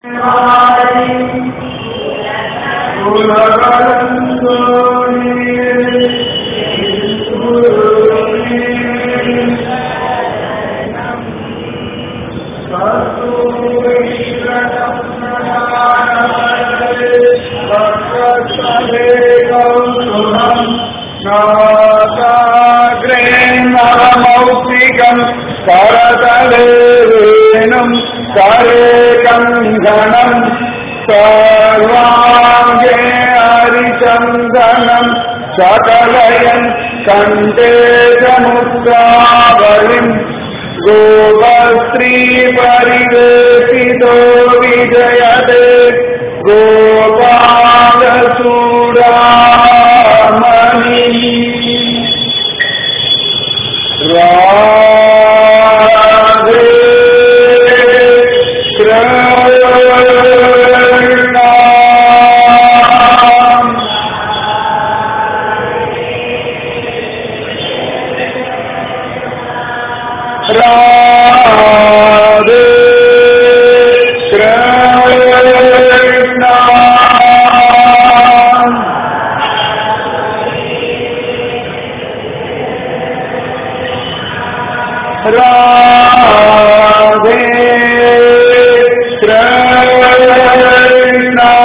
மௌக்திகம் கரதலேனும் கரே கங்கணம் சர்வாங்கே ஹரிச்சந்தனம் சகலயன் கண்டேஜமுத்ராவலிம் கோபஸ்ரீ பரிவேசிதோ விஜயதே கோபாலசூடாமணி ராதே கிருஷ்ணா ராதே கிருஷ்ணா ராதே கிருஷ்ணா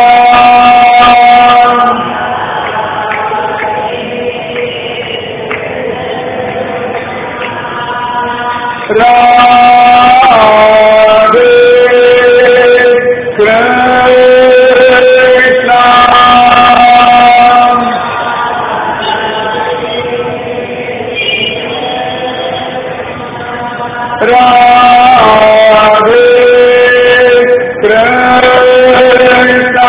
ராதே கிருஷ்ணா ராதே கிருஷ்ணா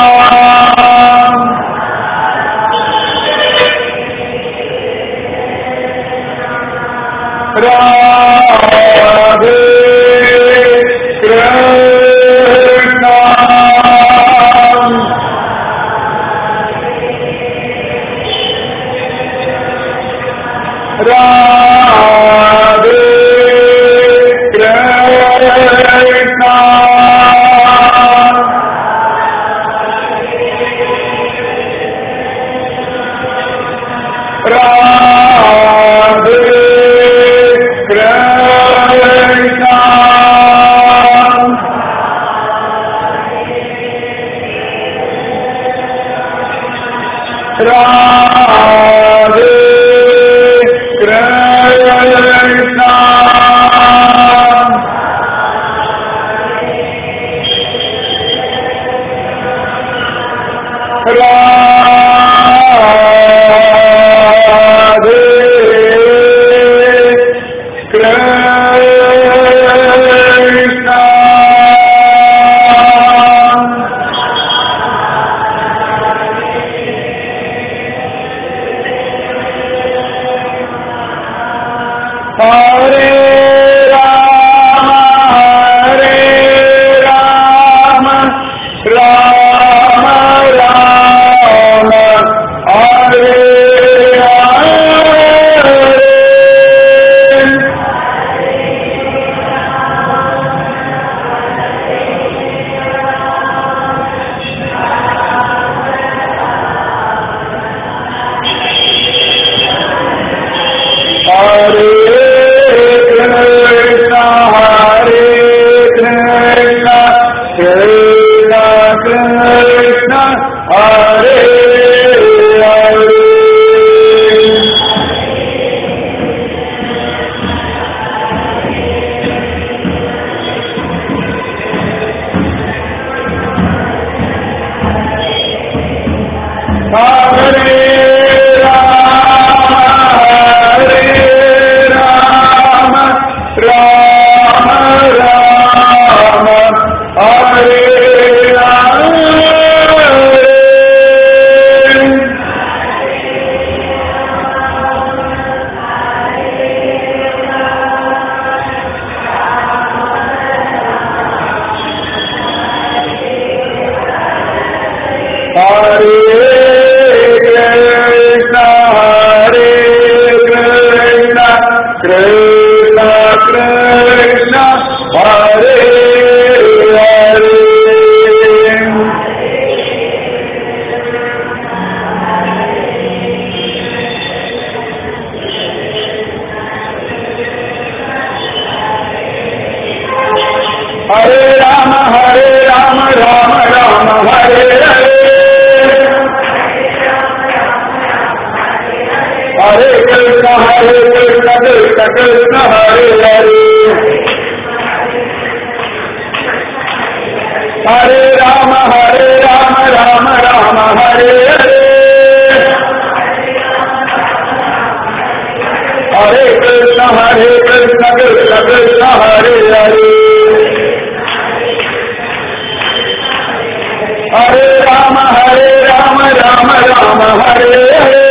ராதே கிருஷ்ணா ராதே கிருஷ்ணா ராதே கிருஷ்ணா ராதே கிருஷ்ணா ராதே கிருஷ்ணா ஹரே ராம ஹரே ராம ராம ராம ஹரே ஹரே ஹரே கிருஷ்ணா ஹரே கிருஷ்ணா கிருஷ்ணா கிருஷ்ணா ஹரே ஹரே ஹரே ராம ஹரே ராம ராம ராம ஹரே कृष्ण कृष्ण हरे हरे हरे राम हरे राम राम राम हरे हरे हरे कृष्ण हरे कृष्ण कृष्ण कृष्ण हरे हरे हरे राम हरे राम राम राम हरे हरे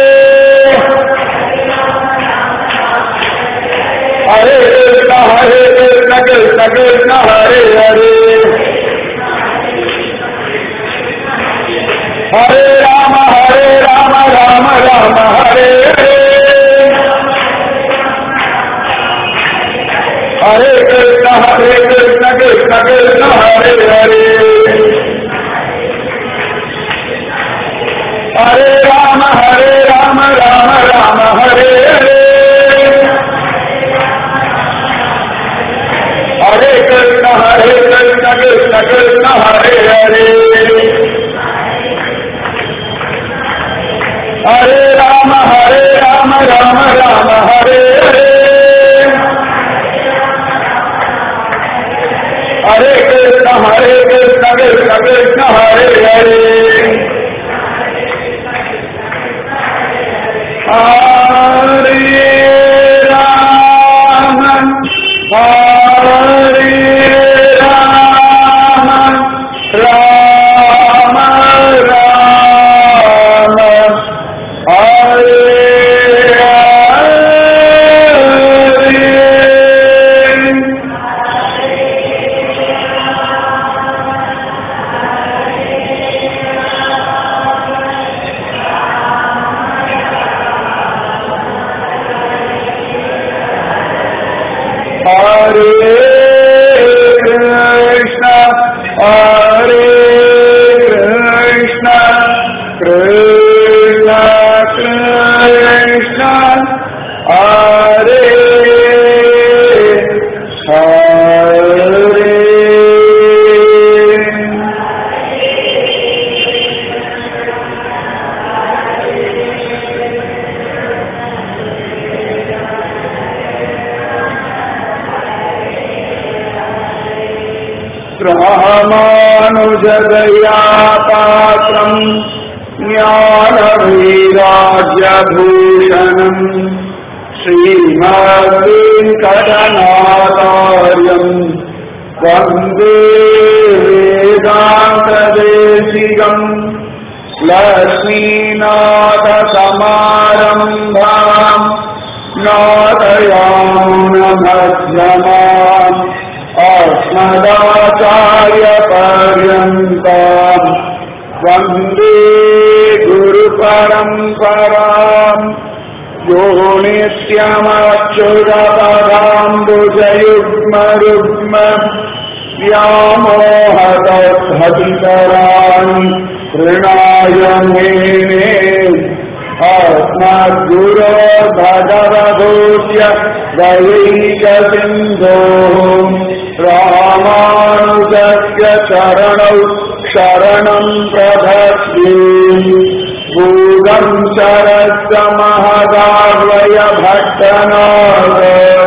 हरे कृष्ण हरे कृष्ण कृष्ण कृष्ण हरे हरे हरे राम हरे राम राम राम हरे हरे हरे कृष्ण हरे कृष्ण कृष्ण कृष्ण हरे हरे हरे राम हरे राम राम राम हरे हरे हरे कृष्ण हरे कृष्ण कृष्ण कृष्ण हरे हरे हरे राम हरे राम राम राम हरे हरे हरे कृष्ण हरे कृष्ण कृष्ण कृष्ण हरे हरे हरे राम हरे राम राम राम हरे हरे हरे कृष्ण हरे कृष्ण कृष्ण कृष्ण हरे हरे रामानुजदया पात्रम् ज्ञानवैराग्यभूषणम् श्रीमद्वेङ्कटनाचार्यम् वन्दे वेदान्तदेशिकम् लक्ष्मीनाथसमारम्भाम् नादयामुनमध्यमाम् अस्मदाचार्यपर्यन्ताम् वन्दे गुरुपरम्पराम् यो नित्यमच्युतपदाम्बुजयुग्मरुग्म व्यामोहतद्धतितराणि तृणाय मेने अस्मद्गुरो भगवभूत्य दैकसिन्धोः रामानुजस्य चरणौ शरणम् प्रभस्ये भूगम् शरस्य महदावय भट्टनाथ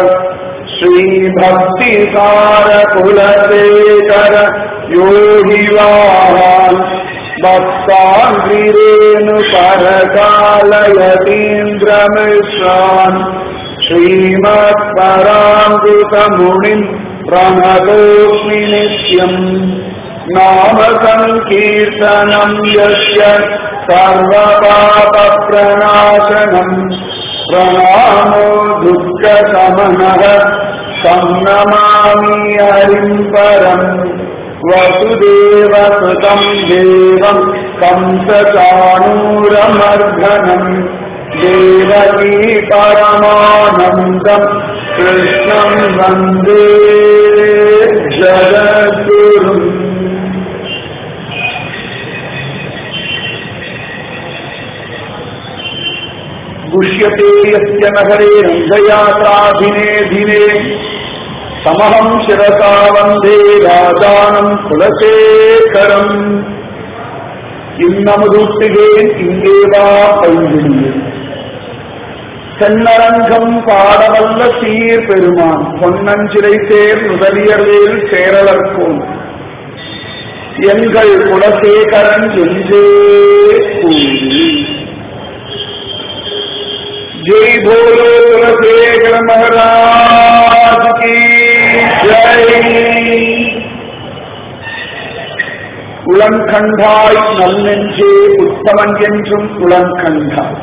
श्रीभक्तिसारकुलशेखर योगिवाहान् भक्ताङ्गिरेणुपरकालयतीन्द्रमिश्रान् श्रीमत्परामृतमुनिम् प्रणतोऽस्मि नित्यम् नाम सङ्कीर्तनम् यस्य सर्वपापप्रणाशनम् प्रणामो दुःखशमनः तं नमामि हरिम् परम् वसुदेवसुतम् देवम् कंसचाणूरमर्धनम् देवकी परमानन्दम् कृष्णम् वन्दे जगद्गुरुम् गुष्यते यस्य नगरे रङ्गयात्रा दिने दिने समहं शिरसा वन्दे राजानम् कुलशेखरम् இன்னமுதூட்டுகேன் இங்கேவா பைங்கிழியே சென்னரங்கம் பாடவல்ல சீர் பெருமான் பொன்னஞ்சிலை சேர் முதலியர்வேல் சேரலர்க்கும் எங்கள் குலசேகரன் என்றே கூறி ஜெய் போலோ குலசேகர மகாராஜ் கி ஜெய் உளங்கண்டாய் நல்லென்றே உத்தமன் என்றும் உளங்கண்டாய்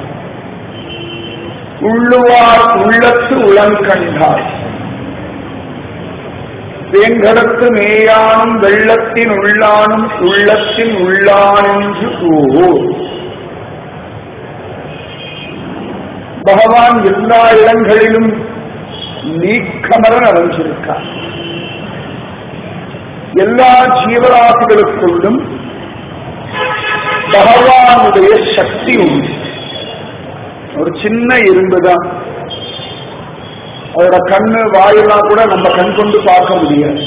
உள்ளுவார் உள்ளத்து உளங்கண்டாய் வேங்கடத்து மேயானும் வெள்ளத்தின் உள்ளானும் உள்ளத்தின் உள்ளானென்று ஓ பகவான் எல்லா இடங்களிலும் நீக்கமர நிறைஞ்சிருக்கார் எல்லா ஜீவராசிகளுக்குள்ளும் பகவானுடைய சக்தி உண்டு ஒரு சின்ன இரும்பு தான் அதோட கண்ணு வாயெல்லாம் கூட நம்ம கண் கொண்டு பார்க்க முடியாது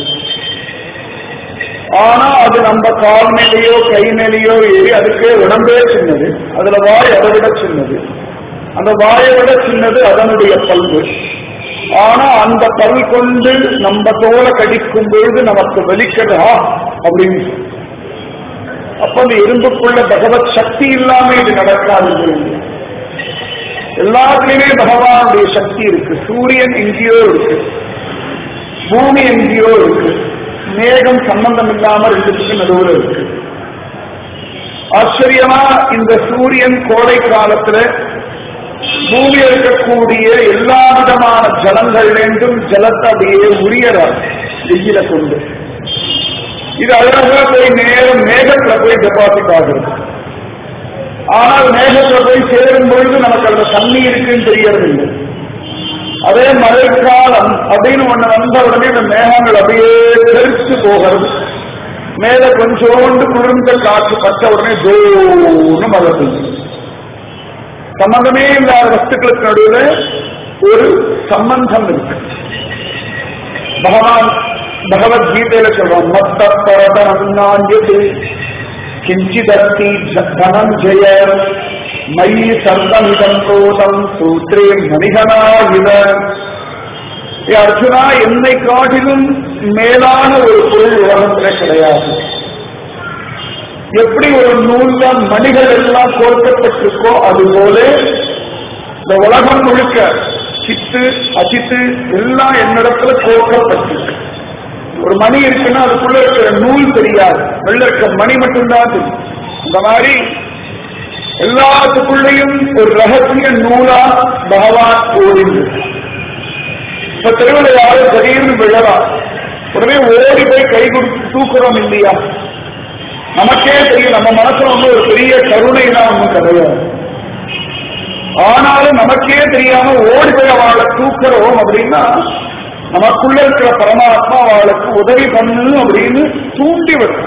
ஆனா அது நம்ம கால் மேலேயோ கை மேலேயோ ஏறி அதுக்கு உடம்பே சின்னது அதுல வாய் அதை விட சின்னது அந்த வாயை விட சின்னது அதனுடைய பல்பு ஆனா அந்த பல் கொண்டு நம்ம தோலை கடிக்கும் பொழுது நமக்கு வலிக்கிறதா அப்படின்னு சொல்லி. அப்ப அந்த இரும்புக்குள்ள பகவத் சக்தி இல்லாம இது நடக்காது எல்லாத்துலயுமே பகவானுடைய சக்தி இருக்கு சூரியன் எங்கேயோ இருக்கு பூமி எங்கேயோ இருக்கு மேகம் சம்பந்தம் இல்லாம ரெண்டுத்துக்கு நடுவில் இருக்கு ஆச்சரியமா இந்த சூரியன் கோடை காலத்துல பூமியில் இருக்கக்கூடிய எல்லா விதமான ஜலங்கள்லேருந்தும் ஜலத்தை அப்படியே உரியறார் வெயில கொண்டு இது அழகா போய் நேரம் மேகத்துல போய் டெபாசிட் ஆகுது ஆனால் மேகத்துல போய் சேரும் பொழுது நமக்கு அந்த தண்ணி இருக்குன்னு தெரியறதில்லை அதே மழைக்காலம் அப்படின்னு ஒண்ணு வந்த உடனே இந்த மேகங்கள் அப்படியே தெரிச்சு போகிறது மேல கொஞ்சோண்டு குளிர்ந்த காற்று பட்ட உடனே ஜோன்னு மழை பெய்யும் சம்பந்தமே இல்லாத வஸ்துக்களுக்கு நடுவில் ஒரு சம்பந்தம் இருக்கு பகவான் பகவத்கீதையில சொல்றோம் மத்த பரதனஞ்ஞது கிஞ்சிதஸ்தி தனஞ்சய மயி சர்வமிதம் கோதம் சூத்ரே மணிகனாயுத ஏ அர்ஜுனா என்னை காட்டிலும் மேலான ஒரு பொருள் உலகத்துல கிடையாது எப்படி ஒரு நூல்ல மணிகள் எல்லாம் கோர்க்கப்பட்டிருக்கோ அதுபோல இந்த உலகம் முழுக்க சித்து அசித்து எல்லாம் என்னிடத்துல கோர்க்கப்பட்டிருக்கு ஒரு மணி இருக்குன்னா அதுக்குள்ள இருக்கிற நூல் தெரியாது வெளில இருக்கிற மணி மட்டும்தான் தெரியும் இந்த மாதிரி எல்லாத்துக்குள்ளேயும் ஒரு ரகசிய நூலா பகவான் ஓடிந்து இப்ப திருவிழா யாரும் திடீர்னு விழலாம் உடனே ஓடி போய் கை கொடுத்து தூக்குறோம் இல்லையா நமக்கே தெரியும் நம்ம மனசுல வந்து ஒரு பெரிய கருணைலாம் ஒன்றும் கிடையாது ஆனாலும் நமக்கே தெரியாம ஓடி போய் அவளை தூக்குறோம் அப்படின்னா நமக்குள்ள இருக்கிற பரமாத்மா அவளுக்கு உதவி பண்ணு அப்படின்னு தூண்டி விடும்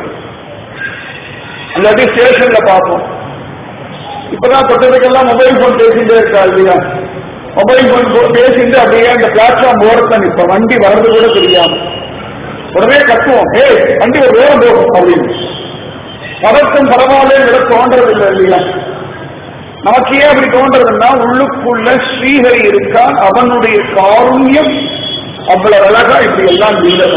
இல்லாட்டி ஸ்டேஷன்ல பார்ப்போம் இப்பதான் தொட்டதுக்கெல்லாம் மொபைல் போன் பேசிட்டே இருக்கா இல்லையா மொபைல் போன் பேசிட்டு அப்படியே அந்த பிளாட்ஃபார்ம் ஓரத்தை நிற்ப வண்டி வர்றது கூட தெரியாம உடனே கத்துவோம் ஏ வண்டி ஒரு ஓரம் போகும் அப்படின்னு பதக்கம் பரவாயில்ல விட தோன்றது இல்லை இல்லையா நமக்கு ஏன் அப்படி தோன்றதுன்னா உள்ளுக்குள்ள ஸ்ரீஹரி இருக்கான் அவனுடைய காருண்யம் அவ்வளவு அழகா இப்படி எல்லாம் இல்லை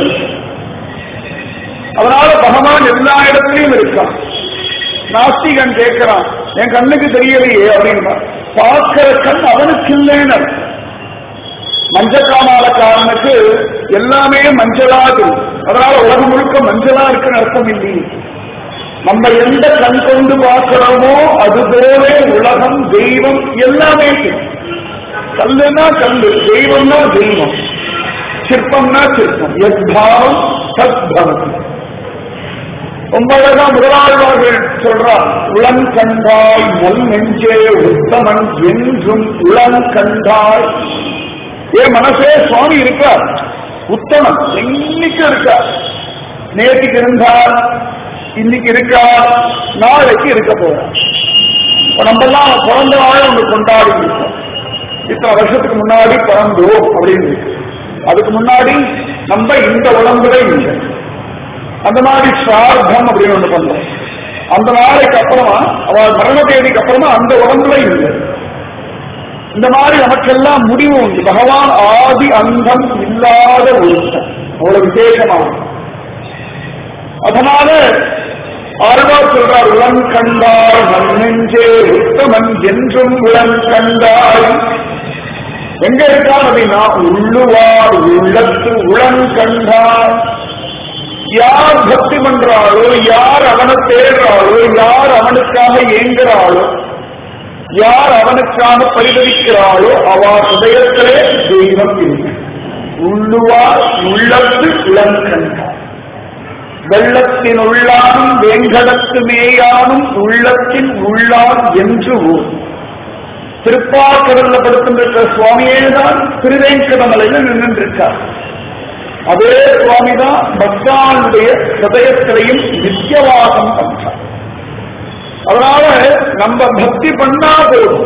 அதனால பகவான் எல்லா இடத்துலயும் இருக்கான் நாஸ்திகன் கேட்கிறான் என் கண்ணுக்கு தெரியலையே அப்படின்னா பார்க்கிற கண் அவனுக்கு இல்லைன்னு மஞ்சக்காமாலக்காரனுக்கு எல்லாமே மஞ்சளா தெரியும் அதனால உலகம் முழுக்க மஞ்சளா இருக்குன்னு அர்த்தம் இல்லையே நம்ம எந்த கண் கொண்டு பார்க்கிறோமோ அதுபோல உலகம் தெய்வம் எல்லாமே தெரியும் கல்லுனா கல்லு தெய்வம்னா தெய்வம் சிற்பம்னா சிற்பம் எத்பாவம் சத்பவதி ரொம்ப அழகா முதலாழ்வார்கள் சொல்றார் உளம் கண்டாய் நல் நெஞ்சே உத்தமன் என்றும் உளம் கண்டாய் ஏ மனசே சுவாமி இருக்கார் உத்தமன் என்னைக்கு இருக்கார் நேற்றுக்கு இருந்தார் இன்னைக்கு இருக்கார் நாளைக்கு இருக்க போறார் இப்ப நம்ம எல்லாம் பிறந்த நாளை ஒன்று கொண்டாடி இருக்கோம் இத்தனை வருஷத்துக்கு முன்னாடி பிறந்தோம் அப்படின்னு இருக்கு அதுக்கு முன்னாடி நம்ம இந்த உடம்புல இல்லை அந்த மாதிரி சார்த்தம் அப்படின்னு ஒண்ணு பண்றோம் அந்த நாளைக்கு அப்புறமா அவள் மரண தேதிக்கு அப்புறமா அந்த உடம்புல இல்லை இந்த மாதிரி நமக்கெல்லாம் முடிவு உண்டு பகவான் ஆதி அந்தம் இல்லாத ஒருத்தன் அவ்வளவு விசேஷமானது அதனால ஆழ்வார் சொல்றார் உளம் கண்டாய் மண்ணெஞ்சே உத்தமன் என்றும் உளம் கண்டாய் எங்க இருக்கான் அப்படின்னா உள்ளுவார் உள்ளத்து உளம் கண்டாய் யார் பக்தி பண்றாளோ யார் அவனை தேடுறாளோ யார் அவனுக்காக ஏங்குறாளோ யார் அவனுக்காக பரிதவிக்கிறாளோ அவ ஹதயத்திலே தெய்வம் இருக்கு உள்ளுவார் உள்ளத்து உளம் கண்டாய் வெள்ளத்தின் உள்ளானும் வேங்கடத்து மேயானும் உள்ளத்தின் உள்ளான் என்று ஊர் திருப்பாக்கடல்ல படுத்திருக்கிற சுவாமியே தான் திருவேங்கடமலையில் நின்றிருக்கார் அதே சுவாமிதான் பக்தானுடைய ஹதயத்திலையும் நித்தியவாசம் பண்றார் அதனால நம்ம பக்தி பண்ணா போதும்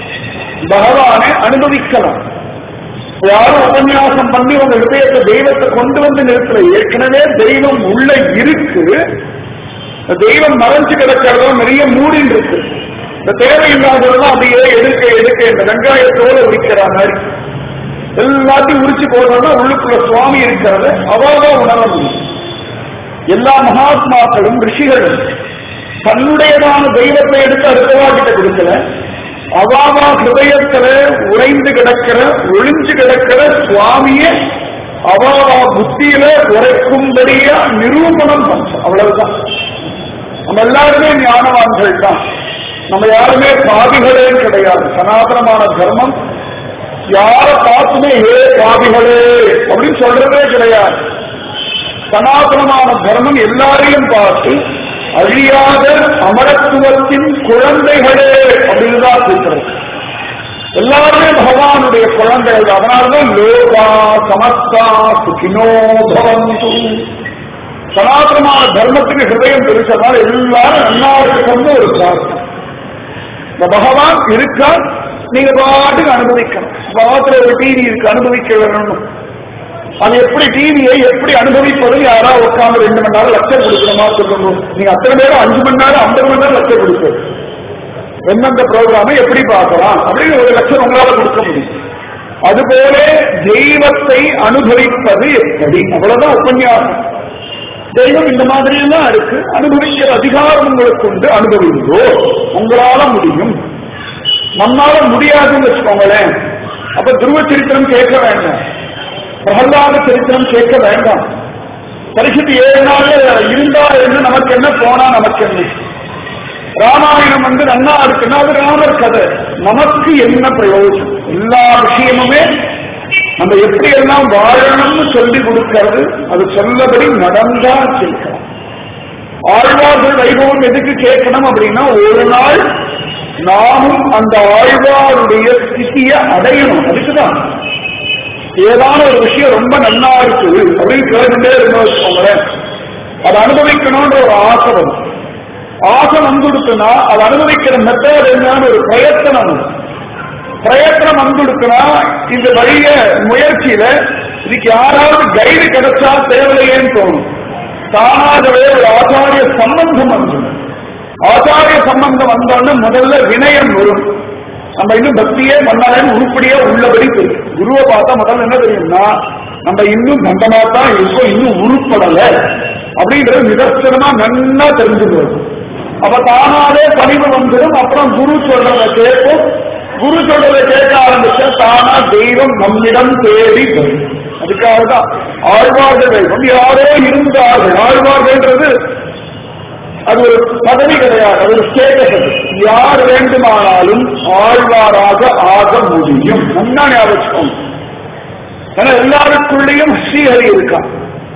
பகவானை அனுபவிக்கலாம் யாரும் உபன்யாசம் பண்ணி உங்க ஹிருதயத்தை தெய்வத்தை கொண்டு வந்து நிறுத்தல ஏற்கனவே தெய்வம் உள்ள இருக்கு தெய்வம் மறைஞ்சு கிடக்கிறதோ நிறைய மூடின்னு இருக்கு இந்த தேவையில்லாததெல்லாம் அப்படியே எதுக்க எதுக்க இந்த வெங்காயத்தோடு உரிக்கிற மாதிரி எல்லாத்தையும் உரிச்சு போடுறதா உள்ளுக்குள்ள சுவாமி இருக்கிறத அவாதான் உணர முடியும் எல்லா மகாத்மாக்களும் ரிஷிகளும் தன்னுடையதான தெய்வத்தை எடுத்து அடுத்தவா கிட்ட கொடுக்கல அவாவா ஹிருதயத்துல உறைந்து கிடக்கிற ஒளிஞ்சு கிடக்கிற சுவாமிய அவாவா புத்தியில உரைக்கும்படியா நிரூபணம் பண்ற அவ்வளவுதான் நம்ம எல்லாருமே ஞானவான்கள் தான் நம்ம யாருமே பாவிகளே கிடையாது சனாதனமான தர்மம் யார பார்த்துமே ஏ பாவிகளே அப்படின்னு சொல்றதே கிடையாது சனாதனமான தர்மம் எல்லாரையும் பார்த்து அழியாத அமரத்துவத்தின் குழந்தைகளே அப்படின்னு தான் கூப்பிடுறது எல்லாருமே பகவானுடைய குழந்தைகள் அதனால்தான் லோகா சமஸ்தா சுகினோ பவந்து சனாதனமான தர்மத்துக்கு ஹிருதயம் தெரிச்சதால் எல்லாரும் நல்லா இருக்கணும்னு ஒரு பிரார்த்தனை இந்த பகவான் இருக்கா நீங்க பாட்டுக்கு அனுபவிக்கணும் பாத்துல ஒரு டிவி இருக்கு அனுபவிக்க வேணும் அது எப்படி டிவியை எப்படி அனுபவிப்பது யாரா உட்கார்ந்து ரெண்டு மணி நேரம் லட்சம் கொடுக்கணுமா சொல்லணும் நீங்க அத்தனை பேரும் அஞ்சு மணி நேரம் ஐம்பது மணி நேரம் லட்சம் கொடுக்கணும் எந்தெந்த ப்ரோக்ராமை எப்படி பார்க்கலாம் அப்படின்னு ஒரு லட்சம் உங்களால கொடுக்க முடியும் அதுபோல தெய்வத்தை அனுபவிப்பது எப்படி அவ்வளவுதான் உபன்யாசம் தெய்வம் இந்த மாதிரி எல்லாம் இருக்கு அனுபவிக்கிற அதிகாரம் உங்களுக்கு உண்டு அனுபவிங்கோ உங்களால முடியும் நம்மால முடியாதுன்னு வச்சுக்கோங்களேன் அப்ப துருவ சரித்திரம் கேட்க வேண்டாம் பிரகலாத சரித்திரம் கேட்க வேண்டாம் பரிசுத்தி ஏழு நாள் இருந்தா என்று நமக்கு என்ன போனா நமக்கு என்ன ராமாயணம் வந்து நன்னா இருக்குன்னா அது ராமர் கதை நமக்கு என்ன பிரயோஜனம் எல்லா விஷயமுமே நம்ம எப்படி எல்லாம் வாழணும்னு சொல்லி கொடுக்கிறது அது சொல்லபடி நடந்தா கேட்கலாம் ஆழ்வார்கள் வைபவம் எதுக்கு கேட்கணும் அப்படின்னா ஒரு நாள் நாமும் அந்த ஆழ்வாருடைய ஸ்திதியை அடையணும் அதுக்குதான் ஏதான ஒரு விஷயம் ரொம்ப நல்லா இருக்கு அப்படின்னு கேட்டுட்டே இருந்தோம் வச்சுக்கோங்களேன் அதை அனுபவிக்கணும்ன்ற ஒரு ஆசை வரும் ஆசை வந்துடுத்துனா அதை அனுபவிக்கிற மெத்தட் என்னன்னு ஒரு பிரயத்தனம் வரும். பிரயத்தனம் வந்துடுத்துனா இந்த வழிய முயற்சியில இதுக்கு யாராவது கைடு கிடைச்சா தேவையில்லையேன்னு தோணும் தானாகவே ஒரு ஆச்சாரிய சம்பந்தம் வந்துடும் ஆச்சாரிய சம்பந்தம் வந்தோன்னு முதல்ல வினயம் வரும் நம்ம இன்னும் பக்தியே பண்ணலன்னு உருப்படியே உள்ளபடி தெரியும் குருவை பார்த்தா முதல்ல என்ன தெரியும்னா நம்ம இன்னும் தண்டமா தான் இருக்கோம் இன்னும் உருப்படல அப்படின்றது நிதர்சனமா நன்னா தெரிஞ்சு போகும் அப்ப தானாவே பணிவு வந்துடும் அப்புறம் குரு சொல்றத கேட்கும் குரு சொல்றதை கேட்க ஆரம்பிச்சா தானா தெய்வம் நம்மிடம் தேடி வரும் அதுக்காக தான் ஆழ்வார்கள் தெய்வம் யாரோ இருந்தார்கள் ஆழ்வார்கள்ன்றது அது ஒரு பதவி கிடையாது அது ஒரு ஸ்டேட்டஸ் அது யார் வேண்டுமானாலும் ஆழ்வாராக ஆக முடியும் நல்லா ஞாபகம் வச்சுக்கோங்க. ஏன்னா எல்லாருக்குள்ளேயும் ஸ்ரீஹரி இருக்கான்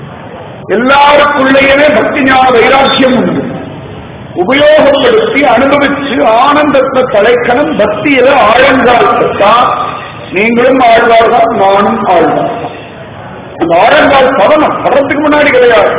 எல்லாருக்குள்ளேயுமே பக்தி ஞான வைராக்கியம் உண்டு உபயோகப்படுத்தி அனுபவிச்சு ஆனந்தத்தை தலைக்கணும் பக்தியில ஆழங்கால் தான் நீங்களும் ஆழ்வார் தான் நானும் ஆழ்வார் தான் அந்த ஆழங்கால் பதனம் பதத்துக்கு முன்னாடி கிடையாது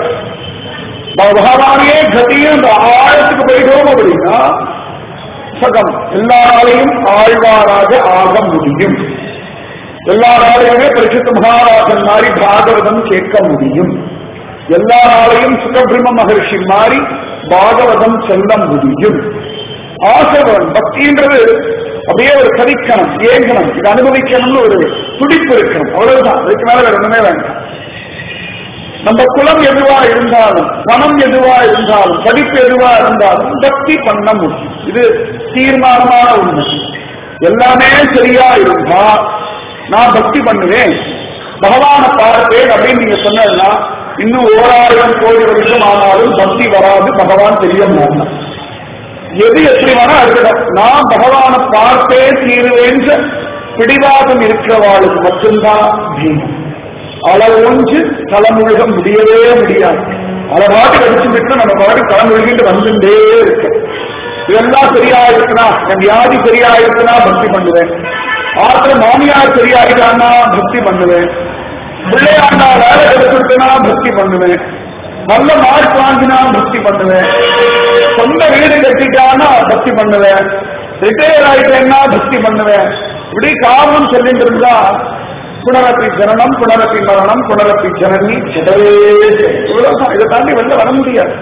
பகவானே கதியும் அந்த ஆழத்துக்கு போயிட்டோம் அப்படின்னா சகம் எல்லாராலையும் ஆழ்வாராக ஆக முடியும் எல்லாராலையுமே பரிசுத்த மகாராஜன் மாதிரி பாகவதம் கேட்க முடியும் எல்லாராலையும் சுகபிரம மகர்ஷி மாதிரி பாகவதம் சொல்ல முடியும் ஆசை வேணும் பக்தின்றது அப்படியே ஒரு கதிக்கணும் ஏங்கணும் இது அனுபவிக்கணும்னு ஒரு துடிப்பு இருக்கணும் அவ்வளவுதான் அதுக்கு மேல வேற ஒண்ணுமே வேண்டாம் நம்ம குலம் எதுவா இருந்தாலும் பணம் எதுவா இருந்தாலும் படிப்பு எதுவா இருந்தாலும் பக்தி பண்ண முடியும் இது தீர்மானமான உண்மை எல்லாமே சரியா இருந்தா நான் பக்தி பண்ணுவேன் பகவானை பார்ப்பேன் அப்படின்னு நீங்க சொன்னதுன்னா இன்னும் ஓராயிரம் கோடி வருஷம் ஆனாலும் பக்தி வராது பகவான் தெரிய மாட்டான் எது எப்படி வேணா இருக்கட்டும் நான் பகவானை பார்த்தே தீருவேன்ற பிடிவாதம் இருக்கிறவாளுக்கு மட்டும்தான் பீமம் அளவொன்று தலைமுழுக முடியவே முடியாது அதை பாட்டு அடிச்சு விட்டு நம்ம பாட்டு தலைமுழுகிட்டு வந்துட்டே இருக்கு இதெல்லாம் சரியா இருக்குன்னா என் வியாதி சரியா இருக்குன்னா பக்தி பண்ணுவேன் ஆத்திர மாமியார் சரியாயிட்டான்னா பக்தி பண்ணுவேன் பிள்ளையாண்டா வேலை கிடைச்சிருக்குன்னா பக்தி பண்ணுவேன் நல்ல மார்க் வாங்கினா பக்தி பண்ணுவேன் சொந்த வீடு கட்டிட்டான்னா பக்தி பண்ணுவேன் ரிட்டையர் ஆயிட்டேன்னா பக்தி பண்ணுவேன் இப்படி காரணம் சொல்லிட்டு இருந்தா புனரப்பி ஜனனம் புனரப்பி மரணம் புனரப்பி ஜனனி ஜடவே இவ்வளவுதான் இதை தாண்டி வெளில வர முடியாது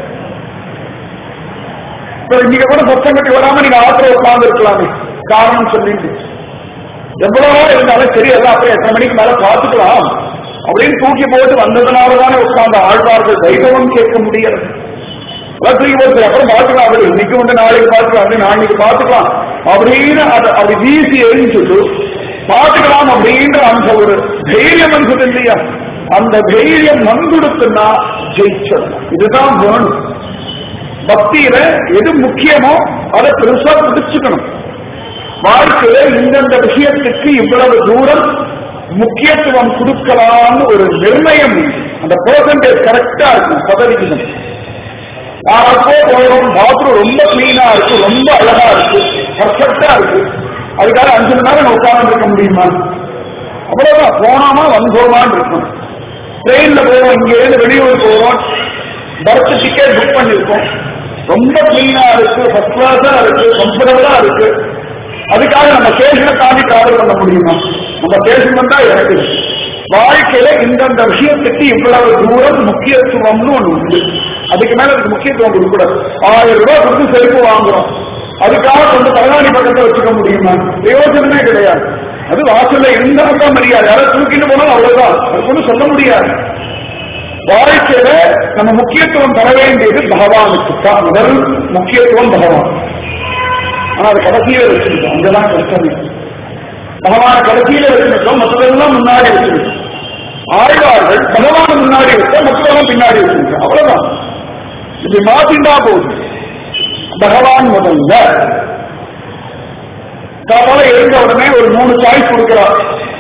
இப்ப நீங்க கூட சத்தம் கட்டி வராம நீங்க ஆத்திர உட்கார்ந்து இருக்கலாமே காரணம் சொல்லிட்டு எவ்வளவோ இருந்தாலும் சரி எல்லாம் அப்படியே எத்தனை மணிக்கு மேல பார்த்துக்கலாம் அப்படின்னு தூக்கி போட்டு வந்ததுனால தானே உட்கார்ந்த ஆழ்வார்கள் வைபவம் கேட்க முடியாது அதான் தூக்கி போட்டு அப்புறம் பார்த்துக்கலாம் அப்படி இன்னைக்கு உண்டு நாளைக்கு பார்த்துக்கலாம் அப்படி நாளைக்கு பார்த்துக்கலாம் அப்படின்னு அதை அப்படி வீசி எரிஞ்சுட்டு பார்த்துக்கலாம் அப்படின்ற அந்த ஒரு தைரியம் வந்தது இல்லையா அந்த தைரியம் வந்துடுத்துன்னா ஜெயிச்சிடணும் இதுதான் வேணும் பக்தியில எது முக்கியமோ அதை பெருசா பிடிச்சுக்கணும் வாழ்க்கையில இந்தந்த விஷயத்துக்கு இவ்வளவு தூரம் முக்கியத்துவம் கொடுக்கலாம்னு ஒரு நிர்ணயம் உண்டு. அந்த பெர்சன்டேஜ் கரெக்டா இருக்கும் சதவிகிதம் யாராக்கோ போகிறோம் பாத்ரூம் ரொம்ப கிளீனா இருக்கு ரொம்ப அழகா இருக்கு பர்ஃபெக்டா இருக்கு அதுக்காக அஞ்சு மணி நேரம் உட்கார்ந்து இருக்க முடியுமா அவ்வளவுதான் போனோமா வந்தோமான்னு இருக்கும் ட்ரெயின்ல போவோம் இங்க இருந்து வெளியூர் போவோம் பர்த் டிக்கெட் புக் பண்ணிருக்கோம் ரொம்ப கிளீனா இருக்கு ஃபர்ஸ்ட் கிளாஸா இருக்கு கம்ஃபர்டபுளா இருக்கு அதுக்காக நம்ம ஸ்டேஷனை தாண்டி டிராவல் பண்ண முடியுமா நம்ம ஸ்டேஷன் வந்தா எனக்கு வாழ்க்கையில இந்தந்த விஷயத்துக்கு இவ்வளவு தூரம் முக்கியத்துவம்னு ஒண்ணு உண்டு அதுக்கு மேல அதுக்கு முக்கியத்துவம் கொடுக்கூடாது ஆயிரம் ரூபாய் கொடுத்து செருப்பு வாங்குறோம் அதுக்காக கொண்டு தலைவாணி பக்கத்தை வச்சுக்க முடியுமா பிரயோஜனமே கிடையாது அது வாசல்ல இருந்தால் தான் மரியாதை யாராவது தூக்கிட்டு போனாலும் அவ்வளவுதான் அது கொண்டு சொல்ல முடியாது வாழ்க்கையில நம்ம முக்கியத்துவம் தர வேண்டியது பகவானுக்கு தான் முதல் முக்கியத்துவம் பகவான் ஆனா அது கடைசியில வச்சிருக்கோம் அங்கதான் கஷ்டமே பகவான கடைசியில வச்சிருக்கோம் மற்றதெல்லாம் முன்னாடி வச்சிருக்கோம் ஆழ்வார்கள் பகவான முன்னாடி வச்சா மற்றதெல்லாம் பின்னாடி வச்சிருக்கோம் அவ்வளவுதான் இது மாத்திண்டா போகுது பகவான் முதல்ல காலையில எழுந்த உடனே ஒரு மூணு சாய்ஸ் கொடுக்கிறார்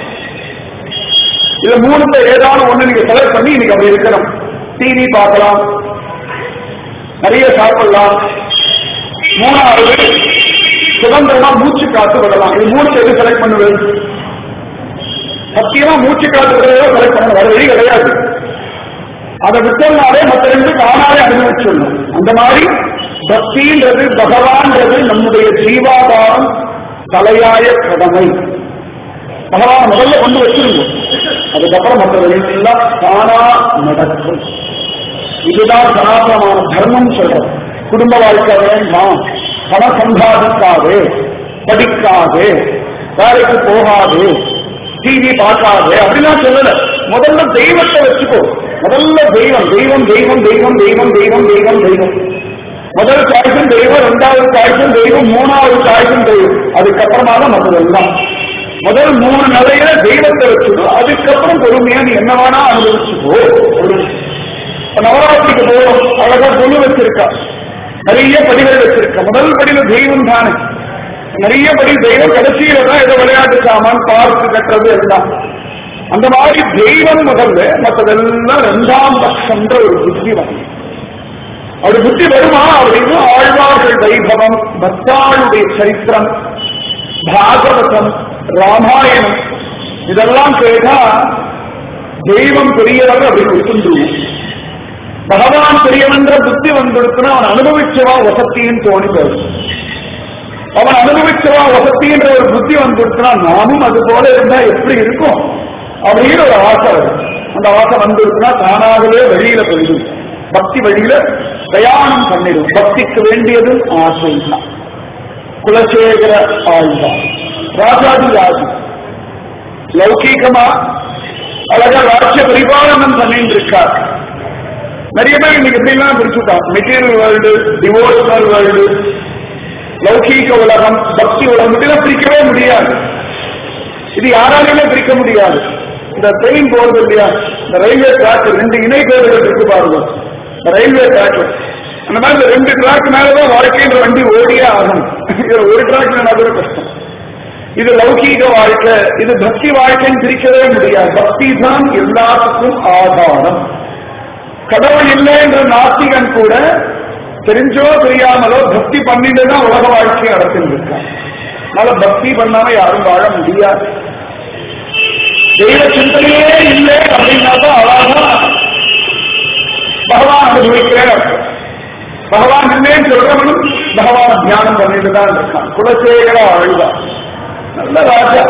இது மூணுல ஏதாவது ஒண்ணு நீங்க செலக்ட் பண்ணி இன்னைக்கு அப்படி இருக்கணும் டிவி பார்க்கலாம் நிறைய சாப்பிடலாம் மூணாவது சுதந்திரமா மூச்சு காத்து விடலாம் இது மூணு எது செலக்ட் பண்ணுவது சத்தியமா மூச்சு காத்து விடுறதோ செலக்ட் பண்ணணும் வேற வழி கிடையாது அதை விட்டோம்னாலே மற்ற ரெண்டு தானாலே அனுபவிச்சிடணும் அந்த மாதிரி பக்தின்றது பகவான்றது நம்முடைய ஜீவாதாரம் தலையாய கடமை பகவான் முதல்ல கொண்டு வச்சிருந்தோம் அதுக்கப்புறம் மற்ற எல்லாம் தானா நடக்கும் இதுதான் சனாதனமான தர்மம் சொல்றது குடும்ப வாழ்க்கை வேண்டாம் பணம் சம்பாதிக்காது படிக்காது வேலைக்கு போகாது டிவி பார்க்காது அப்படிலாம் சொல்லல முதல்ல தெய்வத்தை வச்சுக்கோ முதல்ல தெய்வம் தெய்வம் தெய்வம் தெய்வம் தெய்வம் தெய்வம் தெய்வம் தெய்வம் முதல் சாய்ஸும் தெய்வம் ரெண்டாவது சாய்ஸும் தெய்வம் மூணாவது சாய்ஸும் தெய்வம் அதுக்கப்புறமா தான் மற்றதெல்லாம் முதல் மூணு நிலையில தெய்வத்தை வச்சுக்கோ அதுக்கப்புறம் பொறுமையா நீ என்ன வேணா அனுபவிச்சுக்கோ இப்ப நவராத்திரிக்கு போறோம் அழகா கொலு வச்சிருக்கா நிறைய படிகள் வச்சிருக்க முதல் படியில தெய்வம் தானே நிறைய படி தெய்வம் கடைசியில தான் ஏதோ விளையாட்டு சாமான் பார்த்து கட்டுறது எல்லாம் அந்த மாதிரி தெய்வம் முதல்ல மற்றதெல்லாம் ரெண்டாம் பட்சம்ன்ற ஒரு புத்தி வரும் அப்படி புத்தி வருமா அப்படின்னு ஆழ்வார்கள் வைபவம் பக்தாளுடைய சரித்திரம் பாகவதம் ராமாயணம் இதெல்லாம் கேட்டா தெய்வம் பெரியவர் அப்படின்னு விட்டுருவோம் பகவான் பெரியவன்ற புத்தி வந்துடுத்துனா அவன் அனுபவிச்சவா வசத்தின்னு தோணி போயிடும் அவன் அனுபவிச்சவா வசத்தின்ற ஒரு புத்தி வந்துடுத்துனா நாமும் அது போல இருந்தா எப்படி இருக்கும் அப்படின்னு ஒரு ஆசை வரும் அந்த ஆசை வந்துடுச்சுன்னா தானாகவே வெளியில போயிடும் பக்தி வழியில பிரயாணம் பண்ணிடும் பக்திக்கு வேண்டியதும் ஆசை தான் குலசேகர ஆழ்வார் ராஜாதி ராஜு லௌகீகமா அழகா ராஜ்ய பரிபாலனம் பண்ணிட்டு இருக்கார் நிறைய பேர் இன்னைக்கு எப்படிலாம் பிரிச்சுட்டான் மெட்டீரியல் வேர்ல்டு டிவோஷனல் வேர்ல்டு லௌகீக உலகம் பக்தி உலகம் இதெல்லாம் பிரிக்கவே முடியாது இது யாராலையுமே பிரிக்க முடியாது இந்த ட்ரெயின் போறது இல்லையா இந்த ரயில்வே ட்ராக் ரெண்டு இணை கோடுகள் இருக்கு பாருங்க இந்த ரயில்வே ட்ராக் அந்த மாதிரி இந்த ரெண்டு ட்ராக் மேலதான் வாழ்க்கைன்ற வண்டி ஓடியே ஆகணும் இதுல ஒரு ட்ராக் நடுற கஷ்டம் இது லௌகீக வாழ்க்கை இது பக்தி வாழ்க்கைன்னு பிரிக்கவே முடியாது பக்தி தான் எல்லாத்துக்கும் ஆதாரம் கடவுள் இல்லை என்ற நாத்திகன் கூட தெரிஞ்சோ தெரியாமலோ பக்தி பண்ணிட்டு தான் உலக வாழ்க்கையை நடத்திட்டு இருக்கான் அதனால பக்தி பண்ணாம யாரும் வாழ முடியாது தெய்வ சிந்தனையே இல்லை அப்படின்னா தான் அழகா பகவான் அனுபவிக்கிறேன் அர்த்தம் பகவான் இல்லைன்னு சொல்றவனும் பகவான் தியானம் பண்ணிட்டு தான் இருக்கான் குலசேகர ஆழ்வார் நல்ல ராஜா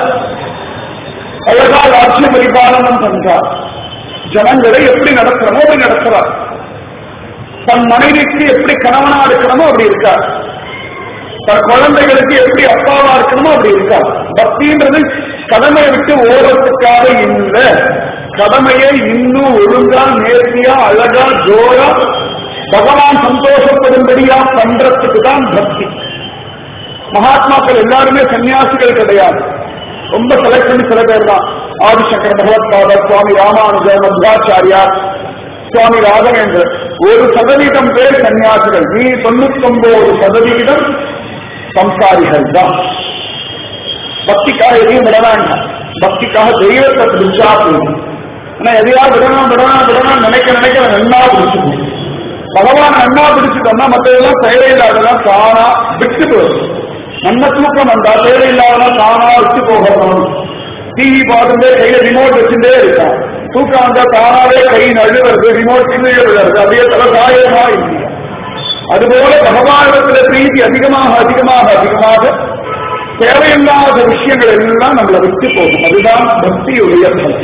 அழகா ராஜ்ய பரிபாலனம் பண்றார் ஜனங்களை எப்படி நடத்துறமோ அப்படி நடத்துறார் தன் மனைவிக்கு எப்படி கணவனா இருக்கணுமோ அப்படி இருக்கார் தன் குழந்தைகளுக்கு எப்படி அப்பாவா இருக்கணுமோ அப்படி இருக்கார் பக்தின்றது கடமையை விட்டு ஓடுறதுக்காக இல்லை கடமையை இன்னும் ஒழுங்கா நேர்த்தியா அழகா ஜோரா பகவான் சந்தோஷப்படும்படியா பண்றதுக்கு தான் பக்தி மகாத்மாக்கள் எல்லாருமே சன்னியாசிகள் கிடையாது ரொம்ப செலக்ட் பண்ணி சில பேர் தான் ஆதிசங்கர பகவத்பாதர் சுவாமி ராமானுஜர் மத்வாச்சாரியா சுவாமி ராகவேந்தர் ஒரு சதவீதம் பேர் சன்னியாசிகள் நீ தொண்ணூத்தி ஒன்பது சதவீதம் சம்சாரிகள் தான் பக்திக்காக எதையும் விட வேண்டாம் பக்திக்காக தெய்வத்தை பிடிச்சா போதும் ஆனா எதையாவது விடணும் விடணும் விடணும் நினைக்க நினைக்க நன்னா பிடிச்சுக்கணும் பகவான் நன்னா பிடிச்சுட்டோம்னா மற்றதெல்லாம் தேவையில்லாதெல்லாம் தானா விட்டு போகும் நல்ல தூக்கம் வந்தா தேவையில்லாதெல்லாம் தானா விட்டு போகணும் டிவி பார்த்துட்டே கையில ரிமோட் வச்சுட்டே இருக்கான் தூக்கம் வந்தா தானாவே கை நழுவுறது ரிமோட் கீழே விழுறது அப்படியே தலை காயமா இல்லையா அதுபோல பகவானிடத்துல பிரீதி அதிகமாக அதிகமாக அதிகமாக தேவையில்லாத விஷயங்கள் எல்லாம் நம்மளை விட்டு போகும் அதுதான் பக்தியுடைய பலம்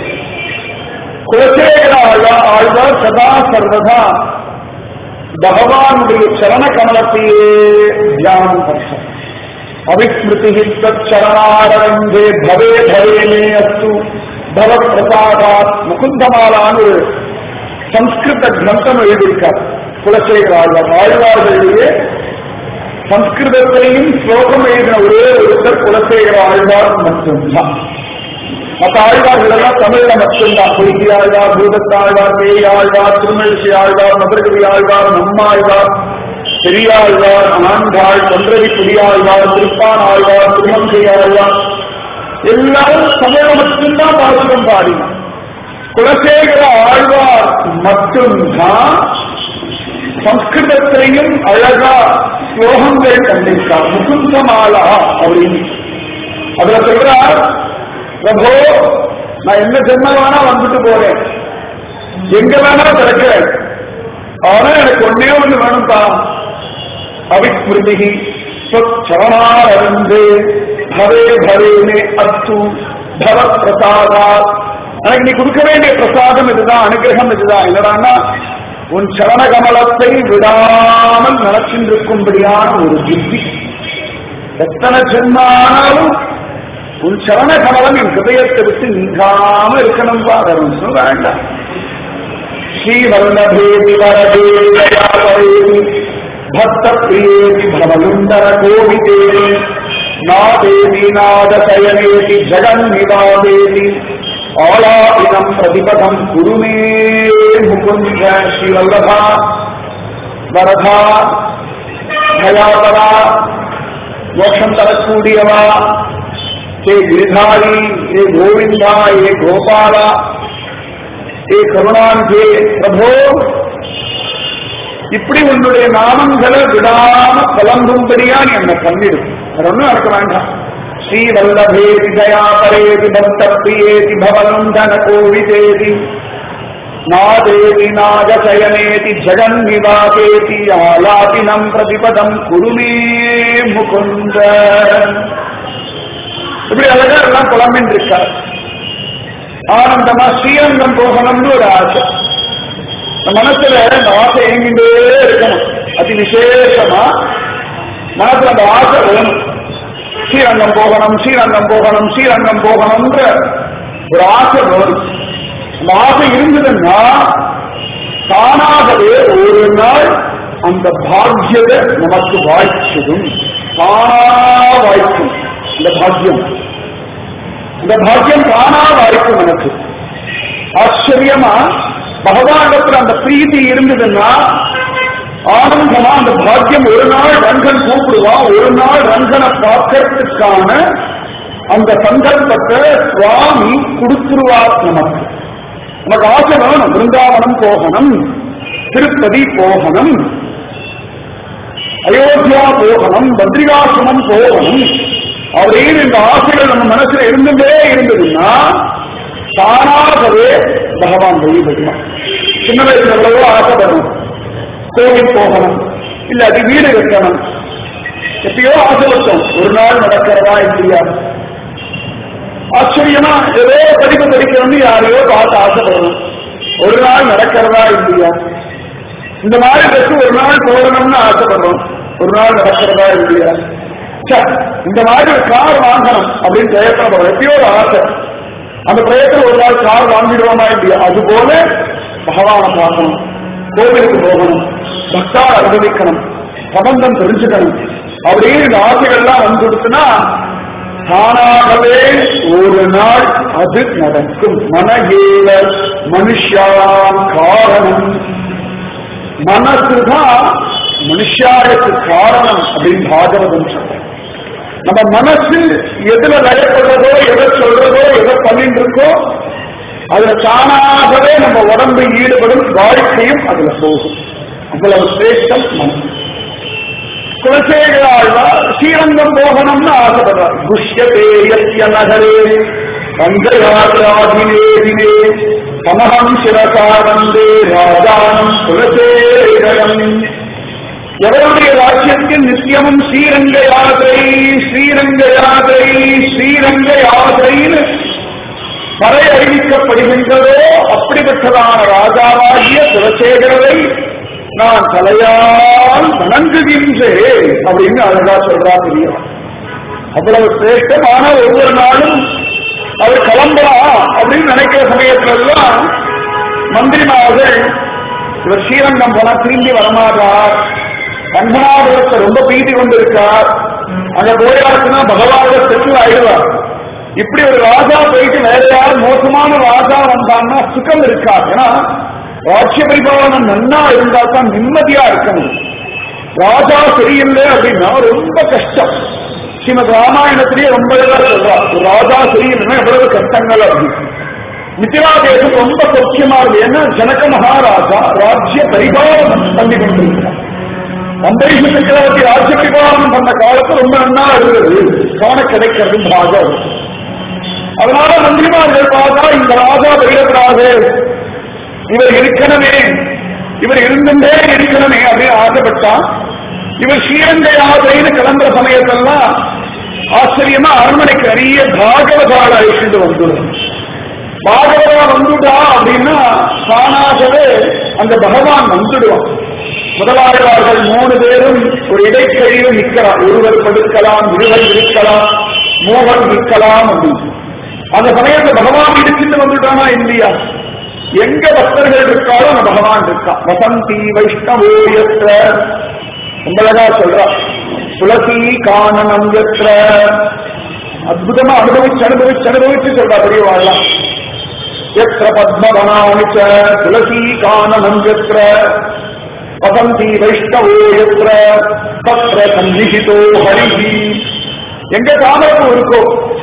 குலசேகர ஆழ்வார் ஆழ்வார் சதா சர்வதா பகவானுடைய சரண கமலத்தையே தியானம் பண்றார் அவிஸ்மிருதி தச்சரணாரங்கே பவே பவேனே அஸ்து பவ பிரசாதாத் முகுந்தமாலான்னு ஒரு சம்ஸ்கிருத கிரந்தம் எழுதியிருக்கார் குலசேகர ஆழ்வார் ஆழ்வார்களிலேயே சம்ஸ்கிருதத்திலையும் ஸ்லோகம் எழுதின ஒரே ஒருத்தர் குலசேகர ஆழ்வார் மட்டும்தான் மற்ற ஆழ்வார்கள் எல்லாம் தமிழ்ல மட்டும்தான் பொய்கி ஆழ்வார் பூதத்தாழ்வார் பேய் ஆழ்வார் திருமழிசை ஆழ்வார் மதுரகவி ஆழ்வார் நம்மாழ்வார் பெரியாழ்வார் ஆண்டாள் தொன்றவி புலியாழ்வார் திருப்பான் ஆழ்வார் திருமங்கை ஆழ்வார் எல்லாரும் தமிழ மட்டும்தான் பாசுரம் பாடினார் குலசேகர ஆழ்வார் மட்டும்தான் சம்ஸ்கிருதத்திலையும் அழகா ஸ்லோகங்கள் கண்டிருக்கார் முகுந்தமாலா அப்படின்னு அதுல சொல்றார் பிரபோ நான் என்ன ஜென்மம் வேணா வந்துட்டு போறேன் எங்க வேணா பிறக்கிறேன் ஆனா எனக்கு ஒன்னே ஒண்ணு வேணும்பா அவிஸ்மிருதி சரணாரந்து பவே பவேனே அத்து பவ பிரசாதா எனக்கு நீ கொடுக்க வேண்டிய பிரசாதம் இதுதான் அனுகிரகம் இதுதான் என்னடான்னா உன் சரண கமலத்தை விடாமல் நடச்சிருக்கும்படியான ஒரு புத்தி எத்தனை ஜென்மானாலும் உன் சரண கமலம் என் ஹிருதயத்தை விட்டு நீங்காம இருக்கணும் வேண்டாம் வேண்டாம் ஸ்ரீவல்லபேதி வரதேவயாபரேதி பக்த பிரியேதி பவலுண்டர கோவிதேவி நாதேவி நாதசயனேதி ஜகன்னிவாதேதி ஆலாபிதம் பிரதிபதம் குருமே முகுந்த ஸ்ரீவல்லபா வரதா தயாபரா மோட்சம் தரக்கூடியவா ஹே கிரிதாரி ஹே கோவிந்தா ஹே கோபாலா ஹே கருணாந்தே பிரபோ இப்படி உன்னுடைய நாமங்களை விடாம புலம்பும்படியா நீ என்ன பண்ணிடும் அது ஒன்றும் நடக்க வேண்டாம் ஸ்ரீ வல்லபேதி தயாபரேதி பக்த பிரியேதி பவனந்தன கோவிதேதி நாதேதி நாகசயனேதி ஜகன்னிவாசேதி ஆலாபினம் பிரதிபதம் குருமே முகுந்த இப்படி அழகா எல்லாம் புலம்பின் இருக்கார் ஆனந்தமா ஸ்ரீரங்கம் போகணும்னு ஒரு ஆசை இந்த மனசுல இந்த ஆசை இயங்கிட்டே இருக்கணும் அதி விசேஷமா மனசுல அந்த ஆசை வேணும் ஸ்ரீரங்கம் போகணும் ஸ்ரீரங்கம் போகணும் ஸ்ரீரங்கம் போகணும்ன்ற ஒரு ஆசை வரும் அந்த ஆசை இருந்ததுன்னா தானாகவே ஒரு நாள் அந்த பாக்கியத்தை நமக்கு வாய்ச்சிடும் தானா வாய்க்கும் இந்த பாக்கியம் இந்த பாக்கியம் தானா வாய்க்கும் எனக்கு ஆச்சரியமா பகவானிடத்துல அந்த பிரீதி இருந்ததுன்னா ஆனந்தமா அந்த பாக்கியம் ஒரு நாள் ரங்கன் கூப்பிடுவான் ஒரு நாள் ரங்கனை பார்க்கறதுக்கான அந்த சந்தர்ப்பத்தை சுவாமி கொடுத்துருவார் நமக்கு நமக்கு ஆசை வேணும் பிருந்தாவனம் போகணும் திருப்பதி போகணும் அயோத்தியா போகணும் பத்ரிகாசிரமம் போகணும் அப்படின்னு இந்த ஆசைகள் நம்ம மனசுல இருந்துட்டே இருந்ததுன்னா தானாகவே பகவான் வழி வருவான் சின்ன வயசுல எவ்வளவோ ஆசைப்படணும் கோவில் போகணும் இல்ல அது வீடு கட்டணும் எப்பயோ ஆசை வச்சோம் ஒரு நாள் நடக்கிறதா இல்லையா ஆச்சரியமா ஏதோ படிப்பு படிக்கணும்னு யாரையோ பார்த்து ஆசைப்படணும் ஒரு நாள் நடக்கிறதா இல்லையா இந்த மாதிரி ட்ரெஸ் ஒரு நாள் போடணும்னு ஆசைப்படுறோம் ஒரு நாள் நடக்கிறதா இல்லையா ச்சே, இந்த மாதிரி ஒரு கார் வாங்கணும் அப்படின்னு பிரயத்தனப்படுறோம் எப்பயோ ஒரு ஆசை அந்த பிரயத்தனம் ஒரு நாள் கார் வாங்கிடுவோமா இல்லையா அது போல பகவானை பார்க்கணும் கோவிலுக்கு போகணும் பக்தால் அனுபவிக்கணும் சம்பந்தம் தெரிஞ்சுக்கணும் அப்படின்னு இந்த ஆசைகள்லாம் வந்துடுச்சுன்னா தானாகவே ஒரு நாள் அது நடக்கும் மனகேல மனுஷான் காரணம் மனசுதான் மனுஷாருக்கு காரணம் அப்படின்னு பாகவதம் சொல்றேன் நம்ம மனசு எதுல லயப்படுறதோ எதை சொல்றதோ எதை பண்ணிட்டு இருக்கோ அதுல தானாகவே நம்ம உடம்பு ஈடுபடும் வாழ்க்கையும் அதுல போகும் அவ்வளவு சிரேஷ்டம் மனசு குலசேகராழ்வார் ஸ்ரீரங்கம் போகணும்னு ஆசைப்படுறார் துஷ்யதே யஸ்ய நகரே ரங்கராஜாதினே சமகம் சிவகானந்தே ராஜானம் குலசேகரம் எவருடைய ராஜ்யத்தில் நித்தியமும் ஸ்ரீரங்க யாத்திரை ஸ்ரீரங்க யாத்திரை ஸ்ரீரங்க யாத்திரைன்னு பறை அறிவிக்கப்படுகின்றதோ அப்படிப்பட்டதான ராஜாவாகிய குலசேகரரை நான் தலையால் வணங்குகின்றேன் அப்படின்னு அழகா சொல்றா தெரியும் அவ்வளவு சிரேஷ்டமான ஒவ்வொரு நாளும் அவர் கிளம்பலாம் அப்படின்னு நினைக்கிற சமயத்துல எல்லாம் மந்திரிமார்கள் இவர் ஸ்ரீரங்கம் போனா திரும்பி வரமாட்டார் ரங்கநாதத்தை ரொம்ப பீதி கொண்டிருக்கார் அங்க போயாச்சுன்னா பகவான செட்டில் ஆயிடுவார் இப்படி ஒரு ராஜா போயிட்டு வேற யாரும் மோசமான ராஜா வந்தான்னா சுகம் இருக்காது ஏன்னா ராஜ்ய பரிபாலனம் நன்னா இருந்தா தான் நிம்மதியா இருக்க முடியும் ராஜா சரியில்லை அப்படின்னா ரொம்ப கஷ்டம் ஸ்ரீமத் ராமாயணத்திலேயே ரொம்ப இதா சொல்றா ஒரு ராஜா சரியில்லைன்னா எவ்வளவு கஷ்டங்கள் அப்படின்னு மிथिला தேசம் ரொம்ப சௌக்கியமா இருக்கு ஏன்னா ஜனக மகாராஜா ராஜ்ய பரிபாலனம் பண்ணி கொண்டிருக்கிறார் அம்பரீஷ சக்கரவர்த்தி ராஜ்ய பரிபாலனம் பண்ண காலத்துல ரொம்ப நன்னா இருந்தது காண கிடைக்கிறது பாகம் அதனால மந்திரிமார்கள் பார்த்தா இந்த ராஜா வெளியிடக்கூடாது இவர் இருக்கணுமே இவர் இருந்துட்டே இருக்கணுமே அப்படின்னு ஆசைப்பட்டா இவர் ஸ்ரீரங்க யாத்திரைன்னு கிளம்புற சமயத்தெல்லாம் ஆச்சரியமா அரண்மனைக்கு நிறைய பாகவதால அழைச்சிட்டு வந்துடும் பாகவதா வந்துட்டா அப்படின்னா தானாகவே அந்த பகவான் வந்துடுவான் முதலாளிவார்கள் மூணு பேரும் ஒரு இடைக்கழிவு நிற்கிறார் ஒருவர் படுக்கலாம் இருவர் இருக்கலாம் மூவர் நிற்கலாம் அப்படின்னு அந்த சமயத்துல பகவான் இடிச்சுட்டு வந்துட்டானா இல்லையா எங்க பக்தர்கள் இருக்காலும் அந்த பகவான் இருக்கான் வசந்தி வைஷ்ணவோயற்ற ரொம்ப அழகா சொல்றா துளசி காணனம் எற்ற அற்புதமா அனுபவிச்சு அனுபவிச்சு அனுபவிச்சு சொல்றா பெரியவாழ்லாம் எത്ര പത്മവനാനി ച തുളസീ കാനനം എത്ര വസന്തി വൈഷ്ണവോ എത്ര തത്ര സന്നിഹിതോ ഹരി எங்க தாமரப்பூ இருக்கோ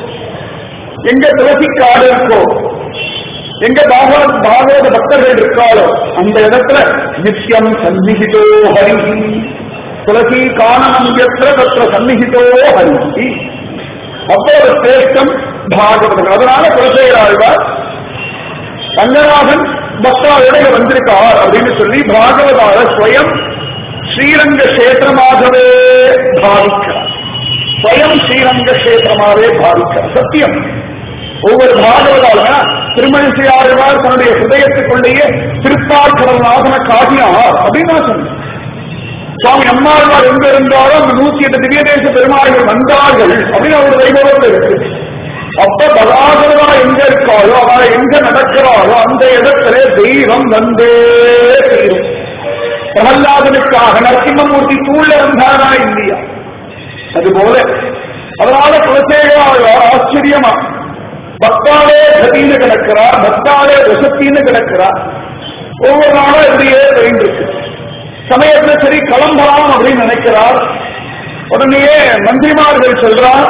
எங்க துளசி காடு இருக்கோ எங்க பாகவத பாகவத பக்தர்கள் இருக்காளோ அந்த இடத்துல நித்தியம் சந்நிகிதோ ஹரி துளசி காணனம் எത്ര தत्र சந்நிகிதோ ஹரி அவ்வளவு சிரேஷ்டம் பாகவதம் அதனால குலசேகராழ்வார் ரங்கநாதன் பக்தாவோட வந்திருக்கார் அப்படின்னு சொல்லி பாகவதார ஸ்வயம் ஸ்ரீரங்க கஷேத்திரமாகவே பாவிக்கிறார் ஸ்வயம் ஸ்ரீரங்க கஷேத்திரமாகவே பாவிக்கிறார் சத்தியம் ஒவ்வொரு பாகவதால திருமணிசையாழ்வார் தன்னுடைய ஹிருதயத்துக்குள்ளேயே திருப்பார்கடல் நாதன காட்டினார் அப்படின்னு நான் சொன்னேன் சுவாமி அம்மாழ்வார் எங்க இருந்தாலும் அந்த நூத்தி எட்டு திவ்ய தேச பெருமாள்கள் வந்தார்கள் அப்படின்னு அவர் வைபவத்தில் இருக்கு அப்ப பகாசுரா எங்க இருக்காளோ அவளை எங்க நடக்கிறாளோ அந்த இடத்துல தெய்வம் வந்தே தீரும் பிரகல்லாதனுக்காக நரசிம்மமூர்த்தி தூள்ள வந்தாரா இல்லையா அதுபோல அதனால குலசேகர ஆச்சரியமா பக்தாலே கதின்னு கிடக்கிறார் பக்தாலே வசத்தின்னு கிடக்கிறார் ஒவ்வொரு நாளும் இப்படியே போயிட்டு சமயத்துல சரி கிளம்பலாம் அப்படின்னு நினைக்கிறார் உடனேயே மந்திரிமார்கள் சொல்றார்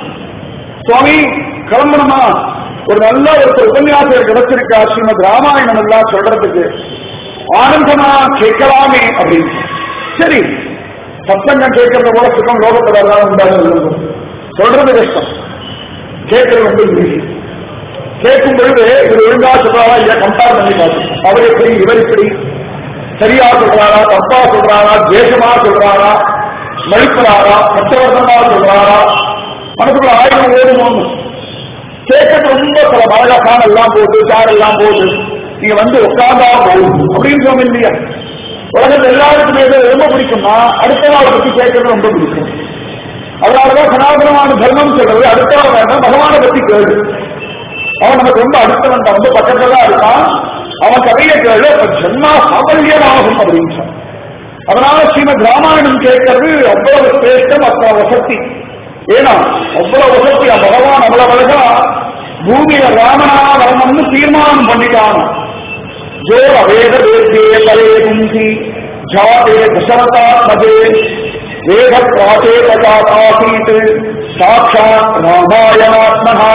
சுவாமி கிளம்பணுமா ஒரு நல்ல ஒரு உபன்யாசர் கிடைச்சிருக்கா ஸ்ரீமத் ராமாயணம் எல்லாம் சொல்றதுக்கு ஆனந்தமா கேட்கலாமே அப்படின்னு சரி சத்தங்கம் கேட்கறத போல சுத்தம் லோகத்தில் வரலாம் உண்டாக சொல்றது கஷ்டம் கேட்கறது ரொம்ப ஈஸி கேட்கும் பொழுது இது ஒழுங்கா சொல்றாரா இல்ல கம்பேர் பண்ணி பார்க்கணும் அவர் எப்படி இவர் இப்படி சரியா சொல்றாரா தப்பா சொல்றாரா தேசமா சொல்றாரா மறுக்கிறாரா பச்சவர்த்தமா சொல்றாரா மனசுக்குள்ள ஆயிரம் ஓடுமோன்னு கேட்கறது ரொம்ப சில மழகான எல்லாம் போட்டு சார் எல்லாம் போட்டு நீங்க வந்து உட்கார்ந்தா போகும் அப்படின்னு சொன்ன இல்லையா உலகத்தில் எல்லாருக்குமே எது ரொம்ப பிடிக்கும்னா அடுத்த நாளை பத்தி கேட்கறது ரொம்ப பிடிக்கும் அதனாலதான் சனாதனமான தர்மம் சொல்றது அடுத்த நாள் வேண்டாம் பகவானை பத்தி கேளு அவன் நமக்கு ரொம்ப அடுத்தவன் தான் ரொம்ப பக்கத்துல தான் இருக்கான் அவன் கதையை கேளு அப்ப ஜென்மா சாபல்யமாகும் அப்படின்னு சொன்னான். அதனால ஸ்ரீமத் ராமாயணம் கேட்கறது அவ்வளவு சிரேஷ்டம் அவ்வளவு வசதி ஏன்னா அவ்வளவு வசதி பகவான் அவ்வளவு அழகா பூமியில ராமனா வரணும்னு தீர்மானம் பண்ணிட்டான் ஜோ அவேத வேதே பலே குந்தி ஜாதே தசரதாத்மதே வேத பிராதே ததாசீத் சாட்சாத் ராமாயணாத்மனா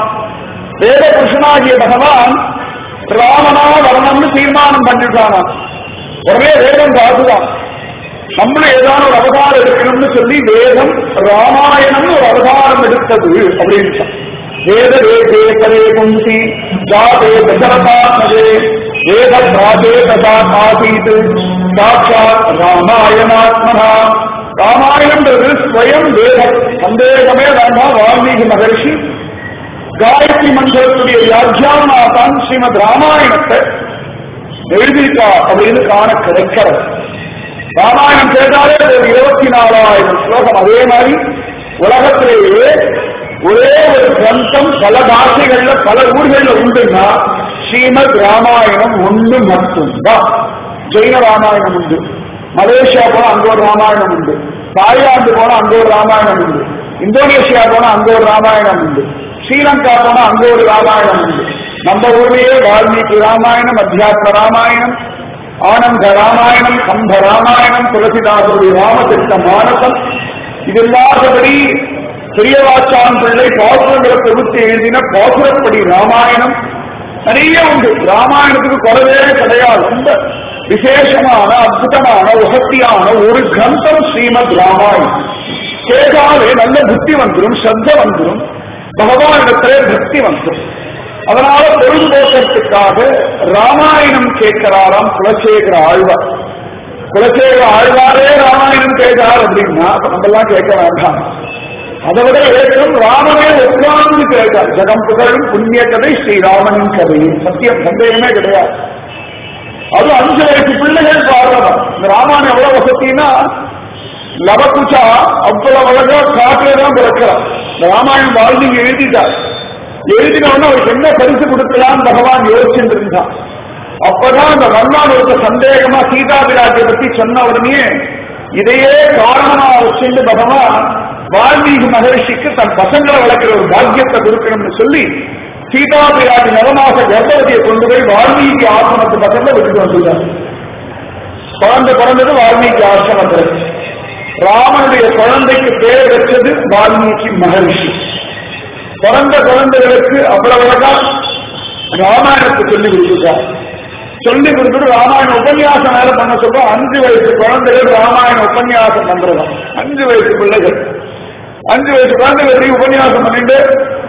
வேத புருஷனாகிய பகவான் ராமனா வரணும்னு தீர்மானம் பண்ணிட்டானா உடனே வேதம் ராஜுதான் நம்மளும் ஏதாவது ஒரு அவதாரம் எடுக்கணும்னு சொல்லி வேதம் ராமாயணம் ஒரு அவதாரம் எடுத்தது அப்படின்னு வேத வேதே கரே குந்தி ஜாதே தசரதாத்மதே வேத பிராதே ததா ஆசீத் சாட்சாத் ராமாயணாத்மனா ராமாயணம்ன்றது ஸ்வயம் வேதம் சந்தேகமே வேண்டாம் வால்மீகி மகர்ஷி காயத்ரி மந்திரத்துடைய வியாக்கியானா தான் ஸ்ரீமத் ராமாயணத்தை எழுதிட்டா அப்படின்னு காண கிடைக்கிறது ராமாயணம் கேட்டாலே ஒரு இருபத்தி நாலாயிரம் ஸ்லோகம் அதே மாதிரி உலகத்திலேயே ஒரே ஒரு கிரந்தம் பல பாஷைகள்ல பல ஊர்கள்ல உண்டுன்னா ஸ்ரீமத் ராமாயணம் ஒண்ணு மட்டும்தான் ஜெயின ராமாயணம் உண்டு மலேசியா போனா அங்க ஒரு ராமாயணம் உண்டு தாய்லாந்து போனா அங்க ஒரு ராமாயணம் உண்டு இந்தோனேஷியா போனா அங்க ஒரு ராமாயணம் உண்டு ஸ்ரீலங்கா போனா அங்க ஒரு ராமாயணம் உண்டு நம்ம ஊர்லயே வால்மீகி ராமாயணம் அத்தியாத்ம ராமாயணம் ஆனந்த ராமாயணம் கம்ப ராமாயணம் துளசிதாசருடைய ராமதிருஷ்ட மானசம் இது இல்லாதபடி பெரியவாச்சான் பிள்ளை பாசுரங்களை தொகுத்து எழுதின பாசுரப்படி ராமாயணம் நிறைய உண்டு ராமாயணத்துக்கு குறவே கிடையாது ரொம்ப விசேஷமான அற்புதமான உசக்தியான ஒரு கிரந்தம் ஸ்ரீமத் ராமாயணம் கேட்டாலே நல்ல புத்தி வந்துடும் சத்த வந்துடும் பகவானிடத்திலே பக்தி வந்துடும் அதனால பொழுதுபோக்கத்துக்காக ராமாயணம் கேட்கிறாராம் குலசேகர ஆழ்வார் குலசேகர ஆழ்வாரே ராமாயணம் கேட்கிறார் அப்படின்னா அப்ப நம்ம எல்லாம் கேட்க வேண்டாம் அதை விட ஏற்றம் ராமனே உட்கார்ந்து கேட்டார் ஜெகம் புகழும் புண்ணிய கதை ஸ்ரீராமனின் கதை சத்தியம் சந்தேகமே கிடையாது அது அஞ்சு வயசு பிள்ளைகள் பாடுறதான் இந்த ராமாயணம் எவ்வளவு வசத்தின்னா லவகுச்சா அவ்வளவு அழகா காட்டிலே தான் பிறக்கிறார் இந்த ராமாயணம் வால்மீகி எழுதிட்டார் எழுதினவன அவருக்கு என்ன பரிசு கொடுக்கலாம் பகவான் யோசிச்சுட்டு இருந்தான் அப்பதான் அந்த வர்ணான் ஒரு சந்தேகமா சீதா பிராட்டியை பத்தி சொன்ன உடனே இதையே காரணமா வச்சுட்டு பகவான் வால்மீகி மகரிஷிக்கு தன் பசங்களை வளர்க்கிற ஒரு பாக்கியத்தை கொடுக்கணும்னு சொல்லி சீதா பிராட்டி நவமாச கர்ப்பவதியை கொண்டு போய் வால்மீகி ஆசிரமத்து பக்கத்துல விட்டுட்டு வந்துள்ளார் குழந்தை பிறந்தது வால்மீகி ஆசிரமத்தில் ராமனுடைய குழந்தைக்கு பேர் வச்சது வால்மீகி மகரிஷி பிறந்த குழந்தைகளுக்கு அவ்வளவு அழகா ராமாயணத்தை சொல்லி கொடுத்துருக்கார் சொல்லி கொடுத்துட்டு ராமாயண உபன்யாசம் வேலை பண்ண சொல்றோம் அஞ்சு வயசு குழந்தைகள் ராமாயண உபன்யாசம் பண்றதாம் அஞ்சு வயசு பிள்ளைகள் அஞ்சு வயசு குழந்தைகள் எப்படி உபன்யாசம் பண்ணிட்டு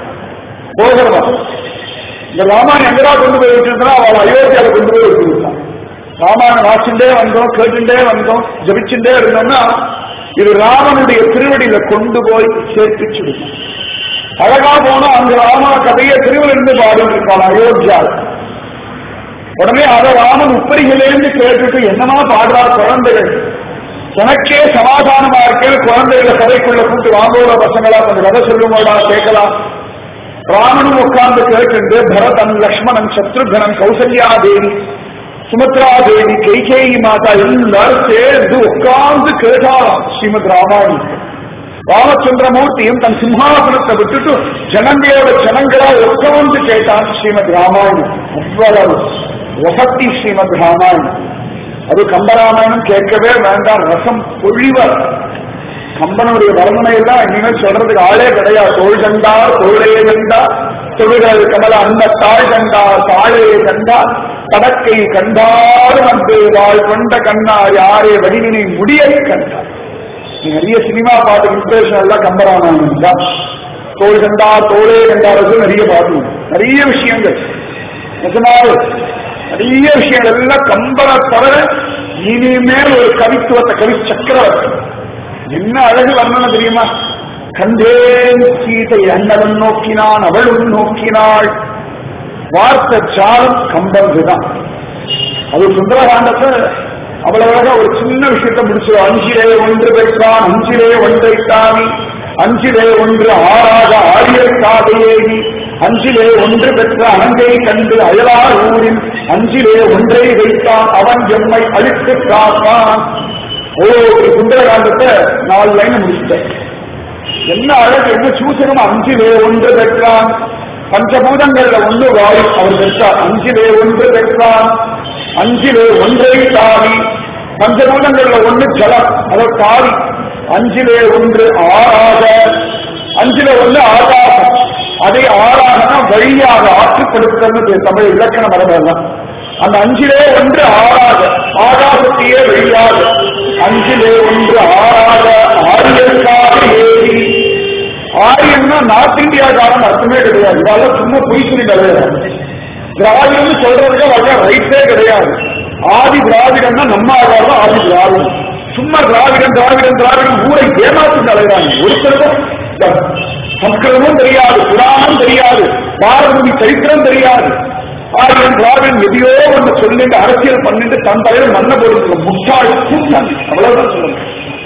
போகிறதா இந்த ராமாயணம் எங்கடா கொண்டு போய் வச்சிருந்தா அவள் அயோத்தியால கொண்டு போய் வச்சிருந்தான் ராமாயணம் வாசிண்டே வந்தோம் கேட்டுண்டே வந்தோம் ஜபிச்சுட்டே இருந்தோம்னா இது ராமனுடைய திருவடியில கொண்டு போய் சேர்ப்பிச்சு விடும் அழகா போனா அங்க ராம கதையை திருவிழிருந்து பாடிட்டு இருக்கான் அயோத்தியாவில் உடனே அத ராமன் உப்பரிகளிலிருந்து கேட்டுட்டு என்னமா பாடுறார் குழந்தைகள் உனக்கே சமாதானமா இருக்கு குழந்தைகளை சபைக்குள்ள கூட்டு வாங்கோட பசங்களா கொஞ்சம் கதை சொல்லுங்கடா கேட்கலாம் ராமனும் உட்கார்ந்து கேட்கின்ற பரதன் லக்ஷ்மணன் சத்ருகனன் கௌசல்யா தேவி சுமத்ரா தேவி கைகேயி மாதா எல்லாரும் சேர்ந்து உட்கார்ந்து கேட்டாராம் ஸ்ரீமத் ராமாயணம் ராமச்சந்திரமூர்த்தியும் தன் சிம்ஹாசனத்தை விட்டுட்டு ஜனங்களோட ஜனங்களா உட்கார்ந்து கேட்டான் ஸ்ரீமத் ராமாயணம் அவ்வளவு வசத்தி ஸ்ரீமத் ராமாயணம் அது கம்பராமாயணம் கேட்கவே வேண்டாம் ரசம் பொழிவர் கம்பனுடைய வர்ணனை எல்லாம் இனிமே சொல்றதுக்கு ஆளே கிடையாது தோல் கண்டா தோளே கண்டா தொழுகள் கமல அந்த தாழ் கண்டா தாழே கண்டா தடக்கை கண்டாறு வந்து வாழ் கொண்ட கண்ணார் யாரே வடிவினை முடியை கண்டார் நீ நிறைய சினிமா பாட்டு இன்ஸ்பிரேஷன் எல்லாம் கம்பராமாயணம் தான் தோல் கண்டா தோளே கண்டாருக்கு நிறைய பாட்டு நிறைய விஷயங்கள் நிஜமாவே நிறைய விஷயங்கள் எல்லாம் கம்பனை தவிர இனிமேல் ஒரு கவித்துவத்தை கவி சக்கரவர்த்தி என்ன அழகு வர்ணனை தெரியுமா கண்டேன் சீதை அண்ணவன் நோக்கினான் அவளும் நோக்கினாள் வார்த்தை சாரம் கம்பன் தான் அது சுந்தரகாண்டத்தை அவ்வளவு அழகா ஒரு சின்ன விஷயத்தை முடிச்சு அஞ்சிலே ஒன்று பெற்றான் அஞ்சிலே ஒன்றை தாவி அஞ்சிலே ஒன்று ஆறாக ஆரியற்காதையேவி அஞ்சிலே ஒன்று பெற்ற அனங்கை கண்டு அயலார் ஊரில் அஞ்சிலே ஒன்றை வைத்தான் அவன் எம்மை அழித்து காப்பான் ஓ ஒரு சுந்தரகாண்டத்தை நாலு லைன் முடிச்சிட்டேன் என்ன அழகு என்ன சூசகம் அஞ்சிலே ஒன்று பெற்றான் பஞ்சபூதங்கள்ல ஒன்று வாயு அவர் பெற்றார் அஞ்சிலே ஒன்று பெற்றான் அஞ்சிலே ஒன்றை தாவி பஞ்சபூதங்கள்ல ஒன்று ஜலம் அதை தாவி அஞ்சிலே ஒன்று ஆறாக அஞ்சிலே ஒன்று ஆகாசம் அதை ஆறாகனா வழியாக ஆற்றுப்படுத்துறது தமிழ் இலக்கண மரபெல்லாம் அந்த அஞ்சிலே ஒன்று ஆறாக ஆகாசத்தையே வெளியாக அஞ்சிலே ஒன்று ஆறாக ஆரியற்காக ஏறி ஆரியன்னா நார்த் இந்தியாக்காரன் அர்த்தமே கிடையாது இதெல்லாம் சும்மா பொய் சொல்லி கிடையாது திராவிடம்னு சொல்றதுக்கு அவங்க ரைட்டே கிடையாது ஆதி திராவிடம்னா நம்ம ஆகாரம் ஆதி திராவிடம் சும்மா திராவிடம் திராவிடம் திராவிடம் ஊரை ஏமாத்து அலைகிறாங்க ஒருத்தருக்கும் சம்ஸ்கிருதமும் தெரியாது புராணம் தெரியாது பாரதபூமி சரித்திரம் தெரியாது ஆயிரம் திராவிடன் எதையோ ஒன்று சொல்லிட்டு அரசியல் பண்ணிட்டு தன் தலைவர் மண்ண போடுறது முட்டாள் கூட்டம் அவ்வளவுதான் சொல்லுங்க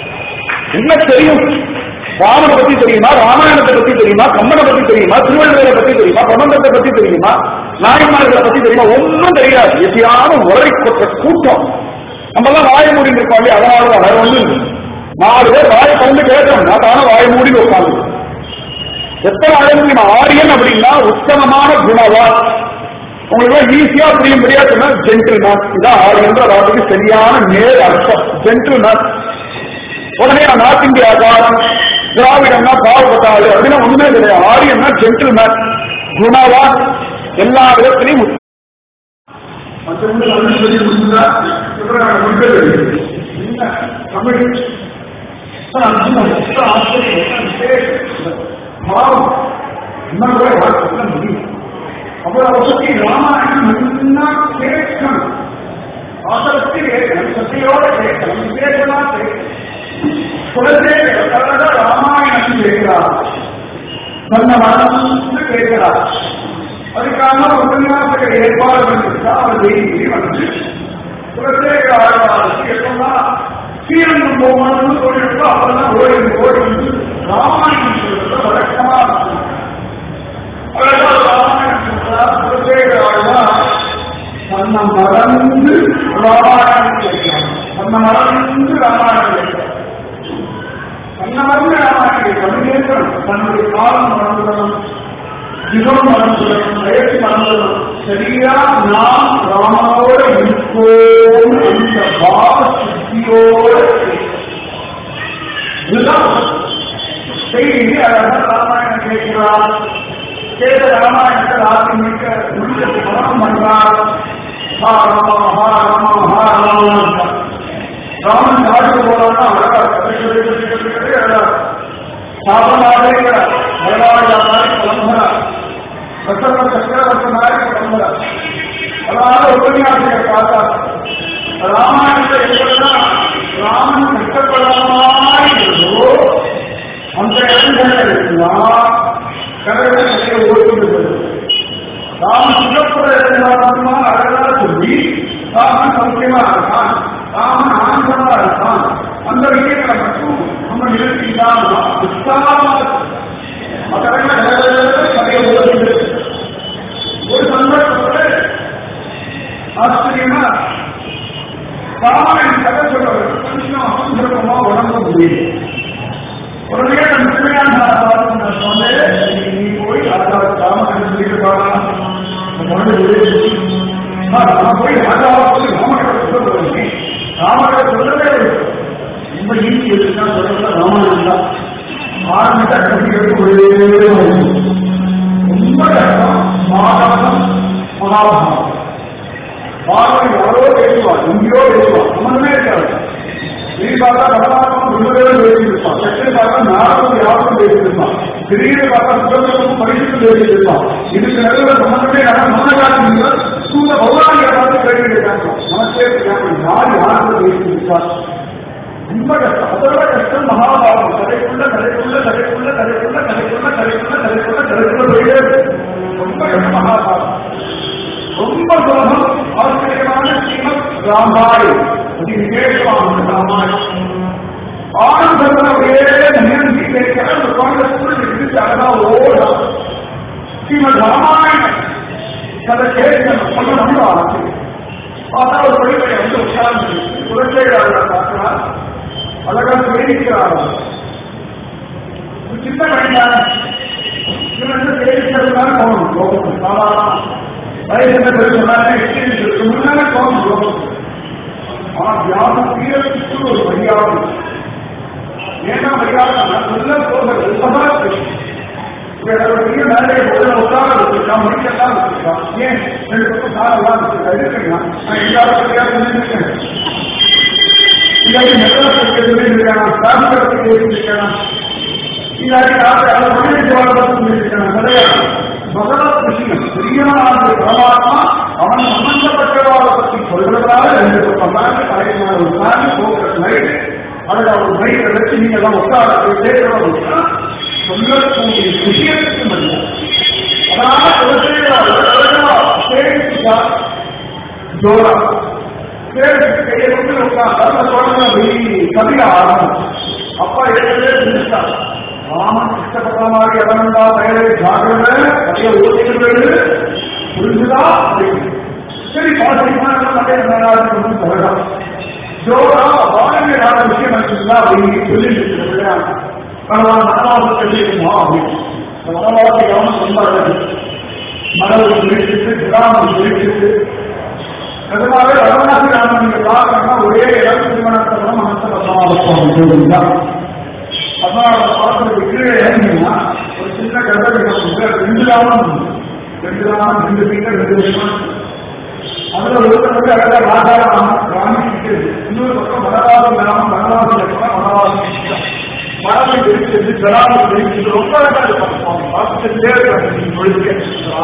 என்ன தெரியும் ராமனை பத்தி தெரியுமா ராமாயணத்தை பத்தி தெரியுமா கம்மனை பத்தி தெரியுமா திருவள்ளுவரை பத்தி தெரியுமா பிரபந்தத்தை பத்தி தெரியுமா நாயன்மார்களை பத்தி தெரியுமா ஒன்றும் தெரியாது எப்படியான உரை கொட்ட கூட்டம் நம்ம எல்லாம் வாய மூடி இருக்கோம் அதனால தான் வேற ஒண்ணும் இல்லை நாலு பேர் வாயை கலந்து கேட்கணும்னா தானே வாய மூடி உட்காந்து எத்தனை அழகு ஆரியன் அப்படின்னா உத்தமமான குணவான் உங்களுக்கு ஈஸியா புரியும்படியா சொன்னா ஜென்டில்மேன் இதான் ஆரியன்ற வார்த்தைக்கு சரியான நேர் அர்த்தம் ஜென்டில்மேன் உடனே நான் நார்த் இந்தியா காரம் திராவிடம்னா பாவப்பட்டாள் அப்படின்னா ஒண்ணுமே கிடையாது ஆரியன்னா ஜென்டில்மேன் குணவான் எல்லா விதத்திலையும் உத்தமன். மற்றவங்க தமிழ் சொல்லி கொடுத்தா இவரான மக்கள் என்ன தமிழ் பாவம் இன்னும் கூட வாழ்க்கை முடியும் அவ்வளவு வசதி ராமாயணம் நல்லா கேட்கணும் ஆசக்தி கேட்கணும் சக்தியோட கேட்கணும் விசேஷமா கேட்கணும் குலதே ராமாயணம் கேட்கிறார் தன்னை மனசு கேட்கிறார் அதுக்காக உபன்யாசக ஏற்பாடு பண்ணிருக்கா அவர் டெய்லி வந்து குலதேக ஆழ்வாருக்கு எப்பதான் ஸ்ரீரங்கம் போகணும்னு சொல்லிட்டு அப்பதான் ஓடி ஓடி வந்து ராமாயணம் சொல்றது வழக்கமா இருக்கும் அழகா ராமாயணம் சொல்றார் குலதேக ஆழ்வார் தன்னை மறந்து ராமாயணம் கேட்கிறார் தன்னை மறந்து ராமாயணம் கேட்கிறார் தன்னை மறந்து ராமாயணம் கேட்கணும் கேட்கணும் தன்னுடைய காலம் மறந்துடணும் யுகம் மறந்துடணும் வயசு மறந்துடணும் சரியா நாம் ராமனோட இருப்போம் அந்த பாவ சுத்தியோட இதுதான் செய்தி அழகா ராமாயணம் கேட்கிறார் கேட்ட ராமாயணத்தை ராத்திரி மிக்க உள்ளது மனம் பண்றார் ஹா ராமா ஹா ராமா ஹா ராமா ராமன் நாட்டுக்கு போறான்னா அழகா கதை சொல்லி சொல்லி சொல்லி சொல்லி அழகா சாபனாவே வரலாறு மாதிரி கிளம்புகிறார் ரசன சக்கரவர்த்தனாக கிளம்புகிறார் அதனால உபன்யாசியை பார்த்தா ராமாயணத்தை எப்படின்னா ராமன் கஷ்டப்படாமல் இருந்தோ அந்த இடங்கள்ல இருக்குன்னா கடவுளை நிறைய ஓடுகிறது ராமன் சுகப்புற இருந்தாலுமா அழகா சொல்லி ராமன் சௌக்கியமா இருக்கான் ராமன் ஆனந்தமா இருக்கான் அந்த விஷயங்களை மட்டும் நம்ம நிறுத்திதான் உற்சாகமாக அதெல்லாம் கதையை உதவுகிறது ஒரு சந்தர்ப்பத்தில் ஆச்சரியமா ராமாயணம் கதை சொல்றது கொஞ்சம் சந்தர்ப்பமா உடம்பு முடியுது உடனே தன் பிள்ளையான பார்த்து நான் சொன்னேன் நீ நீ போய் ராஜா ராமன் சொல்லிட்டு பாடா நான் போய் ராஜாவை போய் ராமனை சொல்ல போறேன் ராமனை சொல்லவே ரொம்ப ஈஸி இருக்குதான் சொல்றது ராமாயணம் தான் ஆரம்பித்த கட்டிகளுக்கு ஒரே ரொம்ப கஷ்டம் மாதம் மகாபாரதம் பாரதம் யாரோ பேசுவார் எங்கேயோ பேசுவார் சம்பந்தமே இருக்காது திடீர் பார்த்தா பரமாத்மா விடுதலை பேசியிருப்பான் சற்று பார்த்தா நாரதம் யாரும் பேசியிருப்பான் திடீர்னு பார்த்தா சுதந்திரமும் பரிசுக்கு பேசியிருப்பான் இதுக்கு நடுவில் சம்பந்தமே நம்ம மனதாட்சி சூழ பௌராணிக பார்த்து கேள்வி கேட்காங்க நமக்கே தெரியாம யார் யாருக்கு பேசியிருப்பார் ரொம்ப கஷ்டம் அதோட கஷ்டம் மகாபாரதம் கதைக்குள்ள கதைக்குள்ள கதைக்குள்ள கதைக்குள்ள கதைக்குள்ள கதைக்குள்ள கதைக்குள்ள கதைக்குள்ள போயிட்டே இருக்கு. ரொம்ப கஷ்டம் மகாபாரதம் ரொம்ப சுலபம் ஆச்சரியமான ஸ்ரீமத் ராமாயணம் அதி விசேஷமான ராமாயணம் ஆனந்தம் அப்படியே நியந்தி கேட்கிற அந்த காங்கிரஸ் இருந்து அழகா ஓடும் ஸ்ரீமத் ராமாயணம் கதை கேட்கணும் சொல்லணும்னு ஆசை பார்த்தா ஒரு படிப்பை வந்து உட்கார்ந்து குலசேகராக பார்க்கிறார் அழகா சேமிக்கிறார் சின்ன கணிதான் இவன் சேமிக்கிறதுனால போகணும் லோகத்துக்கு சாதாரண வயசு என்ன பேர் சொன்னாலே எக்ஸ்பீரியன்ஸ் இருக்கு முன்னாலே போகணும் லோகத்துக்கு ஆனா தியானம் தீரத்துக்கு ஒரு மரியாதை ஏன்னா மரியாதை சொல்ல போகிறது இப்பதான் தெரியும் பெரிய மேலே முதல்ல உட்கார வச்சிருக்கான் முடிக்கலாம் வச்சிருக்கான் ஏன் ரெண்டு பக்கம் சாரெல்லாம் வச்சிருக்கா இருக்குங்க நான் எல்லாரும் தெரியாது இருக்கேன் இல்லாட்டி மெட்ராஸ் இருக்கானா சாமிபுரத்துக்கு இருக்கானா இல்லாட்டி நாட்டு அதை மனித வாழ்வதற்கு இருக்கானா கிடையாது பகவத் விஷயம் பெரியவனாக பரமாத்மா அவன் சம்பந்தப்பட்டவாளை பற்றி சொல்றதால ரெண்டு பக்கம் மேலே தலைமான ஒரு மேலே போகிற லைட் அதில் ஒரு மைக்கை வச்சு நீங்க எல்லாம் உட்கார கேட்கிறோம் சொல்லக்கூடிய விஷயத்துக்கு மரியாதை அதாவது ஜோரா பேருக்கு கையை கொண்டு உட்கார்ந்து அந்த குழந்தை கவிதை ஆரம்பம் அப்பா ஏற்கனவே நினைச்சார் ராமன் இஷ்டப்பட்ட மாதிரி எவனண்டா பெயரை ஜாகிரத கதையை ஓட்டிக்கிறது புரிஞ்சுதா அப்படின்னு சரி பாசிட்டிவான கதை என்ன சொல்லலாம் ஜோரா வாழ்க்கையான விஷயம் இருக்குங்களா அப்படின்னு சொல்லிட்டு இருக்கிறாங்க பகவான் மனவாசத்தை தெரியுமா அப்படின்னு இந்த மனவாசத்தை கவனம் சொன்னார்கள் மனதை பிரிச்சுட்டு கிராமம் பிரிச்சுட்டு நிஜமாவே வடநாட்டு ராமன் நீங்க பார்க்கணும்னா ஒரே இடம் திருமணத்தவரம் மனச பத்மாவத்தம் தான் பத்மாவத பாத்திரத்துக்கு கீழே இறங்கினா ஒரு சின்ன கர்ப்பகிரம் ரெண்டு ராமன் ரெண்டு ராமன் ரெண்டு பீட்டர் ரெண்டு விஷயம் அதுல ஒருத்தர் வந்து அழகா ராஜாராமன் ராமி நிற்கிறது இன்னொரு பக்கம் வனவாசி ராமன் வனவாசி லட்சணம் வனவாசி மரத்தை பிரிச்சது ஜலாமல் பிரிச்சது ரொம்ப அழகா இருப்பாங்க பார்த்துட்டே இருக்காங்க பொழுதுக்கே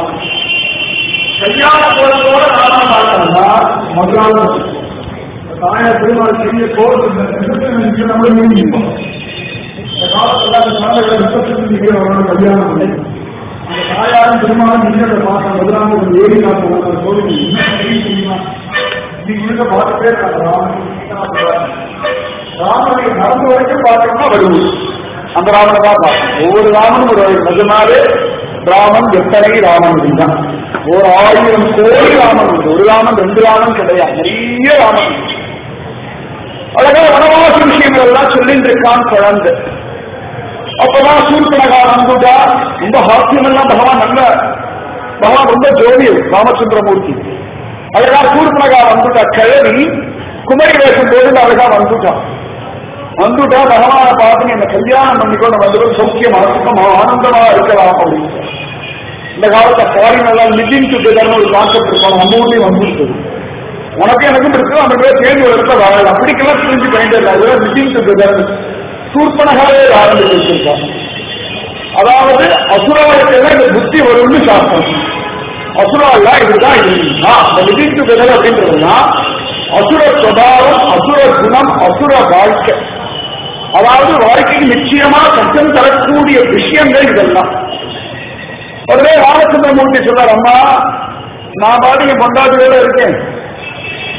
கல்யாண கோலத்தோட ராமன் பார்த்தாங்க முதலாவது தாயார் பெருமாள் பெரிய கோவில் நம்ம நீங்கிப்போம் இந்த காலத்துல அந்த குழந்தைகளை முப்பத்தி நிற்கிறவங்க கல்யாணம் இல்லை அந்த தாயாரும் பெருமாளும் நின்றதை பார்த்த முதலாவது ஒரு ஏரி காட்டு கோவில் இன்னைக்கு உள்ள பார்த்துட்டே இருக்காங்க ராமன் ராமனை நடந்த வரைக்கும் பார்த்தோம்னா வருவது அந்த ராமனை தான் பார்க்கணும் ஒவ்வொரு ராமனும் ஒரு நிஜமாவே ராமன் எத்தனை ராமன் இருந்தான் ஒரு ஆயிரம் கோடி ராமன் உண்டு ஒரு ராமன் ரெண்டு ராமன் கிடையாது நிறைய ராமன் உண்டு. அழகா வனவாசி விஷயங்கள் எல்லாம் சொல்லிட்டு இருக்கான் குழந்தை அப்பதான் சூர்பனகா வந்துட்டா ரொம்ப ஹாஸ்யம் எல்லாம் பகவான் நல்ல பகவான் ரொம்ப ஜோதி ராமச்சந்திரமூர்த்தி அழகா சூர்பனகா வந்துட்டா கிழவி குமரி வேஷம் போது அழகா வந்துட்டான் வந்துட்டா பகவானை பார்த்து என்ன கல்யாணம் பண்ணிக்கொண்டு வந்து சௌக்கியமா சுத்தமா ஆனந்தமா இருக்கலாம் அப்படின்னு இந்த காலத்தை ஃபாரின் எல்லாம் லிவிங் டுகெதர்னு ஒரு கான்செப்ட் இருக்கும் நம்ம ஊர்லயும் வந்துருக்குது உனக்கு எனக்கும் இருக்கு அந்த பேர் தேடி ஒரு இடத்துல வாழலாம் அப்படிக்கெல்லாம் புரிஞ்சு பயந்து இல்லை லிவிங் டுகெதர் சூர்பனகாவே ஆரம்பிச்சு வச்சிருக்காங்க அதாவது அசுரவழக்கையில இந்த புத்தி வரும்னு சாஸ்திரம் அசுரா இதுதான் இருந்தா இந்த லிவிங் டுகெதர் அப்படின்றதுனா அசுர சுபாவம் அசுர குணம் அசுர வாழ்க்கை அதாவது வாழ்க்கைக்கு நிச்சயமா கஷ்டம் தரக்கூடிய விஷயங்கள் இதெல்லாம் உடனே ராமச்சந்திரமூர்த்தி சொல்றார் அம்மா நான் பாட்டுக்கு பொண்டாட்டியோட இருக்கேன்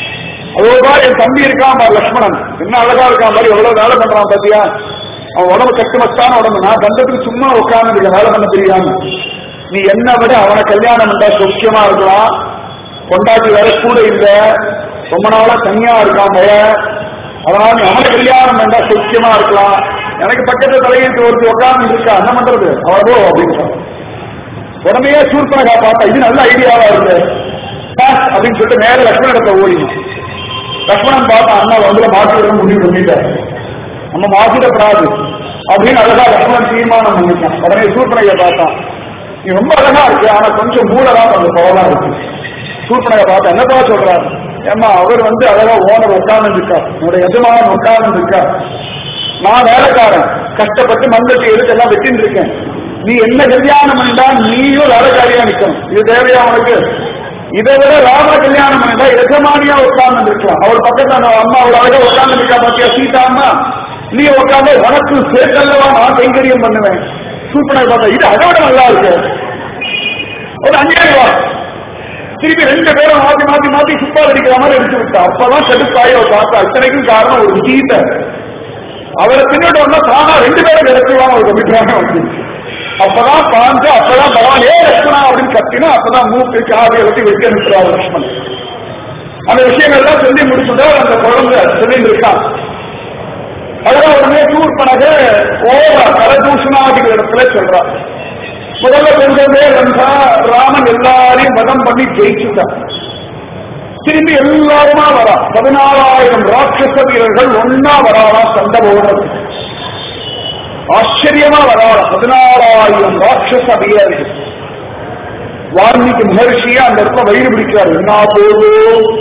அதோபா என் தம்பி இருக்கான் பாரு லக்ஷ்மணன் என்ன அழகா இருக்கான் பாரு எவ்வளவு வேலை பண்றான் பாத்தியா அவன் உடம்பு கட்டுமஸ்தான உடம்பு நான் தந்தத்துக்கு சும்மா உட்கார்ந்து வேலை பண்ண தெரியாம நீ என்ன விட அவனை கல்யாணம் பண்ணா சௌக்கியமா இருக்கலாம் கொண்டாட்டி வேற கூட இல்ல ரொம்ப நாளா தனியா இருக்கான் பையன் அதனால நீ அவனை கல்யாணம் பண்ணா சௌக்கியமா இருக்கலாம் எனக்கு பக்கத்துல தலையெழுத்து ஒருத்தி உட்கார்ந்து இருக்கா என்ன பண்றது அவளோ அப்படின்னு உடனே சூர்பனகா பார்த்தா இது நல்ல ஐடியாவா இருக்கு பாஸ் அப்படின்னு சொல்லிட்டு நேர லக்ஷ்மணத்தை ஓடினோம் லக்ஷ்மணன் பார்த்தா அண்ணா வந்து மாற்றிட முடிவு பண்ணிட்டார் நம்ம மாற்றிடப்படாது அப்படின்னு அழகா லக்ஷ்மணன் தீர்மானம் பண்ணிட்டான் உடனே சூர்பனகை பார்த்தான் நீ ரொம்ப அழகா இருக்கு ஆனா கொஞ்சம் மூலதான் கொஞ்சம் பவலா இருக்கு சூர்பனகை பார்த்தா என்னப்பா சொல்றாரு ஏமா அவர் வந்து அழகா ஓனர் உட்கார்ந்து இருக்கா என்னுடைய எஜமானன் உட்கார்ந்து இருக்கா நான் வேலைக்காரன் கஷ்டப்பட்டு மண்வெட்டி எடுத்து எல்லாம் வெட்டின்னு இருக்கேன் நீ என்ன கல்யாணம் பண்ணா நீயும் வேலைக்காரியா நிக்கணும் இது தேவையா உனக்கு இதை விட ராம கல்யாணம் பண்ணா எஜமானியா உட்கார்ந்து இருக்கலாம் அவர் பக்கத்துல அந்த அம்மா ஒரு அழகா உட்கார்ந்து இருக்கா பாத்தியா சீதா அம்மா நீ உட்கார்ந்து உனக்கு சேர்க்கல்லவா நான் கைங்கரியம் பண்ணுவேன் சூப்பரா பார்த்தா இது அதை விட நல்லா இருக்கு ஒரு அஞ்சாயிரம் ரூபாய் திருப்பி ரெண்டு பேரும் மாத்தி மாத்தி மாத்தி சுப்பா அடிக்கிற மாதிரி எடுத்து விட்டா அப்பதான் கடுப்பாய ஒரு பார்த்தா இத்தனைக்கும் காரணம் ஒரு கீதை அவரை பின்னாடி வந்தா தானா ரெண்டு பேரும் கிடைச்சிருவாங்க ஒரு அபிப்பிராயம் வந்து அப்பதான் பாஞ்சு அப்பதான் பகவான் ஏ லட்சுமணா அப்படின்னு கத்தினா அப்பதான் மூக்கு காது எல்லாத்தையும் வெட்டி அனுப்புறாரு லட்சுமணன் அந்த விஷயங்கள்லாம் சொல்லி முடிச்சுட்டா அந்த குழந்தை சொல்லிட்டு இருக்கான் அதான் உடனே சூர்பனக ஓவா கரதூஷணாதிகள் இடத்துல சொல்றா முதல்ல கொஞ்சமே வந்தா ராமன் எல்லாரையும் வதம் பண்ணி ஜெயிச்சுட்டான் திரும்பி எல்லாருமா வரா பதினாலாயிரம் ராட்சச வீரர்கள் ஒன்னா வராளா சண்டை போடுறது ஆச்சரியமா வராளா பதினாலாயிரம் ராட்சச வீரர்கள் வால்மீகி மகர்ஷியா அந்த இடத்துல வயிறு பிடிக்கிறார் என்ன போதோ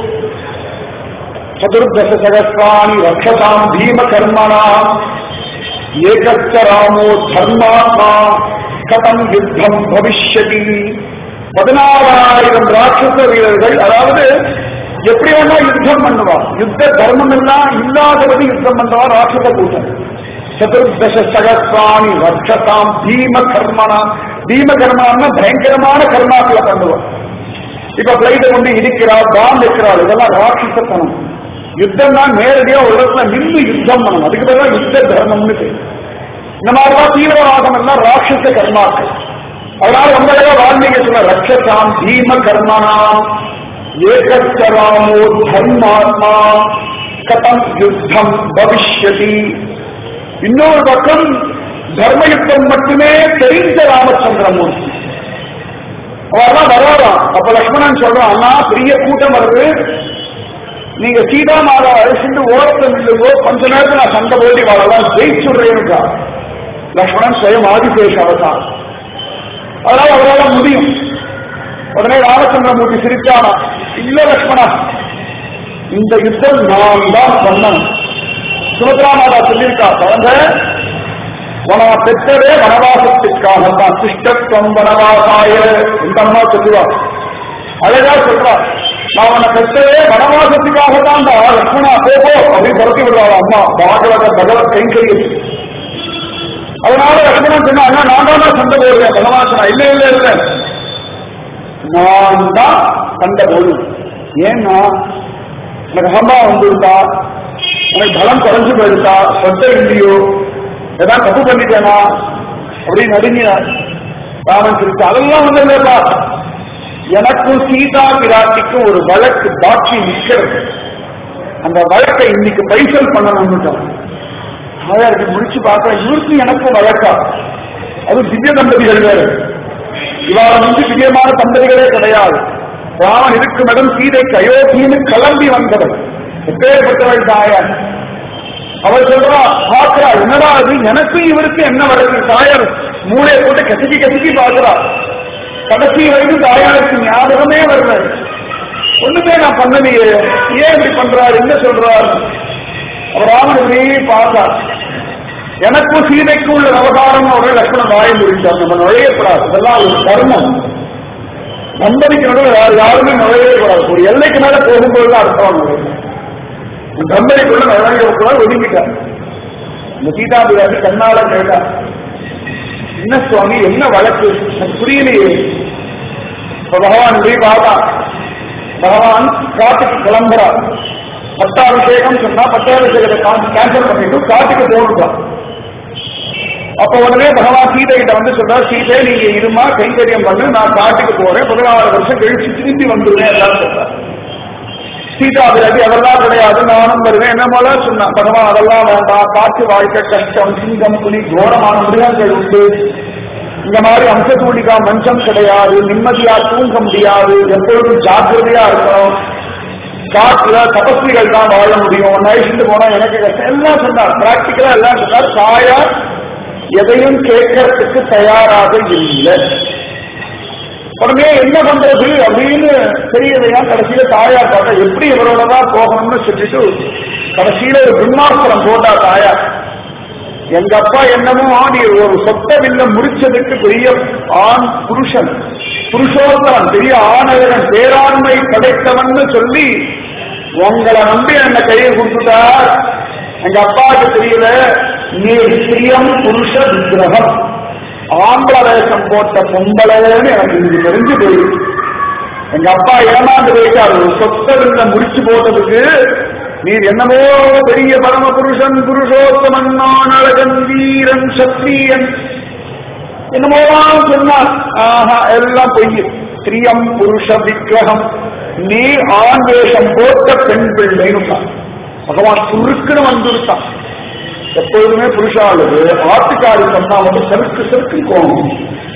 சதுர்தச சகசிராணி ரக்ஷதாம் பீம கர்மணா ஏகச்ச ராமோ தர்மாத்மா கதம் யுத்தம் பவிஷ்யதி பதினாறாயிரம் ராட்சச வீரர்கள் அதாவது எப்படி வேணா யுத்தம் பண்ணுவா யுத்த தர்மம் எல்லாம் இல்லாதபடி யுத்தம் பண்ணுவா ராட்சச கூட்டம் சதுர்தச சகசிராணி ரக்ஷதாம் பீம கர்மணா பீம கர்மனா பயங்கரமான கர்மாக்களை பண்ணுவா இப்ப பிளைட்டை கொண்டு இடிக்கிறாள் பாம்பு வைக்கிறாள் இதெல்லாம் ராட்சசத்தனம் யுத்தம் தான் நேரடியா ஒரு இடத்துல நின்று யுத்தம் பண்ணணும் அதுக்கு பதிலாக யுத்த தர்மம்னு பேர் இந்த மாதிரிலாம் தீவிரவாதம் எல்லாம் ராட்சச கர்மாக்கள் அதனால ரொம்ப அழகா வால்மீகி சொல்ல ரக்ஷசாம் பீம கர்மனாம் ஏகச்சராமோ தர்மாத்மா கதம் யுத்தம் பவிஷ்யதி இன்னொரு பக்கம் தர்ம யுத்தம் மட்டுமே தெரிந்த ராமச்சந்திரமூர்த்தி அவெல்லாம் வராறாம் அப்ப லக்ஷ்மணன் சொல்றான் அண்ணா பெரிய கூட்டம் வருது நீங்க சீதா மாதா அழைச்சிட்டு ஓரத்தில் நில்லுங்கோ கொஞ்ச நேரத்தில் நான் சண்டை போட்டி வாழலாம் ஜெயிச்சுடுறேன்னுக்கா லக்ஷ்மணன் சுயம் ஆதிசேஷ அவதார் அதனால அவரால் முடியும் உடனே ராமச்சந்திரமூர்த்தி சிரிச்சானா இல்ல லக்ஷ்மணா இந்த யுத்தம் நான் தான் பண்ணணும் சுமத்ரா மாதா சொல்லியிருக்கா குழந்தை உன பெற்றதே வனவாசத்திற்காக தான் சிஷ்டத்துவம் வனவாசாய இந்த அம்மா சொல்லுவா அழகா சொல்றா நான் உன்னை பெற்றதே வனவாசத்துக்காக தான் லக்ஷ்மணா போகோ அப்படின்னு துரத்தி விடுவாள் அம்மா பாகவத பகவத் கைங்கரியம் அதனால லட்சுமணன் சொன்னா அண்ணா நான் தான் சண்டை போடுவேன் பகவாசனா இல்ல இல்ல இல்ல நான் தான் சண்டை போடுவேன் ஏன்னா எனக்கு அம்மா வந்துருந்தா எனக்கு பலம் குறைஞ்சு போயிருந்தா சொத்தை இல்லையோ ஏதாவது தப்பு பண்ணிட்டேனா அப்படின்னு நடுங்கினார் ராமன் சிரிச்சு அதெல்லாம் வந்து இல்லப்பா எனக்கும் சீதா பிராட்டிக்கும் ஒரு வழக்கு பாட்சி நிற்கிறது அந்த வழக்கை இன்னைக்கு பைசல் பண்ணணும்னுட்டான் தாயாருக்கு முடிச்சு பார்த்தா இவருக்கு எனக்கும் வழக்கா அது திவ்ய தம்பதிகள் வேறு இவாள வந்து திவ்யமான தம்பதிகளே கிடையாது ராமன் இருக்கும் இடம் சீதைக்கு அயோத்தின்னு கிளம்பி வந்தவர் எப்பேற்பட்டவள் தாயார் அவர் சொல்றா பாக்குறா என்னடா அது எனக்கும் இவருக்கு என்ன வழக்கு தாயார் மூளையை போட்டு கசக்கி கசக்கி பாக்குறா கடைசி வரைக்கும் தாயாருக்கு ஞாபகமே வரல ஒண்ணுமே நான் பண்ணலையே ஏன் இப்படி பண்றாரு என்ன சொல்றாரு அவர் ராமன் இப்படியே பார்த்தார் எனக்கும் சீதைக்கும் உள்ள விவகாரம் அவர்கள் லட்சணம் வாய முடிச்சார் நம்ம நுழையக்கூடாது இதெல்லாம் ஒரு தர்மம் தம்பதிக்கு நடுவில் வேற யாருமே நுழையவே கூடாது ஒரு எல்லைக்கு மேல போகும்போது தான் அர்த்தம் நுழையும் தம்பதிக்குள்ள நுழையக்கூடாது ஒதுங்கிட்டார் இந்த சீதாபிராசி கண்ணால கேட்டா என்ன சுவாமி என்ன வழக்கு எனக்கு புரியலையே இப்ப பகவான் இப்படி பார்த்தா பகவான் காட்டுக்கு கிளம்புறார் பட்டாபிஷேகம் சொன்னா பட்டாபிஷேகத்தை கேன்சல் பண்ணிட்டு காட்டுக்கு போகணும் அப்ப உடனே பகவான் சீதை கிட்ட வந்து சொல்றார் சீதை நீங்க இருமா கைங்கரியம் பண்ணு நான் காட்டுக்கு போறேன் பதினாறு வருஷம் கழிச்சு திரும்பி வந்துருவேன் எல்லாரும் சொல்றார் சீதா பிராட்டி அதெல்லாம் கிடையாது நானும் வருவேன் என்ன போல சொன்னா பகவான் அதெல்லாம் வேண்டாம் காட்டு வாழ்க்கை கஷ்டம் சிங்கம் புலி கோரமான மிருகங்கள் உண்டு இந்த மாதிரி அம்சத்தூடிக்கா மஞ்சம் கிடையாது நிம்மதியா தூங்க முடியாது எப்பொழுதும் ஜாக்கிரதையா இருக்கணும் காட்டுல தபஸ்விகள் தான் வாழ முடியும் நைட்டு போனா எனக்கு கஷ்டம் எல்லாம் சொன்னார் பிராக்டிக்கலா எல்லாம் சொன்னார் தாயார் எதையும் கேட்கறதுக்கு தயாராக இல்லை உடனே என்ன பண்றது அப்படின்னு தெரியலையா கடைசியில தாயார் பார்த்தா எப்படி இவரோடதான் போகணும்னு சொல்லிட்டு கடைசியில ஒரு பிரம்மாஸ்திரம் போட்டா தாயார் எங்க அப்பா என்னமோ நீ ஒரு சொத்த வில்ல முடிச்சதுக்கு பெரிய ஆண் புருஷன் புருஷோத்தரன் பெரிய ஆணவன் பேராண்மை படைத்தவன் சொல்லி உங்களை நம்பி என்ன கையை கொடுத்துட்டார் எங்க அப்பாவுக்கு தெரியல நீ ஸ்ரீயம் புருஷ விக்கிரகம் ஆம்பள வேஷம் போட்ட பொம்பளைன்னு எனக்கு இன்னைக்கு தெரிஞ்சு போயிடுச்சு எங்க அப்பா ஏமாந்து போயிட்டார் ஒரு சொத்த வில்ல முடிச்சு போட்டதுக்கு நீர் என்னமோ பெரிய பரம புருஷன் புருஷோத்தமன் அழகன் வீரன் சத்திரியன் என்னமோதான் சொன்னார் ஆஹா எல்லாம் பொய் ஸ்ரீயம் புருஷ விக்கிரகம் நீ ஆண் வேஷம் போட்ட பெண் பிள்ளைன்னு பகவான் சுருக்குன்னு வந்துருத்தான் எப்பொழுதுமே புருஷாளுக்கு ஆட்டுக்காரி சொன்னா வந்து செருக்கு செருக்கு கோவம்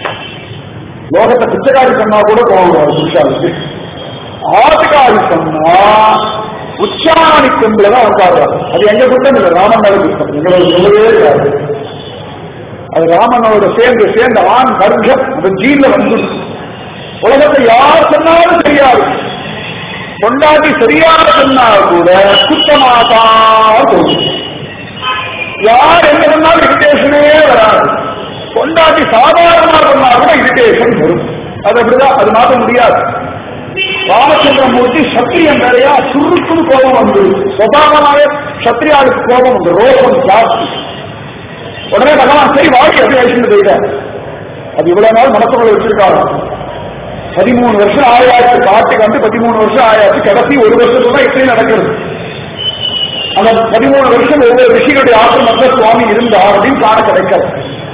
லோகத்தை பிச்சைக்காரி சொன்னா கூட கோவம் வரும் புருஷாளுக்கு ஆட்டுக்காரி சொன்னா உச்சாணி கும்பலதான் உட்காடுறாரு அது எங்க குற்றம் இல்லை ராமனோட குற்றம் எங்களோட சொல்லவே கிடையாது அது ராமனோட சேர்ந்து சேர்ந்த ஆண் வர்க்கம் அந்த ஜீன்ல வந்து உலகத்தை யார் சொன்னாலும் தெரியாது கொண்டாடி சரியாக சொன்னா கூட குத்தமாதான் தோணும் யார் என்ன சொன்னாலும் இரிட்டேஷனே வராது கொண்டாடி சாதாரணமா சொன்னா கூட இரிட்டேஷன் வரும் அது அப்படிதான் அது மாற்ற முடியாது ராமச்சந்திரமூர்த்தி சத்திரியன் வேறையா சுருக்குன்னு கோபம் வந்து சுபாவமாவே சத்திரியாளுக்கு கோபம் வந்து ரோகம் ஜாஸ்தி உடனே பகவான் சரி வாழ்க்கை எப்படி அழிச்சுட்டு போயிட்டார் அது இவ்வளவு நாள் மனசுக்குள்ள வச்சிருக்காங்க பதிமூணு வருஷம் ஆயாச்சு காட்டுக்கு வந்து பதிமூணு வருஷம் ஆயாச்சு கடைசி ஒரு வருஷத்துல தான் இப்படி நடக்கிறது அந்த பதிமூணு வருஷம் ஒவ்வொரு ரிஷிகளுடைய ஆசிரமத்தில் சுவாமி இருந்தார் அப்படின்னு காண கிடைக்காது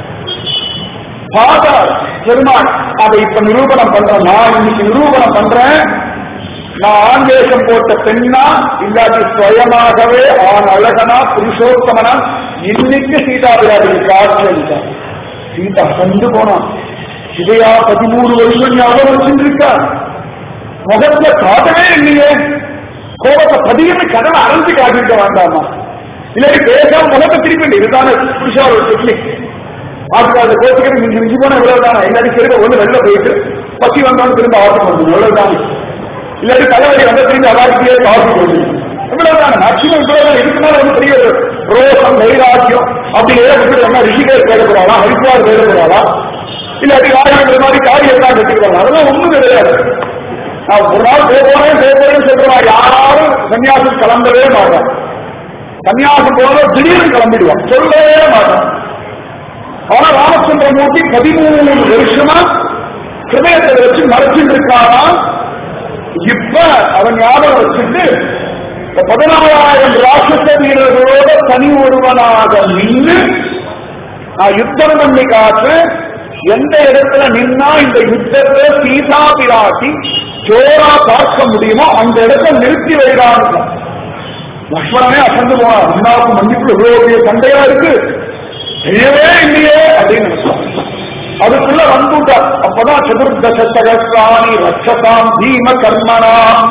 பார்த்தா பெருமாள் அதை இப்ப நிரூபணம் பண்றேன் நான் இன்னைக்கு நிரூபணம் பண்றேன் நான் ஆண் வேஷம் போட்ட பெண்ணா இல்லாட்டி சுயமாகவே ஆண் அழகனா புருஷோத்தமனா இன்னைக்கு சீதா பிராட்டிக்கு காட்சி அளித்தார் சீதா கண்டு போனான் இதையா பதிமூணு வருஷம் ஞாபகம் வச்சுருக்கா முகத்துல காட்டவே இல்லையே கோபத்தை பதியன்னு கடலை அரைஞ்சு காட்டிருக்க வேண்டாமா இல்லாட்டி பேசாம முகத்தை திருப்பி இதுதானே புருஷா ஒரு டெக்னிக் ஆட்டுக்காரத்தை கோச்சுக்கிட்டு மிஞ்சி மிஞ்சி போனா இவ்வளவுதானே இல்லாட்டி திரும்ப ஒண்ணு வெளில போயிட்டு பசி வந்தாலும் திரும்ப ஆட்டம் பண்ணணும் இவ்வளவுதானே இல்லாட்டி தலைவலி வந்தா திரும்பி அவாட்டியே காஃபி போடுது இவ்வளவுதானே மேக்சிமம் இவ்வளவுதான் இதுக்கு மேல வந்து பெரிய ஒரு ரோசம் வைராக்கியம் அப்படி ஏற்பட்டு என்ன ரிஷிகேஷ் தேடப்படாதா ஹரித்வார் தேடப்படாதா இல்லாட்டி ராஜேந்திர மாதிரி காரியம் தான் வச்சுக்கிறாங்க அதெல்லாம் ஒண்ணும் கிடையாது நான் ஒரு நாள் போறேன் போறேன்னு சொல்றேன் யாரும் சன்னியாசம் கிளம்பவே மாட்டான் சன்னியாசம் போறத திடீர்னு கிளம்பிடுவான் சொல்லவே மாட்டான் ஆனா ராமச்சந்திரமூர்த்தி பதிமூணு வருஷமா ஹிருதயத்தை வச்சு மறைச்சிட்டு இருக்கானா இப்ப அவன் ஞாபகம் வச்சுட்டு இந்த பதினாலாயிரம் ராட்சச வீரர்களோட தனி ஒருவனாக நின்று நான் யுத்தம் பண்ணி காத்து எந்த இடத்துல நின்னா இந்த யுத்தத்தை சீதா பிராட்டி ஜோரா பார்க்க முடியுமோ அந்த இடத்துல நிறுத்தி வைக்கிறாங்க லக்ஷ்மணனே அசந்து போனார் அண்ணாவுக்கு மன்னிப்பு இவ்வளவு பெரிய சண்டையா இருக்கு தெரியவே இல்லையே அப்படின்னு நினைச்சான் அதுக்குள்ள வந்துட்டார் அப்பதான் சதுர்தச சகசிராணி ரட்சதாம் பீம கர்மணாம்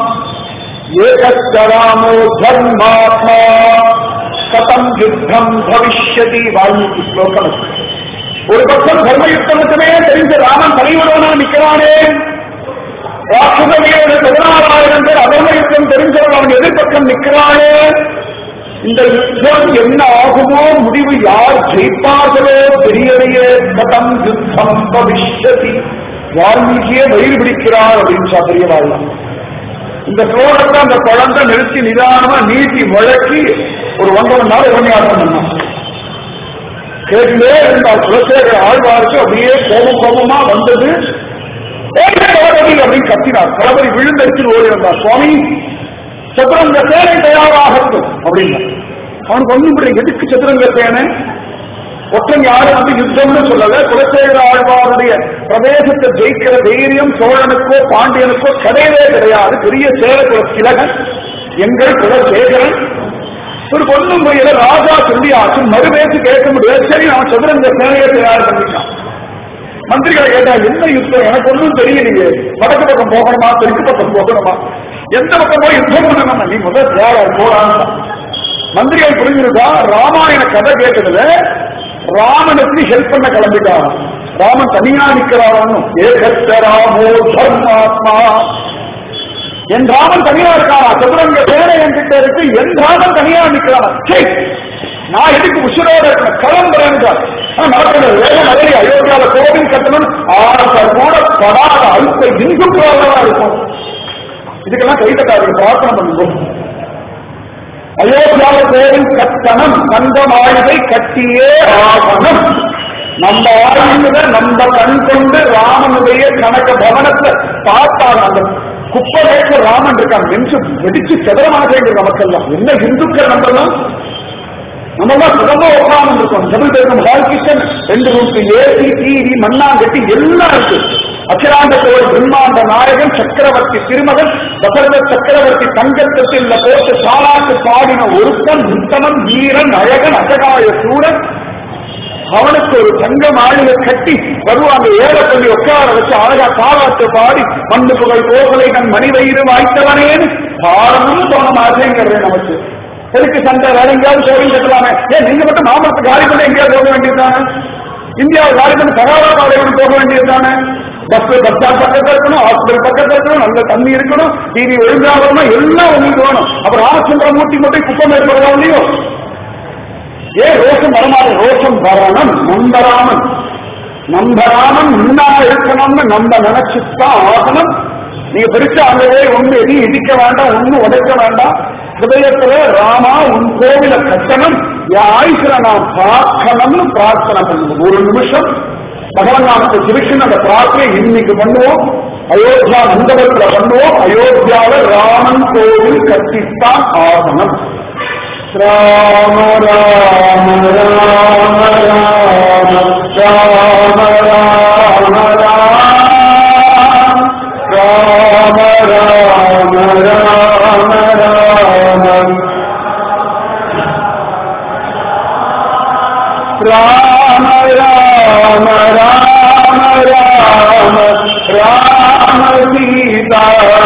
ஏகஸ்தராமோ தர்மாத்மா கதம் யுத்தம் பவிஷ்யதி வால்மீகி ஸ்லோகம் ஒரு பக்கம் தர்ம யுத்தம் மட்டுமே தெரிஞ்ச ராமன் தலைவரோனா நிக்கிறானே ராட்சச வீரர்கள் பதினாறாயிரம் பேர் அதர்ம யுத்தம் தெரிஞ்சவன் அவன் எதிர்பக்கம் நிக்கிறானே இந்த யுத்தம் என்ன ஆகுமோ முடிவு யார் ஜெயிப்பார்களோ தெரியலையே கதம் யுத்தம் பவிஷ்யதி வால்மீகியே வயிறு பிடிக்கிறார் அப்படின்னு சாப்பிரிய வாழலாம் இந்த ஸ்லோகத்தை அந்த குழந்தை நிறுத்தி நிதானமா நீட்டி வழக்கி ஒரு ஒன்றரை மணி நேரம் உபன்யாசம் பண்ணான் கேட்டுலே இருந்தால் குலசேகர ஆழ்வாருக்கு அப்படியே கோபம் கோபமா வந்தது ஏய், தளபதி அப்படின்னு கத்தினார் தளபதி விழுந்தடிச்சு ஓடி வந்தார் சுவாமி சதுரங்க சேனை தயாராகட்டும் அப்படின்னா அவனுக்கு ஒண்ணும் புரியல எதுக்கு சதுரங்க சேனை ஒற்றன் யாரும் வந்து யுத்தம்னு சொல்லல குலசேகர ஆழ்வாருடைய பிரதேசத்தை ஜெயிக்கிற தைரியம் சோழனுக்கோ பாண்டியனுக்கோ கிடையவே கிடையாது பெரிய சேர குல திலகன் எங்கள் குலசேகரன் ஒரு பொண்ணும் புரியல ராஜா சொல்லி ஆச்சு மறுபேச்சு கேட்க முடியாது சரி அவன் சதுரங்க சேனையை தயார் பண்ணிட்டான் மந்திரிகளை கேட்டா என்ன யுத்தம் எனக்கு ஒன்றும் தெரியலையே வடக்கு பக்கம் போகணுமா தெற்கு பக்கம் போகணுமா எந்த பக்கம் போய் யுத்தம் பண்ணணும் நீ முதல் தயாரா போறான் மந்திரிகள் புரிஞ்சிருக்கா ராமாயண கதை கேட்டதுல ராமனுக்கு ஹெல்ப் பண்ண கிளம்பிட்டான் ராமன் தனியா நிக்கிறான் ஏகத்தராமோ தர்மாத்மா என் ராமன் தனியா இருக்கானா சதுரங்க பேரை என்கிட்ட இருக்கு என் ராமன் தனியா நிக்கிறானா சரி நான் எதுக்கு உசுரோட இருக்கேன் கிளம்புறேன் நடக்கிறது வேக நகரி அயோத்தியால கோவில் கட்டணும் ஆசை கூட படாத அழுத்த இங்கும் போலதான் இருக்கும் இதுக்கெல்லாம் கைத்தட்டாரு பிரார்த்தனை பண்ணுவோம் அயோத்தியால கோவில் கட்டணம் கந்த மாளிகை கட்டியே ஆகணும் நம்ம ஆயுத நம்ம கண் கொண்டு ராமனுடைய கணக்க பவனத்தை பார்த்தாங்க அந்த குப்பை வேக்க ராமன் இருக்கான் நெஞ்சு வெடிச்சு செதறமாக நமக்கெல்லாம் என்ன இந்துக்கள் நம்மெல்லாம் நம்ம தான் சுகமா உட்கார்ந்து இருக்கோம் டபுள் பெட்ரூம் ஹால் கிச்சன் ரெண்டு ரூம்க்கு ஏசி டிவி மண்ணாங்கட்டி எல்லாம் இருக்கு அகிலாண்ட கோவில் பிரம்மாண்ட நாயகன் சக்கரவர்த்தி திருமகன் தசரத சக்கரவர்த்தி தங்கத்தில் போட்டு சாலாட்டு பாடின ஒருத்தன் உத்தமன் வீரன் அழகன் அசகாய சூரன் அவனுக்கு ஒரு தங்க மாளிகை கட்டி வருவாங்க ஏழை சொல்லி உட்கார வச்சு அழகா காலாட்டு பாடி மண்ணு புகழ் கோகலை நன் மணி வயிறு வாய்த்தவனேன்னு பாடணும்னு தோண மாட்டேங்கிறது நமக்கு எதுக்கு சண்டை வேற எங்கேயாவது கோவில் கட்டலாமே ஏன் நீங்க மட்டும் மாமரத்தை காலி பண்ணி எங்கேயாவது போக வேண்டியதுதானே இந்தியாவை காலி பண்ணி சகாரா பாளையம் போக வேண்டியதுதானே பஸ் பஸ் ஸ்டாண்ட் பக்கத்துல இருக்கணும் ஹாஸ்பிட்டல் பக்கத்துல இருக்கணும் நல்ல தண்ணி இருக்கணும் டிவி ஒழுங்கா வரணும் எல்லாம் உங்களுக்கு வேணும் அப்புறம் ராமச்சந்திரமூர்த்தி மட்டும் குப்பம் ஏற்படுறா இல்லையோ ஏன் ரோஷம் வரமாட்டே ரோஷம் வரணும் நம்பராமன் நம்பராமன் முன்னா இருக்கணும்னு நம்ம நினைச்சுதான் ஆகணும் நீங்க பெருசா அங்க போய் ஒண்ணு எதையும் இடிக்க வேண்டாம் ஒண்ணு உடைக்க வேண்டாம் ஹிருதயத்துல ராமா உன் கோவில கட்டணம் என் ஆயுசுல நான் பார்க்கணும்னு பிரார்த்தனை பண்ணுவோம் ஒரு நிமிஷம் பகவான் நாமத்தை திருஷ்ணன் அந்த பிரார்த்தனை இன்னைக்கு பண்ணுவோம் அயோத்தியா மண்டபத்துல பண்ணுவோம் அயோத்தியால ராமன் கோவில் கட்டித்தான் ஆகணும் ராம ராம ராம ராம ராம ராம ராம ராம ராம ராம ராம ராம ராம ராம ராம சீதா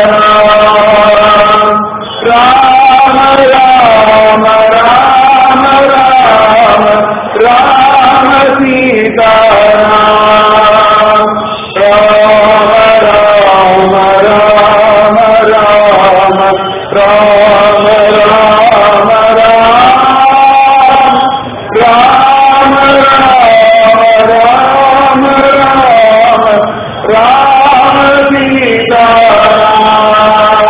ராம ராம ராம ராம ராம சீதா ராம ராம ராம ராம ராம ராம ராம ராம ராம ராம ராம ராம சீதா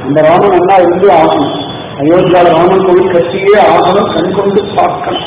இந்த ராமன் அண்ணா இருந்து ஆகணும் அயோத்தியால ராமன் கோவில் கட்டியே ஆகணும் கண் கொண்டு பார்க்கணும்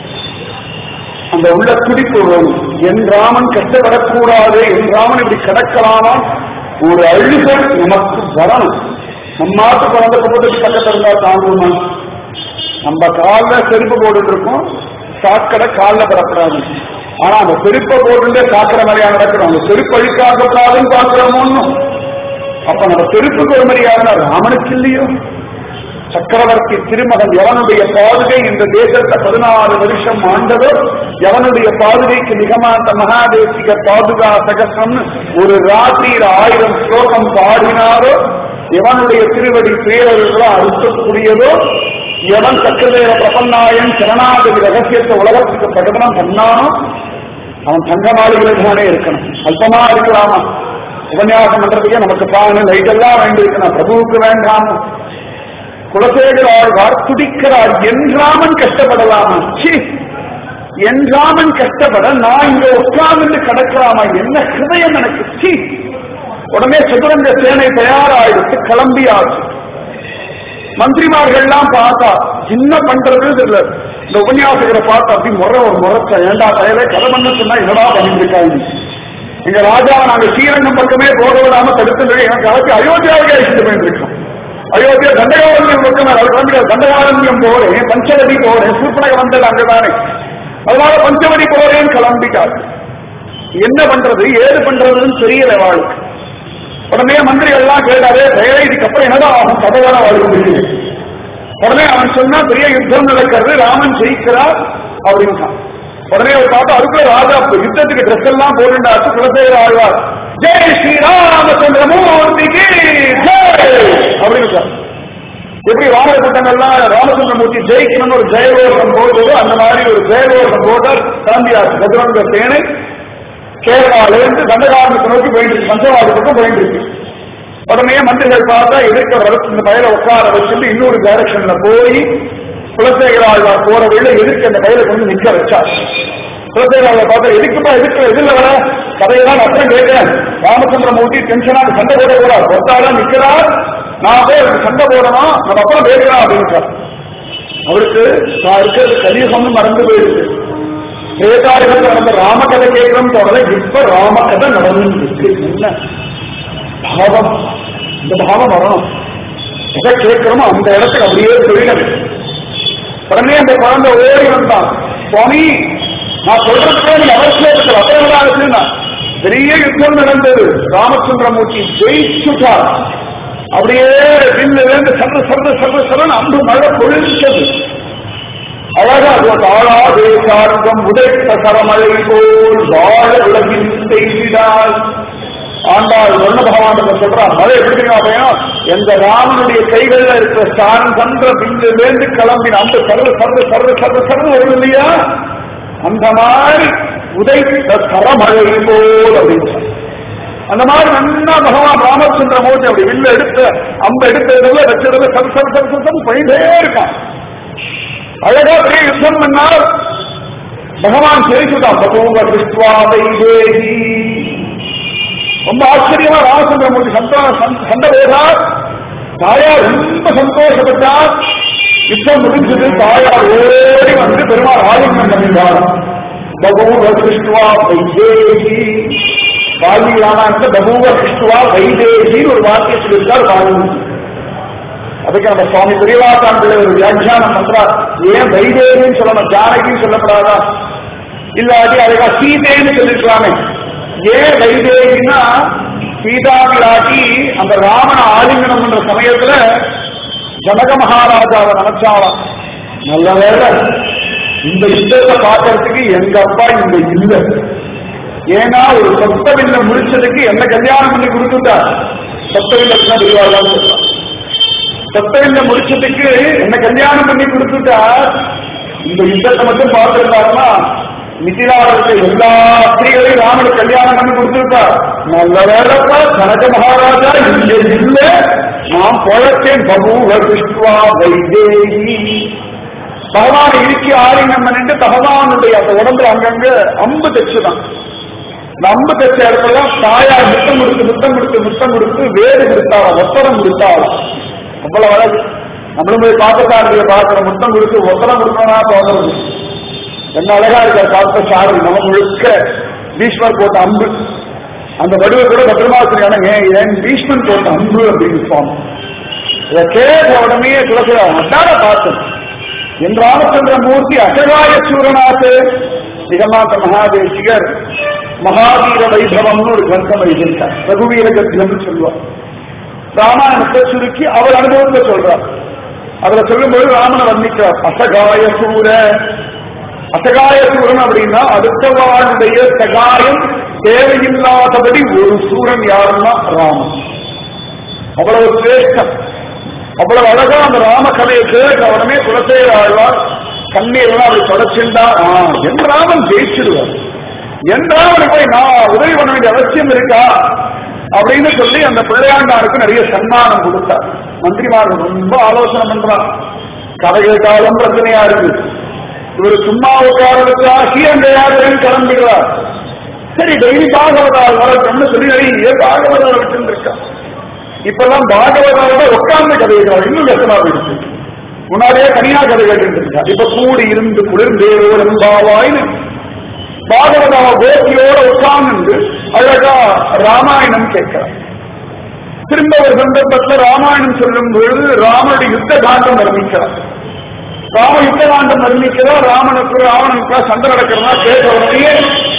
அந்த உள்ள துடிப்பு வரும் என் ராமன் கஷ்டப்படக்கூடாது என் ராமன் இப்படி கிடக்கலாமா ஒரு அழுகல் நமக்கு வரணும் நம்ம நாட்டு குழந்தை குப்பத்துக்கு பக்கத்துல இருந்தா தாங்குமா நம்ம கால்ல செருப்பு போட்டுட்டு இருக்கோம் சாக்கடை காலில் படக்கூடாது ஆனா அந்த செருப்பை போட்டுட்டே சாக்கடை மாதிரியா நடக்கிறோம் அந்த செருப்பு அழிக்காகக்கூடாதுன்னு பாக்குறோமோன்னு அப்ப நம்ம செருப்புக்கு ஒரு மரியாதை ராமனுக்கு இல்லையோ சக்கரவர்த்தி திருமகன் எவனுடைய பாதுகை இந்த தேசத்தை பதினாறு வருஷம் ஆண்டதோ எவனுடைய பாதுகைக்கு நிகமாந்த மகாதேசிக பாதுகா சகசம்னு ஒரு ராத்திரியில் ஆயிரம் ஸ்லோகம் பாடினாரோ எவனுடைய திருவடி பேரர்களோ அறுக்கக்கூடியதோ எவன் சக்கரதேவ பிரபன்னாயன் சரணாகதி ரகசியத்தை உலகத்துக்கு பிரகடனம் பண்ணானோ அவன் தங்க மாளிகையில் தானே இருக்கணும் அல்பமா இருக்கலாமா உபன்யாசம் பண்றதுக்கே நமக்கு பானு லைட் எல்லாம் வேண்டியிருக்கணும் பிரபுவுக்கு வேண்டாம் குலசேகர் ஆழ்வார் துடிக்கிறார் என்றாமன் கஷ்டப்படலாமா சி என்றாமன் கஷ்டப்பட நான் இங்க உட்கார்ந்து கிடக்கலாமா என்ன ஹிருதயம் எனக்கு சி உடனே சதுரங்க சேனை தயாராயிடுத்து கிளம்பியாச்சு மந்திரிமார்கள்லாம் பார்த்தா என்ன பண்றது இல்ல இந்த உபன்யாசகரை பார்த்தா அப்படி முறை ஒரு முறைச்ச ஏண்டா தயவே கதை பண்ண சொன்னா என்னடா பண்ணிருக்காங்க எங்க ராஜாவை நாங்க ஸ்ரீரங்கம் பக்கமே போக விடாம தடுத்து எனக்கு அவருக்கு அயோத்தியாவுக்கு அழைச்சிட்டு போயிருக்கோம் அயோத்தியா தண்டகாரண்யம் பக்கம் அதுக்கு தண்டகாரண்யம் போறேன் பஞ்சவடி போறேன் சூப்பனக வந்தது அங்கதானே அதனால பஞ்சவடி போறேன்னு கிளம்பிட்டார் என்ன பண்றது ஏது பண்றதுன்னு தெரியல வாழ்க்கை உடனே மந்திரிகள் எல்லாம் கேட்டாரு தயவே இதுக்கப்புறம் என்னதான் ஆகும் கதையான வாழ்க்கை உடனே அவன் சொன்னா பெரிய யுத்தம் நடக்கிறது ராமன் ஜெயிக்கிறார் அப்படின்னு உடனே அவர் பார்த்தா அதுக்குள்ள ராஜா யுத்தத்துக்கு ட்ரெஸ் எல்லாம் போட்டுண்டாச்சு குலசேகர ஆழ்வார் ஜெய் ஸ்ரீராமச்சந்திரமூர்த்திக்கு ஜெய் அப்படின்னு சார் எப்படி வானர கூட்டங்கள்லாம் ராமச்சந்திரமூர்த்தி ஜெயிக்கணும்னு ஒரு ஜெயகோஷம் போடுறதோ அந்த மாதிரி ஒரு ஜெயகோஷம் போட்டார் கிளம்பியாச்சு சதுரங்க சேனை கேரளால இருந்து தண்டகாரனுக்கு நோக்கி போயிட்டு இருக்கு பஞ்சவாதத்துக்கும் போயிட்டு இருக்கு உடனே மந்திரிகள் பார்த்தா எதிர்க்க வரத்து இந்த பயில உட்கார வச்சுட்டு இன்னொரு டைரக்ஷன்ல போய் குலசேகராழ்வார் போற வழியில எதிர்க்க அந்த பயில கொண்டு நிக்க வச்சார் குலசேகராழ்வார் பார்த்தா எதுக்குப்பா எதுக்கு எதிரில் வர கதையெல்லாம் நான் அப்புறம் கேட்கிறேன் ராமச்சந்திரமூர்த்தி டென்ஷனா சண்டை போட கூடாது ஒருத்தாலும் நிக்கிறார் நான் போய் அவருக்கு சண்டை போடணும் நம்ம அப்புறம் பேசுறோம் அப்படின்னு அவருக்கு நான் இருக்கிறது கலியுகம்னு மறந்து போயிடுது திரேதாயுகம் நடந்த ராமகதை கேட்கிறோம் தவிர இப்ப ராமகதை நடந்துருக்கு என்ன பாவம் இந்த பாவம் வரணும் எதை கேட்கிறோமோ அந்த இடத்துக்கு அப்படியே போயிடணும் உடனே அந்த குழந்தை ஓடி வந்தான் சுவாமி நான் சொல்றதுக்கே நீ அவசியத்துக்கு அபயவராக பெரிய யுத்தம் நடந்தது ராமச்சந்திரமூர்த்தி ஜெயிச்சுட்டார் அப்படியே வில்லிருந்து சர்வ சர்வ சர்வ சரன் அம்பு மழை பொழிச்சது அழகா தாழா தேசார்த்தம் உதைத்த சரமழை போல் வாழ உலகின் செய்திடால் ஆண்டாள் வர்ண பகவான் சொல்றான் மழை எப்படி தெரியுமா எந்த ராமனுடைய கைகள்ல இருக்கிற ஸ்தான் சந்திர பிந்து வேண்டு கிளம்பின அந்த சர்வ சர்வ சர்வ சர்வ சர்வ வரும் இல்லையா அந்த மாதிரி உதைத்த சரமழை போல் அப்படின்னு சொன்னார். அந்த மாதிரி நல்லா பகவான் ராமச்சந்திர மூர்த்தி அப்படி வில்ல எடுத்த அம்ப எடுத்ததுல வச்சதுல சர் சர் சர் சர் சர் போயிட்டே இருக்கான் அழகா பெரிய யுத்தம் பண்ணால் பகவான் தெரிஞ்சுட்டான் பகவங்க கிருஷ்வா வைதேகி ரொம்ப ஆச்சரியமா ராமச்சந்திரமூர்த்தி சந்தோஷம் சண்டை போதார் தாயார் ரொம்ப சந்தோஷப்பட்டார் யுத்தம் முடிஞ்சது தாயார் ஓடி வந்து பெருமாள் ஆலிங்கம் பண்ணினார் பகவங்க கிருஷ்வா வைதேகி வால்மீகி ராமாயணத்துல பகூவ கிருஷ்ணுவா வைதேகி ஒரு வார்த்தையை சொல்லியிருக்கார் வால்மீகி அதுக்கு நம்ம சுவாமி பெரியவாசான் பிள்ளை ஒரு வியாக்கியானம் பண்றார் ஏன் வைதேகின்னு சொல்லணும் ஜானகின்னு சொல்லப்படாதா இல்லாட்டி அதுக்கா சீதேன்னு சொல்லிருக்கலாமே ஏன் வைதேகின்னா சீதா பிராட்டி அந்த ராமனை ஆலிங்கனம் பண்ற சமயத்துல ஜனக மகாராஜாவை நினைச்சாலாம் நல்ல வேலை இந்த யுத்தத்தை பார்க்கறதுக்கு எங்க அப்பா இங்க இல்லை ஏன்னா ஒரு சொத்த வில்ல முடிச்சதுக்கு என்ன கல்யாணம் பண்ணி கொடுத்துட்டார் சொத்த வில்ல திருவாரூர் சொல்றான் சொத்த வில்ல முடிச்சதுக்கு என்ன கல்யாணம் பண்ணி கொடுத்துட்டார் இந்த யுத்தத்தை மட்டும் பார்த்திருந்தாருன்னா மிதிலாவுக்கு எல்லா ஸ்திரீகளையும் ராமனுக்கு கல்யாணம் பண்ணி கொடுத்திருப்பார் நல்ல வேலைப்பா கனக மகாராஜா இங்க இல்ல நாம் பொழத்தேன் பகூவ விஷ்வா வைதேகி பகவான் இறுக்கி ஆலிங்கம் பண்ணிட்டு பகவானுடைய அந்த உடம்புல அங்கங்க அம்பு தைச்சுதான் இந்த அம்பு தைச்ச இடத்துல தாயார் முத்தம் கொடுத்து முத்தம் கொடுத்து முத்தம் கொடுத்து வேறு கொடுத்தாலும் ஒத்தரம் கொடுத்தாலும் அவ்வளவு அழகு நம்மளும் போய் பார்த்தசாரதியை பார்க்கிற முத்தம் கொடுத்து ஒத்தனம் கொடுக்கணும்னா தோணுறது என்ன அழகா இருக்கார் பார்த்த சாரதி நம்ம முழுக்க பீஷ்மர் போட்ட அம்பு அந்த வடிவை கூட பத்திரமா வச்சிருக்காங்க ஏன் ஏன் பீஷ்மன் போட்ட அம்பு அப்படின்னு சுவாமி இதை கேட்ட உடனே துளசிராம் அதான பார்த்தேன் என் ராமச்சந்திர மூர்த்தி அசகாய சூரநாத் ஜெகநாத மகாதேசிகர் மகாவீர வைபவம்னு ஒரு கிரந்தம் எழுதியிருக்கார் ரகுவீர கத்தியம்னு சொல்லுவார் ராமாயணத்தை சுருக்கி அவர் அனுபவத்தை சொல்றார் அதுல சொல்லும்போது ராமனை வர்ணிக்கிறார் அசகாய சூர அசகாய சூரன் அப்படின்னா அடுத்தவாளுடைய சகாயம் தேவையில்லாதபடி ஒரு சூரன் யாருன்னா ராமன் அவ்வளவு சிரேஷ்டம் அவ்வளவு அழகா அந்த ராம கதையை கேட்ட உடனே குலசேகர ஆழ்வார் கண்ணீர்லாம் அப்படி தொடச்சுண்டா ஆ, என் ராமன் ஜெயிச்சிடுவார் என் ராமனை போய் நான் உதவி பண்ண வேண்டிய அவசியம் இருக்கா அப்படின்னு சொல்லி அந்த பிள்ளையாண்டாருக்கு நிறைய சன்மானம் கொடுத்தார் மந்திரிமார்கள் ரொம்ப ஆலோசனை பண்றான் கதை கேட்டாலும் பிரச்சனையா இருக்கு இவர் சும்மா உட்காரதுக்கா சீரண்டையாருன்னு கிளம்பிடுறார் சரி டெய்லி பாகவதால் வரட்டும்னு சொல்லி நிறைய பாகவதால் விட்டு இருக்கா இப்பெல்லாம் பாகவதாவோட உட்கார்ந்து கதைகள் இன்னும் லட்சமா போயிடுச்சு முன்னாடியே தனியா கதை கேட்டு இருக்கா இப்ப கூடி இருந்து குளிர்ந்தேரோரும் பாவாயின்னு பாகவதாவ கோபியோட உட்கார்ந்து அழகா ராமாயணம் கேட்கிறார் திரும்ப ஒரு சந்தர்ப்பத்துல ராமாயணம் சொல்லும் பொழுது ராமனுடைய யுத்த காண்டம் வர்ணிக்கிறார் ராம யுத்த காண்டம் வர்ணிக்கிறார் ராமனுக்கு ராவணனுக்கு சண்டை நடக்கிறதா கேட்ட உடனே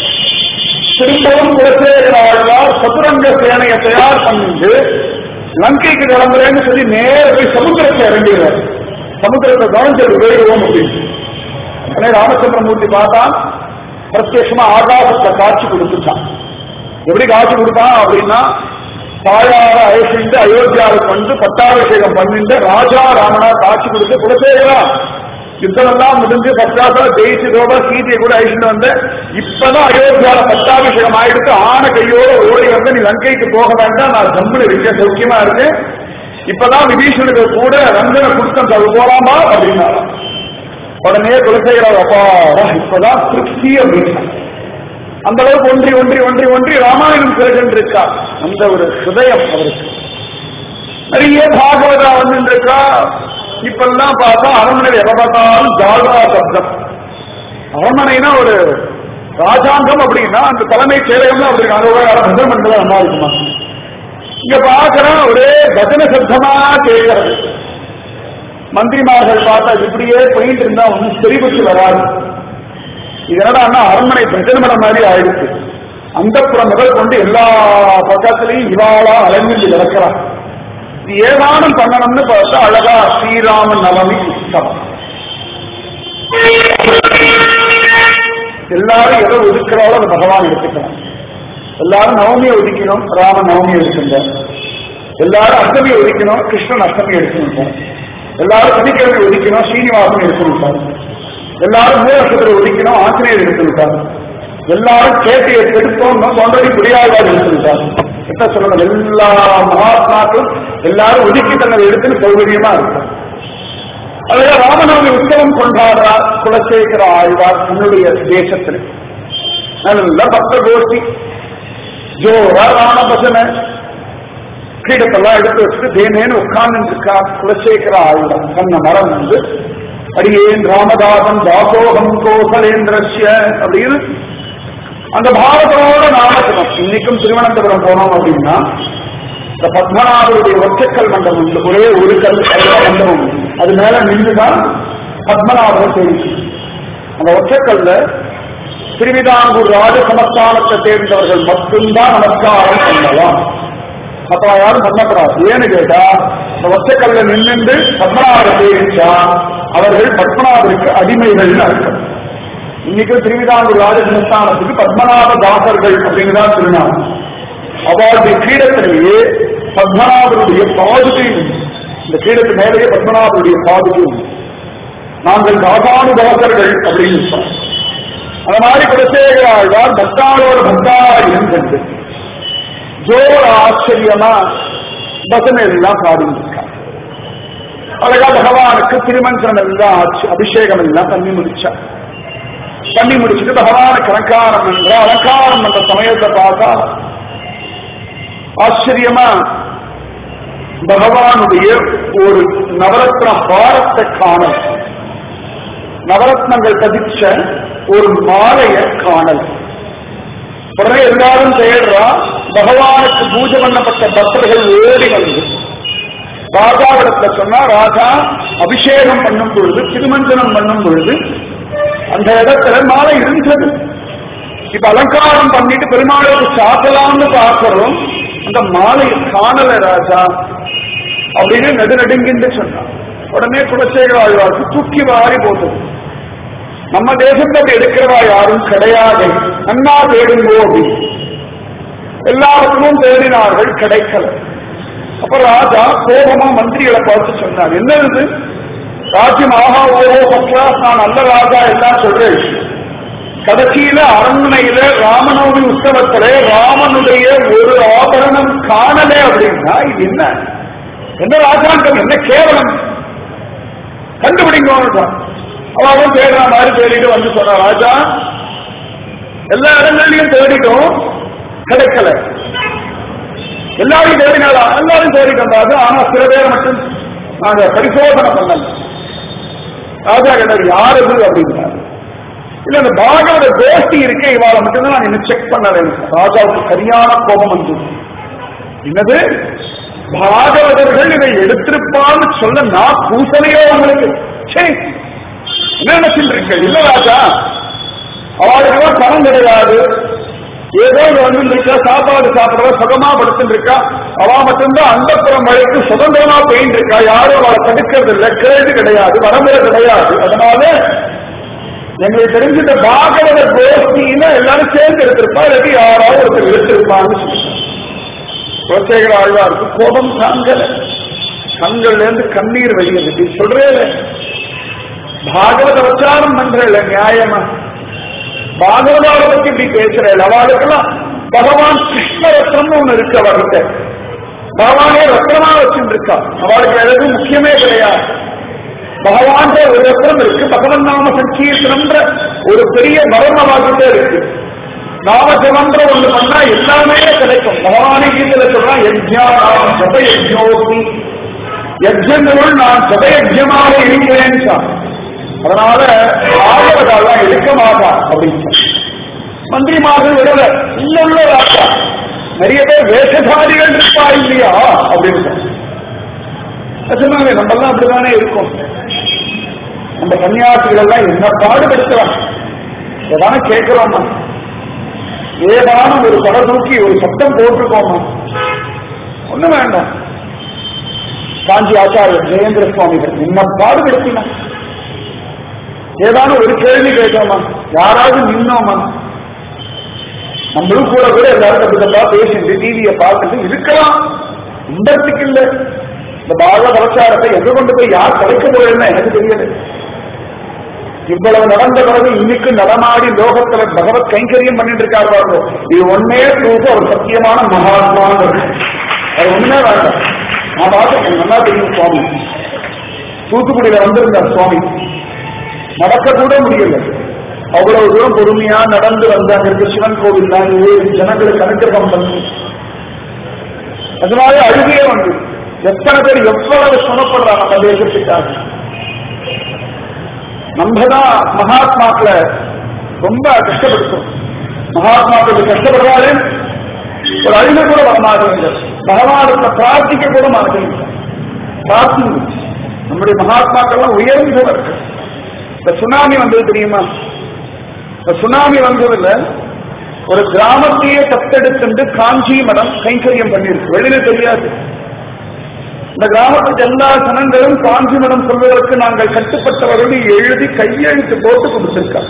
திரும்பவும் குலசேகர ஆழ்வார் சதுரங்க சேனையை தயார் பண்ணிட்டு லங்கைக்கு கிளம்புறேன்னு சொல்லி நேர போய் சமுத்திரத்தை இறங்குகிறார் சமுத்திரத்தை கவனிச்சது வேறுவோம் அப்படின்னு உடனே ராமச்சந்திரமூர்த்தி பார்த்தான் பிரத்யட்சமா ஆகாசத்தை காட்சி கொடுத்துட்டான் எப்படி காட்சி கொடுத்தான் அப்படின்னா தாயார அழைச்சிட்டு அயோத்தியாவுக்கு வந்து பட்டாபிஷேகம் பண்ணிட்டு ராஜா ராமனா காட்சி கொடுத்து குலசேகரா யுத்தம் எல்லாம் முடிஞ்சு பத்தாசா ஜெயிச்சு ரோபா சீதையை கூட அழிச்சுட்டு வந்த இப்பதான் அயோத்தியால பட்டாபிஷேகம் ஆயிடுத்து ஆன கையோட ஓடி வந்து நீ லங்கைக்கு போக வேண்டாம் நான் ஜம்முல இருக்க சௌக்கியமா இருக்கேன் இப்பதான் விபீஷனுக்கு கூட ரஞ்சனை குடுத்தம் அது போலாமா அப்படின்னாராம் உடனே குலசேகரர் அப்பா இப்பதான் திருப்தி அப்படின்னா அந்த அளவுக்கு ஒன்றி ஒன்றி ஒன்றி ஒன்றி ராமாயணம் கேட்டுருக்கா அந்த ஒரு ஹிருதயம் அவருக்கு நிறைய பாகவதா வந்து இருக்கா இப்பெல்லாம் பார்த்தா அரண்மனையில் எதை பார்த்தாலும் ஜால்ரா சப்தம் அரண்மனைனா ஒரு ராஜாங்கம் அப்படின்னா அந்த தலைமை செயலகம் அப்படி அங்க ஒரு பஜனை பண்றது நல்லா இருக்குமா இங்க பாக்குறேன் ஒரே பஜனை சப்தமா கேட்கறது மந்திரிமார்கள் பார்த்தா இப்படியே போயிட்டு இருந்தா ஒன்றும் சரிபட்டு வராது இதனடா அரண்மனை பஜனை மடம் மாதிரி ஆயிடுச்சு அந்த முதல் கொண்டு எல்லா பக்கத்திலையும் இவாளா அலைஞ்சு கிடக்கிறான் இது ஏதானும் பண்ணணும்னு பார்த்தா அழகா ஸ்ரீராம நவமி உற்சவம் எல்லாரும் எதை ஒதுக்குறாலோ அதை பகவான் எடுத்துக்கலாம் எல்லாரும் நவமியை ஒதுக்கணும் ராம நவமி எடுக்கின்ற எல்லாரும் அஷ்டமியை ஒதுக்கணும் கிருஷ்ணன் அஷ்டமி எடுக்கணும் எல்லாரும் சனிக்கிழமை ஒதுக்கணும் ஸ்ரீனிவாசன் எடுக்கணும் எல்லாரும் மூலசத்திரை ஒதுக்கணும் ஆஞ்சநேயர் எடுத்துட்டார் எல்லாரும் கேட்டையை கெடுத்தோம் தொண்டடி புரியாதார் எடுத்துட்டார் என்ன சொல்லணும் எல்லா மகாத்மாக்களும் எல்லாரும் ஒதுக்கி தன்னை எடுத்துன்னு சௌகரியமா இருக்கும் அதையா ராமநவமி உற்சவம் கொண்டாடுறார் குலசேகர ஆழ்வார் தன்னுடைய தேசத்தில் நல்ல பக்த கோஷ்டி ஜோரா ராமபசன கிரீடத்தெல்லாம் எடுத்து வச்சுட்டு தேனேன்னு உட்கார்ந்து இருக்கா குலசேகர ஆழ்வார் தன்னை மரம் வந்து அடியேன் ராமதாசன் தாசோகம் கோசலேந்திரஸ்ய அப்படின்னு அந்த பாரதோட நாமக்கணும் இன்னைக்கும் திருவனந்தபுரம் போனோம் அப்படின்னா இந்த பத்மநாபருடைய ஒற்றைக்கல் மண்டபம் உண்டு ஒரே ஒரு கல் அதுதான் மண்டபம் உண்டு. அது மேல நின்றுதான் பத்மநாபரை தெரிவிக்கும் அந்த ஒற்றைக்கல்ல திருவிதாங்கூர் ராஜ சமஸ்தானத்தை சேர்ந்தவர்கள் மட்டும்தான் நமஸ்காரம் பண்ணலாம் மற்ற யாரும் பண்ணக்கூடாது ஏன்னு கேட்டா இந்த ஒற்றைக்கல்ல நின்று பத்மநாபரை சேவிச்சா அவர்கள் பத்மநாபருக்கு அடிமைகள்னு அர்த்தம் இன்னைக்கும் திருவிதாங்கூர் ராஜ சமஸ்தானத்துக்கு பத்மநாப தாசர்கள் அப்படிங்கிறதா திருநாள் அவருடைய கிரீடத்திலேயே பத்மநாபருடைய பாதுகையும் உண்டு. இந்த கிரீடத்து மேலேயே பத்மநாபருடைய பாதுகையும் உண்டு. நாங்கள் தாசானுதாசர்கள் அப்படின்னு சொல்றோம் அந்த மாதிரி குலசேகராழ்வார் பக்தாளோட பக்தாரா இருந்தது ஜோர ஆச்சரியமா பசனை எல்லாம் பாடியிருக்கார் அழகா பகவானுக்கு திருமஞ்சனம் எல்லாம் ஆச்சு அபிஷேகம் எல்லாம் பண்ணி முடிச்சார் பண்ணி முடிச்சுட்டு பகவானுக்கு அலங்காரம் என்ற அலங்காரம் என்ற சமயத்தை பார்த்தா ஆச்சரியமா பகவானுடைய ஒரு நவரத்ன ஹாரத்தை காணல் நவரத்னங்கள் பதிச்ச ஒரு மாலைய காணல் உடனே எல்லாரும் தேடுறா பகவானுக்கு பூஜை பண்ணப்பட்ட பக்தர்கள் ஓடி வந்து ராஜாவிடத்துல சொன்னா ராஜா அபிஷேகம் பண்ணும் பொழுது திருமஞ்சனம் பண்ணும் பொழுது அந்த இடத்துல மாலை இருந்தது இப்ப அலங்காரம் பண்ணிட்டு பெருமாளுக்கு சாத்தலாம்னு பார்க்கிறோம் அந்த மாலை காணல ராஜா அப்படின்னு நடுநடுங்கின்னு சொன்னான் உடனே குலசேகர ஆழ்வாருக்கு தூக்கி வாரி போட்டது நம்ம தேசத்தை அப்படி எடுக்கிறவா யாரும் கிடையாது நன்னா தேடுங்கோ அப்படின்னு எல்லாருக்கும் தேடினார்கள் கிடைக்கல அப்ப ராஜா கோபமா மந்திரிகளை பார்த்து சொன்னார் என்ன இது ராஜ்யம் ஆஹா ஓஹோ பக்ரா நான் நல்ல ராஜா எல்லாம் சொல்றேன் கடைசியில அரண்மனையில ராமநவமி உற்சவத்துல ராமனுடைய ஒரு ஆபரணம் காணல அப்படின்னா இது என்ன என்ன ராஜாங்கம் என்ன கேவலம் கண்டுபிடிங்க அவன் தேடுற மாதிரி தேடிட்டு வந்து சொன்ன ராஜா எல்லா இடங்கள்லயும் தேடிட்டோம் கிடைக்கல எல்லாரையும் தேடினாலா எல்லாரும் தேடிட்டு ஆனா சில பேரை மட்டும் நாங்க பரிசோதனை பண்ணல ராஜா கேட்டார் யார் இது அப்படின்னாரு இல்ல இந்த பாகவத கோஷ்டி இருக்க இவாளை மட்டும்தான் நான் இன்னும் செக் பண்ணல ராஜாவுக்கு சரியான கோபம் வந்து என்னது பாகவதர்கள் இதை எடுத்திருப்பான்னு சொல்ல நான் பூசலையோ உங்களுக்கு சரி என்ன நினைச்சிருக்கீங்க இல்ல ராஜா அவளுக்கு பணம் கிடையாது ஏதோ வந்து இருக்கா சாப்பாடு சாப்பிடுறா சுகமா படுத்துட்டு இருக்கா அவ மட்டும்தான் அந்தப்புறம் மழைக்கு சுதந்திரமா போயிட்டு இருக்கா யாரும் அவளை தடுக்கிறது இல்லை கேள்வி கிடையாது வரமுறை கிடையாது அதனால எங்களுக்கு தெரிஞ்சிட்ட பாகவத கோஷ்டியில எல்லாரும் சேர்ந்து எடுத்திருப்பா இல்லாட்டி யாராவது ஒருத்தர் எடுத்திருப்பான்னு சொல்லிட்டாங்க குலசேகர ஆழ்வாருக்கு கோபம் தாங்கல கண்கள்ல இருந்து கண்ணீர் வெளியது சொல்றேன் பாகவத பிரச்சாரம் பண்றல நியாயமா பாகவதாவை பத்தி இப்படி பேசுறேன் அவளுக்கெல்லாம் பகவான் கிருஷ்ண ரத்னம்னு ஒண்ணு இருக்கு அவர்கிட்ட பகவானே ரத்னமா வச்சுட்டு இருக்கா அவளுக்கு எதுவும் முக்கியமே கிடையாது பகவான் ஒரு ரத்னம் இருக்கு பகவன் நாம சங்கீர்த்தனம்ன்ற ஒரு பெரிய மரம் அவர்கிட்ட இருக்கு நாமஜபன்ற ஒண்ணு பண்ணா எல்லாமே கிடைக்கும் பகவானே கீதையில சொல்றான் யஜ்யா நாம் ஜப யஜ்யோபி யஜ்யங்களுள் நான் ஜப யஜ்யமாக இருக்கிறேன் அதனால ஆதரவாலாம் எடுக்க மாட்டா அப்படின்னு மந்திரிமார்கள் விடல இன்னுள்ள ராஜா நிறைய பேர் வேஷதாரிகள் இருப்பா இல்லையா அப்படின்னு சொன்னாங்க நம்ம எல்லாம் அப்படிதானே இருக்கும் நம்ம கன்னியாசிகள் எல்லாம் என்ன பாடுபடுத்தலாம் ஏதான கேட்கிறோமா ஏதான ஒரு பட தூக்கி ஒரு சத்தம் போட்டிருக்கோமா ஒண்ணு வேண்டாம் காஞ்சி ஆச்சாரியர் ஜெயேந்திர சுவாமிகள் என்ன பாடுபடுத்தினா ஏதான ஒரு கேள்வி கேட்டோமா யாராவது நின்னோமா நம்மளும் கூட கூட எல்லாரும் தப்பு தப்பா பேசிட்டு டிவியை பார்த்துட்டு இருக்கலாம் இன்பத்துக்கு இல்ல இந்த பாக கலாச்சாரத்தை எங்க கொண்டு போய் யார் கலைக்க போறேன்னு எனக்கு தெரியல இவ்வளவு நடந்த பிறகு இன்னைக்கு நடமாடி லோகத்துல பகவத் கைங்கரியம் பண்ணிட்டு இருக்காரு பாருங்க இது ஒன்னே ப்ரூஃப் அவர் சத்தியமான மகாத்மாங்கிறது அது ஒண்ணுமே வேண்டாம் நான் பார்த்து நல்லா தெரியும் சுவாமி தூத்துக்குடியில வந்திருந்தார் சுவாமி நடக்க கூட முடியல அவ்வளவு தூரம் பொறுமையா நடந்து வந்து அங்க இருக்க சிவன் கோவில் தான் ஏழு ஜனங்களுக்கு அனுகிரகம் பண்ணி அதனால அழுகையே வந்து எத்தனை பேர் எவ்வளவு சுமப்படுறாங்க நம்ம தேசத்துக்காக நம்ம தான் மகாத்மாக்களை ரொம்ப கஷ்டப்படுத்தும் மகாத்மாக்கள் கஷ்டப்படுறாரு ஒரு அழுக கூட வரமாட்டேங்க பகவானுக்கு பிரார்த்திக்க கூட மாட்டேங்க பிரார்த்தனை நம்முடைய மகாத்மாக்கள்லாம் உயர்ந்தவர்கள் இந்த சுனாமி வந்தது தெரியுமா இந்த சுனாமி வந்ததுல ஒரு கிராமத்தையே தத்தெடுத்து காஞ்சி மடம் கைங்கரியம் பண்ணிருக்கு வெளியில தெரியாது இந்த கிராமத்துக்கு எல்லா ஜனங்களும் காஞ்சி மடம் சொல்வதற்கு நாங்கள் கட்டுப்பட்டவர்கள் எழுதி கையெழுத்து போட்டு கொடுத்திருக்காங்க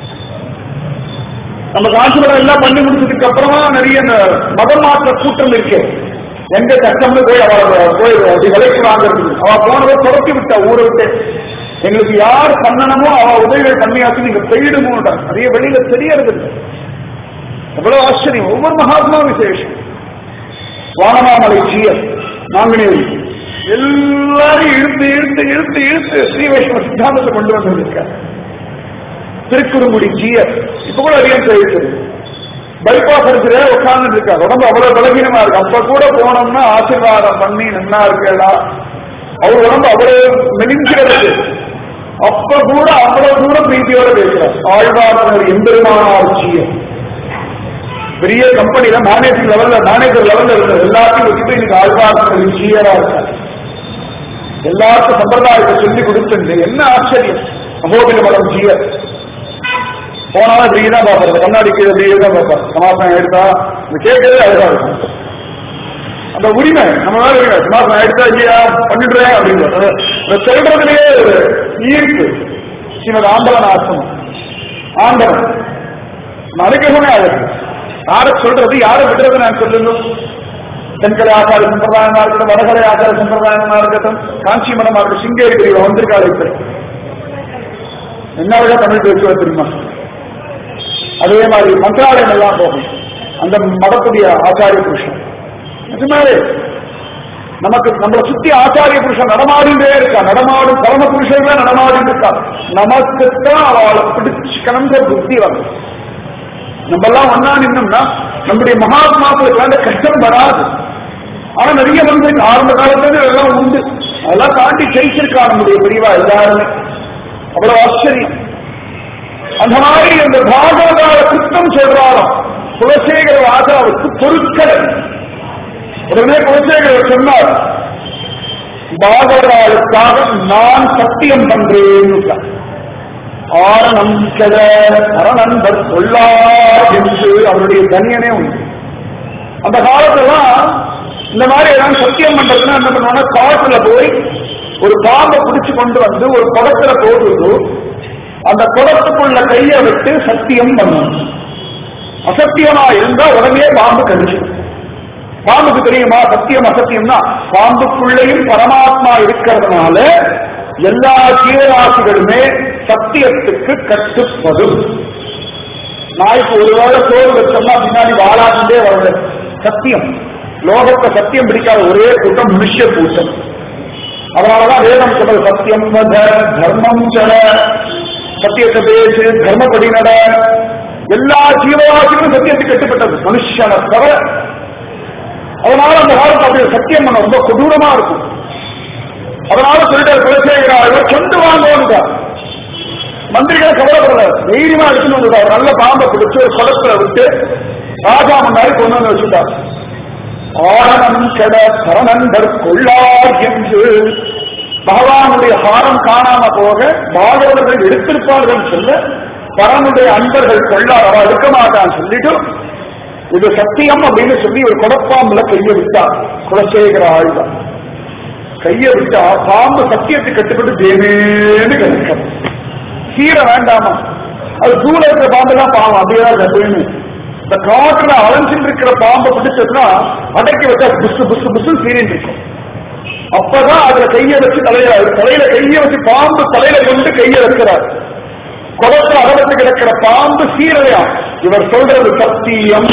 நம்ம காஞ்சி மடம் எல்லாம் பண்ணி முடிச்சதுக்கு அப்புறமா நிறைய இந்த மதம் மாற்ற கூட்டம் இருக்கு எங்க கஷ்டம்னு போய் அவளை போய் அப்படி விலைக்கு வாங்குறது அவ போனதை துரத்தி விட்டா ஊரை விட்டு எங்களுக்கு யார் பண்ணணுமோ அவ உதவிகள் பண்ணியாச்சு நீங்க பெய்டுமோ நிறைய வெளியில தெரியறது இல்லை எவ்வளவு ஆச்சரியம் ஒவ்வொரு மகாத்மா விசேஷம் வானமாமலை ஜீயர் நாங்கினேரி எல்லாரும் இழுத்து இழுத்து இழுத்து இழுத்து ஸ்ரீ வைஷ்ணவ சித்தாந்தத்தை கொண்டு வந்திருக்க திருக்குறுங்குடி ஜீயர் இப்ப கூட அதிகம் தெரிவித்தது பைபாஸ் இருக்கிற உட்கார்ந்து இருக்காரு உடம்பு அவ்வளவு பலகீனமா இருக்கு அப்ப கூட போனோம்னா ஆசீர்வாதம் பண்ணி நின்னா இருக்கா அவர் உடம்பு அவ்வளவு மெலிஞ்சிருக்கு அப்ப கூட அவ்வளவு தூரம் பிரீத்தியோட பேசுறார் ஆழ்வார்கள் எம்பெருமானார் ஜீயம் பெரிய கம்பெனில மேனேஜிங் லெவல்ல மேனேஜர் லெவல்ல இருந்த எல்லாத்தையும் வச்சுட்டு இன்னைக்கு ஆழ்வார்கள் ஜீயரா இருக்கார் எல்லாருக்கும் சம்பிரதாயத்தை சொல்லி கொடுத்துட்டு என்ன ஆச்சரியம் அகோபில மலம் ஜீயர் போனாலும் இப்படி தான் பார்ப்பாரு கண்ணாடி கீழே இப்படியே தான் பார்ப்பாரு சமாசனம் எடுத்தா இது கேட்கவே அழகா இருக்கும் அந்த உரிமை நம்ம மேல இருக்கு சமாசனம் எடுத்தா இல்லையா பண்ணிடுறேன் அப்படின்னு இந்த சொல்றதுலயே ஒரு ஈர்ப்பு ஸ்ரீமத் ஆண்டவன் ஆசிரமம் ஆண்டவன் அனுகிரகமே அழகு யாரை சொல்றது யாரை விடுறது நான் சொல்லணும் தென்கலை ஆச்சார சம்பிரதாயமா இருக்கட்டும் வடகலை ஆச்சார சம்பிரதாயமா இருக்கட்டும் காஞ்சி மடமா இருக்கட்டும் சிங்கேரி பிரிவு வந்திருக்காள் இப்ப என்ன அழகா தமிழ் பேசுவா தெரியுமா அதே மாதிரி மந்திராலயம் எல்லாம் போகும் அந்த மடத்துடைய ஆச்சாரிய புருஷன் நிஜமாவே நமக்கு நம்மளை சுத்தி ஆச்சாரிய புருஷன் நடமாடிட்டே இருக்கா நடமாடும் பரம புருஷன் நடமாடிட்டு இருக்கா நமக்குத்தான் அவளை பிடிச்சுக்கணுங்கிற புத்தி வரும் நம்ம எல்லாம் ஒன்னா நின்னோம்னா நம்முடைய மகாத்மாக்களுக்கு அந்த கஷ்டம் வராது ஆனா நிறைய வந்து ஆரம்ப காலத்துல எல்லாம் உண்டு அதெல்லாம் தாண்டி ஜெயிச்சிருக்கா நம்முடைய பிரிவா எல்லாருமே அவ்வளவு ஆச்சரியம் அந்த மாதிரி அந்த பாகவதால குத்தம் சொல்றாராம் குலசேகர ராஜாவுக்கு பொருட்கள் உடனே குலசேகரர் சொன்னார் பாகவதாளுக்காக நான் சத்தியம் பண்றேன்னு ஆரணம் கெட அரணன்பர் கொள்ளார் என்று அவருடைய தனியனே உண்டு அந்த காலத்துலாம் இந்த மாதிரி ஏதாவது சத்தியம் பண்றதுன்னா என்ன பண்ணுவாங்க காட்டுல போய் ஒரு பாம்பை பிடிச்சு கொண்டு வந்து ஒரு குடத்துல போட்டு அந்த குடத்துக்குள்ள கையை விட்டு சத்தியம் பண்ணணும் அசத்தியமா இருந்தா உடனே பாம்பு கடிச்சு பாம்புக்கு தெரியுமா சத்தியம் அசத்தியம்னா பாம்புக்குள்ளேயும் பரமாத்மா இருக்கிறதுனால எல்லா ஜீவராசிகளுமே சத்தியத்துக்கு கட்டுப்படும் நாய்க்கு ஒரு வேளை சோறு வச்சோம்னா பின்னாடி வாழாண்டே வரல சத்தியம் லோகத்தை சத்தியம் பிடிக்காத ஒரே கூட்டம் மனுஷ கூட்டம் அதனாலதான் வேதம் சொல்றது சத்தியம் வத தர்மம் சட சத்தியத்தை பேசு தர்மப்படி நட எல்லா ஜீவராசிகளும் சத்தியத்துக்கு கட்டுப்பட்டது மனுஷனை தவிர அதனால அந்த காலத்துல அப்படி சத்தியம் பண்ண ரொம்ப கொடூரமா இருக்கும் அதனால சொல்லிட்டு குலசேகராக கொண்டு வாங்க மந்திரிகளை கவலைப்படல தைரியமா எடுத்துன்னு வந்துட்டார் நல்ல பாம்பை பிடிச்சு ஒரு குளத்துல விட்டு ராஜா முன்னாடி கொண்டு வந்து வச்சுட்டார் ஆரணம் கெட சரணன்பர் கொள்ளார் என்று பகவானுடைய ஹாரம் காணாம போக பாகவதர்கள் எடுத்திருப்பார்கள் சொல்ல பரனுடைய அன்பர்கள் கொள்ளார் அவ எடுக்க மாட்டான் சொல்லிட்டு இது சத்தியம் அப்படின்னு சொல்லி ஒரு கொடப்பாம்புல கையை விட்டார் குலசேகர ஆழ்வார் கையை விட்டா பாம்பு சத்தியத்தை கட்டுப்பட்டு தேவேன்னு கணக்கம் சீர வேண்டாமா அது தூர இருக்கிற பாம்பெல்லாம் பாவம் அப்படியே கட்டுன்னு இந்த காட்டுல அலைஞ்சிட்டு இருக்கிற பாம்பை பிடிச்சதுன்னா அடக்கி வச்சா புசு புசு புசு சீரின்னு இருக்கும் அப்பதான் அதுல கையை வச்சு தலையில தலையில கையை வச்சு பாம்பு தலையில கொண்டு கையை வைக்கிறார் குளத்துல அகலத்து கிடக்கிற பாம்பு சீரலையா இவர் சொல்றது சத்தியம்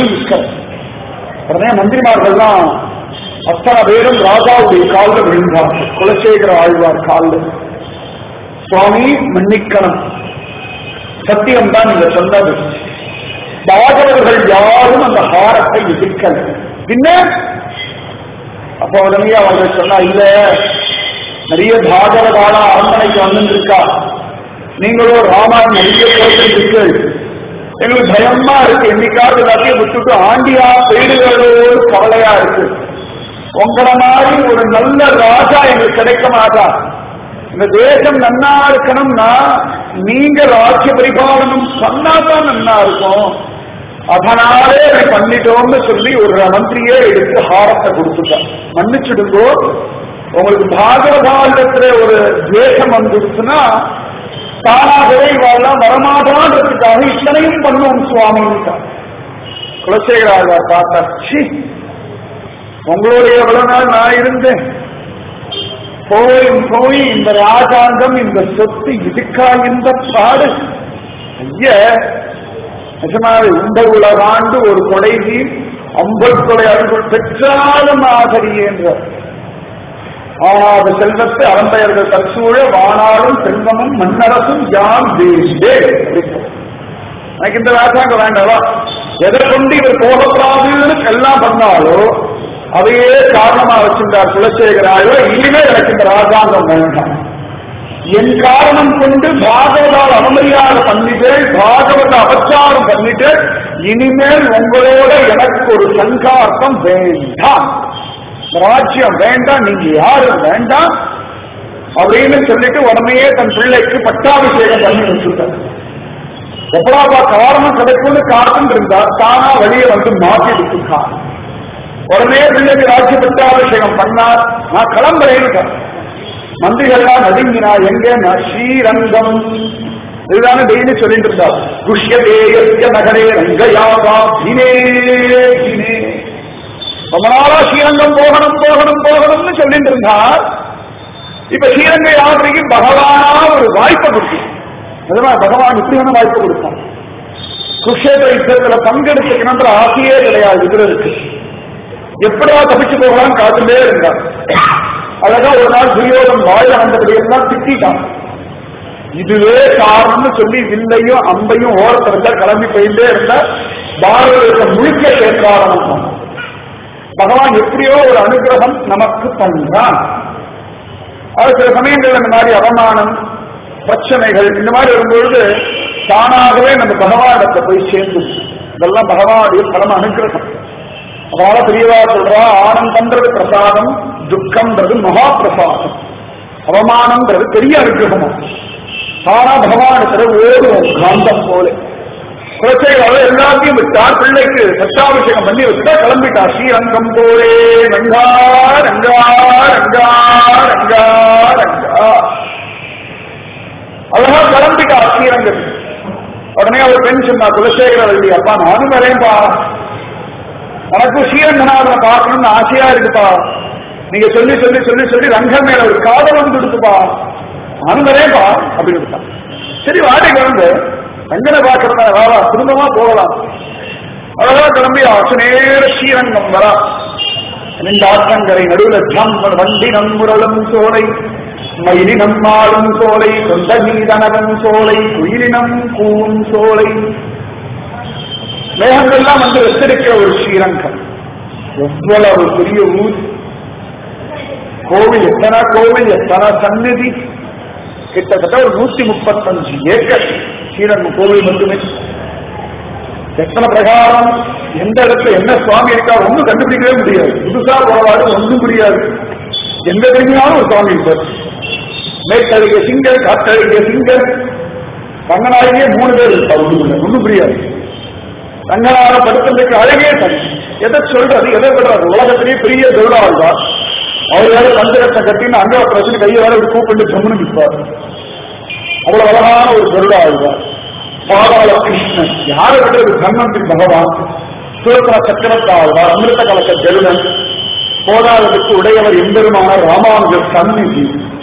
உடனே மந்திரிமார்கள்லாம் அத்தனை பேரும் ராஜாவுடைய காலில் விழுந்தார் குலசேகர ஆழ்வார் காலில் சுவாமி மன்னிக்கணும் சத்தியம் தான் நீங்க சொன்னது பாகவர்கள் யாரும் அந்த ஹாரத்தை எதிர்க்கல பின்ன அப்ப உடனே அவர்கள் சொன்னா இல்ல நிறைய பாகவதான அரண்மனைக்கு வந்துருக்கா நீங்களும் ராமாயணம் நிறைய கேட்டிருக்கு எங்களுக்கு பயமா இருக்கு என்னைக்காவது எல்லாத்தையும் விட்டுட்டு ஆண்டியா போயிடுகளோடு கவலையா இருக்கு உங்களை மாதிரி ஒரு நல்ல ராஜா எங்களுக்கு கிடைக்க மாட்டா இந்த தேசம் நன்னா இருக்கணும்னா நீங்க ராஜ்ய பரிபாலனம் பண்ணாதான் நன்னா இருக்கும் அதனாலே இப்படி பண்ணிட்டோம்னு சொல்லி ஒரு மந்திரியே எடுத்து ஹாரத்தை கொடுத்துட்டான் மன்னிச்சுடுங்கோ உங்களுக்கு பாகவதாண்டத்துல ஒரு துவேஷம் வந்துருச்சுன்னா தானாகவே இவாள்லாம் வரமாட்டான்றதுக்காக இத்தனையும் பண்ணுவோம் சுவாமின்னு குலசேகராழ்வார் பார்த்தா சி உங்களுடைய எவ்வளவு நாள் நான் இருந்தேன் போய் போய் இந்த ராஜாங்கம் இந்த சொத்து இதுக்கா இந்த பாடு ஐய நிஜமாவே உண்ட உலகாண்டு ஒரு கொடைதி ஐம்பது கொடை அருள் பெற்றாலும் ஆகரியேன்ற ஆனாத செல்வத்தை அரம்பையர்கள் தற்சூழ வானாலும் செல்வமும் மன்னரசும் யாம் தேசே எனக்கு இந்த ராஜாங்கம் வேண்டாவா எதை கொண்டு இவர் போகக்கூடாதுன்னு எல்லாம் பண்ணாலோ அதையே காரணமா வச்சிருந்தார் குலசேகராயோ இனிமே எனக்கு இந்த ராஜாங்கம் வேண்டாம் என் காரணம் கொண்டு பாகவதால் அவமரியாத பண்ணிட்டு பாகவத அபச்சாரம் பண்ணிட்டு இனிமேல் உங்களோட எனக்கு ஒரு சங்கார்த்தம் வேண்டாம் ராஜ்யம் வேண்டாம் நீங்க யாரும் வேண்டாம் அப்படின்னு சொல்லிட்டு உடனே தன் பிள்ளைக்கு பட்டாபிஷேகம் பண்ணி வச்சுட்டார் எப்படாப்பா காரணம் கிடைக்கும்னு காத்துட்டு இருந்தார் தானா வெளியே வந்து மாற்றி விட்டுட்டார் உடனே பிள்ளைக்கு ராஜ்ய பட்டாபிஷேகம் பண்ணார் நான் கிளம்புறேன்னு மந்திரிகள்லாம் நடுங்கினா எங்க ஸ்ரீரங்கம் இதுதானே டெய்லி சொல்லிட்டு இருந்தார் குஷ்யதேயஸ்ய நகரே ரங்கயாவா தினே தினே ரொம்ப நாளா ஸ்ரீரங்கம் போகணும் போகணும் போகணும்னு சொல்லிட்டு இருந்தார் இப்ப ஸ்ரீரங்க யாத்திரைக்கு பகவானா ஒரு வாய்ப்பை கொடுக்கும் அதனால பகவான் இப்படி ஒண்ணு வாய்ப்பு கொடுத்தான் குஷேத்திர யுத்தத்துல பங்கெடுத்துக்கணுன்ற ஆசையே கிடையாது இதுல இருக்கு எப்படா தப்பிச்சு போகலாம் காத்துட்டே இருந்தார் அழகா ஒரு நாள் துரியோதன் வாயில வந்தபடியெல்லாம் திட்டான் இதுவே காரணம்னு சொல்லி வில்லையும் அம்பையும் ஓரத்திருந்தா கிளம்பி போயிட்டே இருந்தா பாரத முழுக்க கேட்க ஆரம்பிச்சான் பகவான் எப்படியோ ஒரு அனுகிரகம் நமக்கு பண்றான் அது சில சமயங்கள் இந்த மாதிரி அவமானம் பிரச்சனைகள் இந்த மாதிரி வரும்பொழுது தானாகவே நம்ம பகவானிடத்தை போய் சேர்ந்து இதெல்லாம் பகவானுடைய பரம அனுகிரகம் அதனால பெரியவா சொல்றா ஆனந்தம்ன்றது பிரசாதம் துக்கம்ன்றது மகா பிரசாதம் அவமானம்ன்றது பெரிய அனுகிரகமும் தானா பகவானிடத்துல ஓடுவோம் காந்தம் போல குலசேகர எல்லாத்தையும் விட்டார் பிள்ளைக்கு சட்டாபிஷேகம் பண்ணி வச்சா கிளம்பிட்டார் ஸ்ரீரங்கம் போலே ரங்கா ரங்கா ரங்கா ரங்கா ரங்கா அழகா கிளம்பிட்டார் ஸ்ரீரங்கம் உடனே ஒரு பெண் சொன்னா குலசேகர வள்ளி அப்பா நானும் வரேன்பா எனக்கு ஸ்ரீரங்கநாதனை பார்க்கணும்னு ஆசையா இருக்குப்பா நீங்க சொல்லி சொல்லி சொல்லி சொல்லி ரங்கம் மேல ஒரு காதல் வந்து கொடுத்துப்பா நானும் வரேன்பா அப்படின்னு விட்டான் சரி வாடகை கிளம்பு ரங்கனை பார்க்கறதா வாவா குடும்பமா போகலாம் அழகா கிளம்பி ஆசு நேர ஸ்ரீரங்கம் வரா ரெண்டு ஆற்றங்கரை நடுவில் ஜம் வண்டி நம்புரலும் சோலை மயிலினம் மாடும் சோலை சொந்த நீதனவன் சோலை குயிலினம் கூவும் சோலை மேகங்கள்லாம் வந்து வச்சிருக்கிற ஒரு ஸ்ரீரங்கம் எவ்வளவு பெரிய ஊர் கோவில் எத்தனை கோவில் எத்தனை சந்நிதி கிட்டத்தட்ட ஒரு நூத்தி முப்பத்தஞ்சு ஏக்கர் ஸ்ரீரங்கம் கோவில் மட்டுமே எத்தனை பிரகாரம் எந்த இடத்துல என்ன சுவாமி இருக்கா ஒன்றும் கண்டுபிடிக்கவே முடியாது புதுசா போராடு ஒன்றும் புரியாது எந்த தெரிஞ்சாலும் ஒரு சுவாமி இருப்பார் மேற்கழுகிய சிங்கர் காற்றழுகிய சிங்கர் ரங்கநாயகியே மூணு பேர் இருப்பார் ஒன்றும் ஒன்றும் புரியாது ரங்கநாத படுத்திருக்க அழகே தனி எதை சொல்றது எதை விடுறது உலகத்திலேயே பெரிய கருடாழ்வார் அவர் வேற தந்திரத்தை கட்டின்னு அங்க பிரச்சனை கையை வேற கூப்பிட்டு ஜம்முன்னு நிற்பார் அவ்வளவு அழகான ஒரு கருடாழ்வார் பாதாள கிருஷ்ணன் யாரை விடுறது தன்வந்திரி பகவான் சுரத்ன சக்கரத்தாழ்வார் அமிர்த கலக்க ஜெருடன் போதாததுக்கு உடையவர் எம்பெருமான ராமானுஜர் சந்நிதி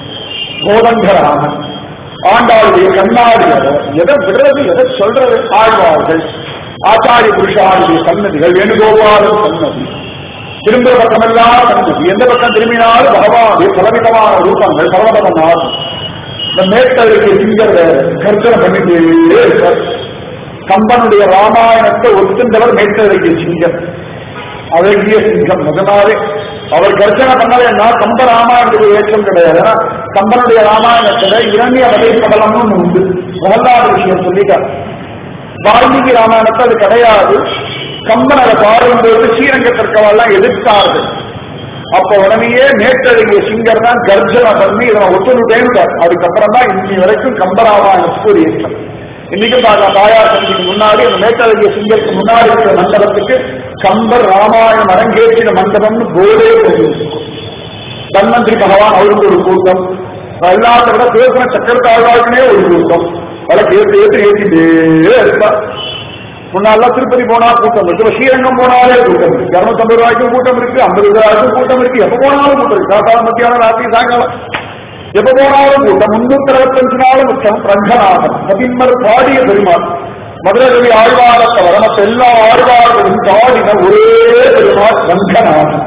கோதண்டராமன் ஆண்டாளுடைய கண்ணாடியவர் எதை விடுறது எதை சொல்றது ஆழ்வார்கள் ஆச்சாரிய புருஷாளுடைய சன்னதிகள் வேணுகோபாலன் சன்னதி திரும்ப பக்கமெல்லாம் சன்னதி எந்த பக்கம் திரும்பினாலும் பகவானுடைய பலவிதமான ரூபங்கள் பலவிதமான இந்த மேற்கழுக்கு சிங்கர் கர்த்தனை பண்ணிட்டே இருப்பார் கம்பனுடைய ராமாயணத்தை ஒத்துந்தவர் மேற்கழுக்கு சிங்கர் அழகிய சிங்கம் நிஜமாவே அவர் கர்ஜனை பண்ணலைன்னா கம்ப ராமாயணத்துக்கு ஏற்றம் கிடையாது ஏன்னா கம்பனுடைய ராமாயணத்துல இரண்டிய வகை படலம்னு ஒண்ணு உண்டு பிரகலாத விஷயம் சொல்லிட்டார் வால்மீகி ராமாயணத்தை அது கிடையாது கம்பன் அதை பாடும்போது ஸ்ரீரங்கத்திற்கவெல்லாம் எதிர்த்தார்கள் அப்ப உடனேயே நேற்றழகிய சிங்கர் தான் கர்ஜனை பண்ணி இதனை ஒத்துழைட்டேன் அதுக்கப்புறம் தான் இன்னி வரைக்கும் கம்பராமாயணத்துக்கு ஒரு ஏற்றம் இன்னைக்கு பார்க்கலாம் தாயார் சந்திக்கு முன்னாடி அந்த மேற்றழகிய சிங்கருக்கு முன்னாடி இருக்கிற மண்டபத்துக்கு கம்பர் ராமாயணம் அரங்கேற்றின மண்டபம்னு போதே போகுது தன்வந்திரி பகவான் அவருக்கு ஒரு கூட்டம் எல்லாத்த விட பேசின சக்கரத்தாழ்வாருக்குனே ஒரு கூட்டம் வழக்கு ஏற்று ஏற்று ஏற்றிட்டே இருப்பா முன்னாலாம் திருப்பதி போனா கூட்டம் இருக்கு ஸ்ரீரங்கம் போனாலே கூட்டம் இருக்கு இருநூத்தம்பது ரூபாய்க்கும் கூட்டம் இருக்கு ஐம்பது ரூபாய்க்கும் கூட்டம் இருக்கு எப்ப போனாலும் கூட்டம் இருக்கு காத்தாலும் மத்தியானம் ராத்திரி சாயங்காலம் எப்ப போனாலும் கூட்டம் முன்னூத்தி அறுபத்தஞ்சு நாளும் உச்சம் ரங்கநாதன் பதின்மர் பாடிய பெருமாள் மதுரகவி ஆழ்வாரத்தை வர மற்ற எல்லா ஆழ்வார்களும் பாடின ஒரே பெருமாள் ரங்கநாதன்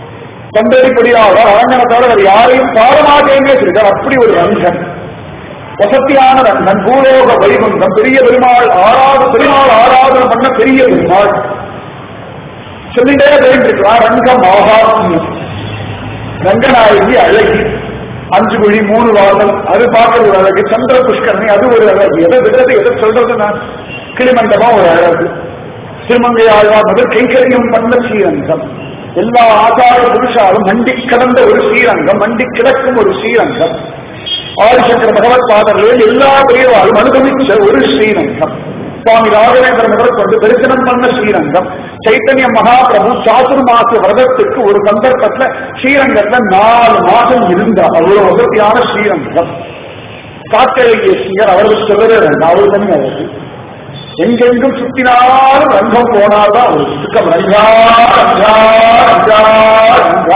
தந்தேரிப்படியாக அரங்கனை தவிர வேறு யாரையும் பாடமாட்டேன்னே சொல்லிட்டார் அப்படி ஒரு ரங்கன் வசத்தியான ரங்கன் பூலோக வைகுந்தம் பெரிய பெருமாள் ஆறாவது பெருமாள் ஆராதனை பண்ண பெரிய பெருமாள் சொல்லிட்டே போயிருக்கலாம் ரங்க மகாத்மியம் ரங்கநாயகி அழகி அஞ்சு குழி மூணு வாசல் அது பார்க்கறது ஒரு அழகு சந்திர புஷ்கரணி அது ஒரு அழகு எதை விடுறது எதை சொல்றது நான் கிளிமண்டபம் ஒரு அழகு திருமங்கை ஆழ்வார் முதல் கைங்கரியம் பண்ண ஸ்ரீரங்கம் எல்லா ஆச்சார புருஷாலும் மண்டி கிடந்த ஒரு ஸ்ரீரங்கம் மண்டி கிடக்கும் ஒரு ஸ்ரீரங்கம் ஆதிசங்கர பகவத் பாதர்கள் எல்லா பெரியவாளும் அனுபவிச்ச ஒரு ஸ்ரீரங்கம் சுவாமி ராகவேந்திர முதல் கொண்டு தரிசனம் பண்ண ஸ்ரீரங்கம் சைத்தன்ய மகாபிரபு சாதுர்மாச விரதத்துக்கு ஒரு சந்தர்ப்பத்துல ஸ்ரீரங்கத்துல நாலு மாதம் இருந்தார் அவ்வளவு வசதியான ஸ்ரீரங்கம் காட்டழகிய சிங்கர் அவருக்கு சொல்லவே வேண்டாம் அவர் தனி அவருக்கு எங்கெங்கும் சுத்தினாலும் ரங்கம் போனால்தான் ஒரு சுத்தம் ரங்கா ரங்கா ரங்கா ரங்கா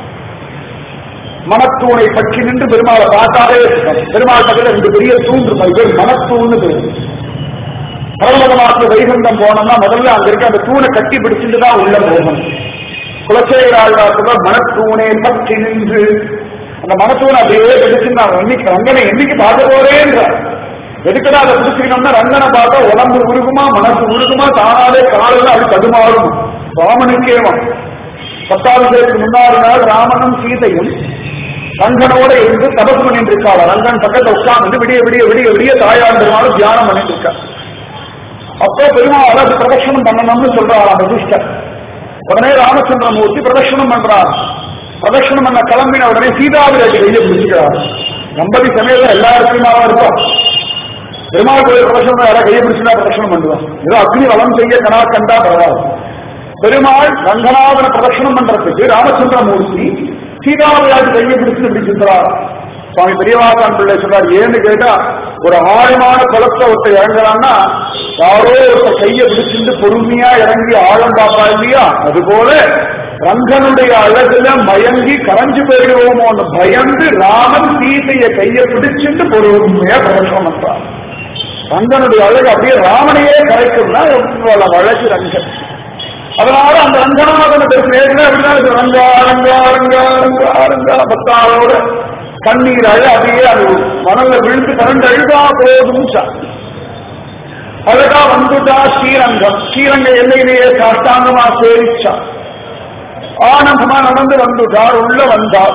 மனத்தூணை பற்றி நின்று பெருமாளை பார்த்தாலே சுகம். பெருமாள் பக்கத்துல ரெண்டு பெரிய தூண் இருக்கும் பேர் மனத்தூண்னு பேரு பரவலமாற்று வைகுண்டம் போனோம்னா முதல்ல அங்க இருக்க அந்த தூணை கட்டி பிடிச்சிட்டு தான் உள்ள போகணும் குலச்சேகர ஆழ்வார்த்துல மனத்தூணை பற்றி நின்று அந்த மனத்தூணை அப்படியே பிடிச்சு நான் என்னைக்கு ரங்கனை என்னைக்கு பார்க்க போறேன்ற எதுக்குதான் அதை பிடிச்சிக்கணும்னா ரங்கனை பார்த்தா உடம்பு உருகுமா மனசு உருகுமா தானாலே காலையில அப்படி தடுமாறும் ராமனுக்கேவம் பத்தாபிஷேகத்துக்கு முன்னாடி நாள் ராமனும் சீதையும் ரங்கனோட இருந்து தபசு பண்ணிட்டு இருக்காள் ரங்கன் பக்கத்துல உட்கார்ந்து விடிய விடிய விடிய விடிய தாயார் பெருமாளும் தியானம் பண்ணிட்டு இருக்கா அப்போ பெருமாள் அது பிரதட்சணம் பண்ணணும்னு சொல்றாள் அந்த துஷ்டர் உடனே ராமச்சந்திரமூர்த்தி பிரதட்சணம் பண்றார் பிரதட்சணம் பண்ண கிளம்பின உடனே சீதாவிராட்டி கையில பிடிச்சிக்கிறார் நம்பதி சமயத்துல எல்லா இடத்துலயும் இருப்பா பெருமாள் கோயில் பிரதட்சணம் யாரா கையை பிடிச்சிருந்தா பிரதட்சணம் பண்ணுவான் ஏதோ அக்னி வளம் செய்ய கனா கண்டா பரவாயில்ல பெருமாள் ரங்கநாதன பிரதட்சணம் பண்றதுக்கு ராமச்சந்திரமூர்த்தி சீதாவிராட்டி கையை பிடிச்சு இப்படி சுத்துறார் சுவாமி பெரியவாசான் பிள்ளை சொல்றார் ஏன்னு கேட்டா ஒரு ஆழமான குளத்தை ஒருத்தர் இறங்குறான்னா யாரோ ஒருத்தர் கையை பிடிச்சிட்டு பொறுமையா இறங்கி ஆழம் பாப்பா இல்லையா அது போல ரங்கனுடைய அழகுல மயங்கி கரைஞ்சு போயிடுவோமோன்னு பயந்து ராமன் சீதைய கையை பிடிச்சிட்டு பொறுமையா பிரதட்சணம் பண்றார் ரங்கனுடைய அழகு அப்படியே ராமனையே கரைக்கும்னா எவ்வளவு அழகு ரங்கன் அதனால அந்த ரங்கநாதன பேசுறேன் அப்படின்னா இது ரங்கா ரங்கா ரங்கா ரங்கா ரங்கா பக்தாவோட கண்ணீர் அழ அப்படியே அது மணல்ல விழுந்து கரண்டு அழுதா போதும் சார் அழகா வந்துட்டா ஸ்ரீரங்கம் ஸ்ரீரங்க எல்லையிலேயே சாஷ்டாங்கமா சேவிச்சா ஆனந்தமா நடந்து வந்துட்டார் உள்ள வந்தார்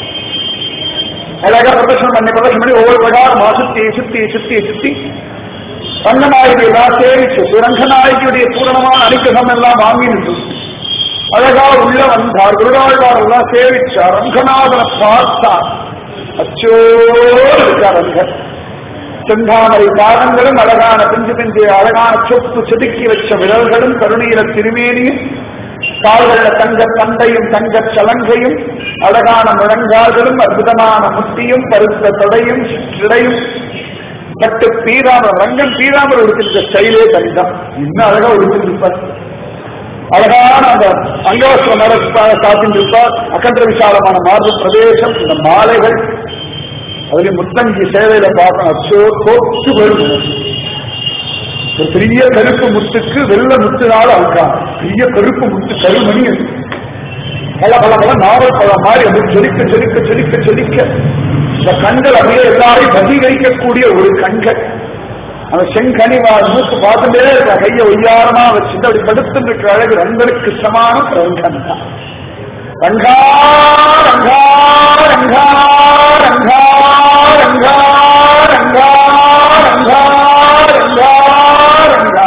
அழகா பிரதர்ஷனம் பண்ணி பிரதர்ஷனம் பண்ணி ஒவ்வொரு பிரகாரமா சுத்தி சுத்தி சுத்தி சுத்தி ரங்கநாயகி எல்லாம் சேவிச்சு ரங்கநாயகியுடைய பூரணமான அனுகிரகம் எல்லாம் வாங்கிட்டு அழகா உள்ள வந்தார் குருடாழ்வார் எல்லாம் சேவிச்சார் ரங்கநாதனை பார்த்தார் அச்சோ இருக்கார் ரங்கன் செந்தாமரை பாதங்களும் அழகான பிஞ்சு பிஞ்சு அழகான சொப்பு செதுக்கி வச்ச விரல்களும் கருணீர திருமேனியும் கால்கள தங்க தண்டையும் தங்க சலங்கையும் அழகான முழங்கால்களும் அற்புதமான முட்டியும் பருத்த தொடையும் சிடையும் பட்டு பீராமர் ரங்கன் பீராமர் உடுத்திருக்க ஸ்டைலே தனிதான் இன்னும் அழகா உடுத்திருப்பார் அழகான அந்த அங்கவஸ்திரம் நடப்ப காத்திருப்பார் அகன்ற விசாலமான மார்பு பிரதேசம் இந்த மாலைகள் அதுலயும் முத்தங்கி சேவையில பார்க்கணும் அச்சோ தோற்று போயிடும் ஒரு பெரிய கருப்பு முத்துக்கு வெள்ள முத்துனால அழுக்கா பெரிய கருப்பு முத்து கருமணி அது. பல பல பல நாவல் பழம் மாதிரி அது செலிக்க செலிக்க செலிக்க செலிக்க இந்த கண்கள் அப்படியே எல்லாரையும் வசீகரிக்கக்கூடிய ஒரு கண்கள் அந்த செங்கனிவா மூக்கு பார்த்துட்டே இருக்க கையை ஒய்யாரமா வச்சுட்டு அப்படி படுத்துட்டு இருக்கிற அழகு ரங்கனுக்கு சமானம் ரங்கன் தான் ரங்கா ரங்கா ரங்கா ரங்கா ரங்கா ரங்கா ரங்கா ரங்கா ரங்கா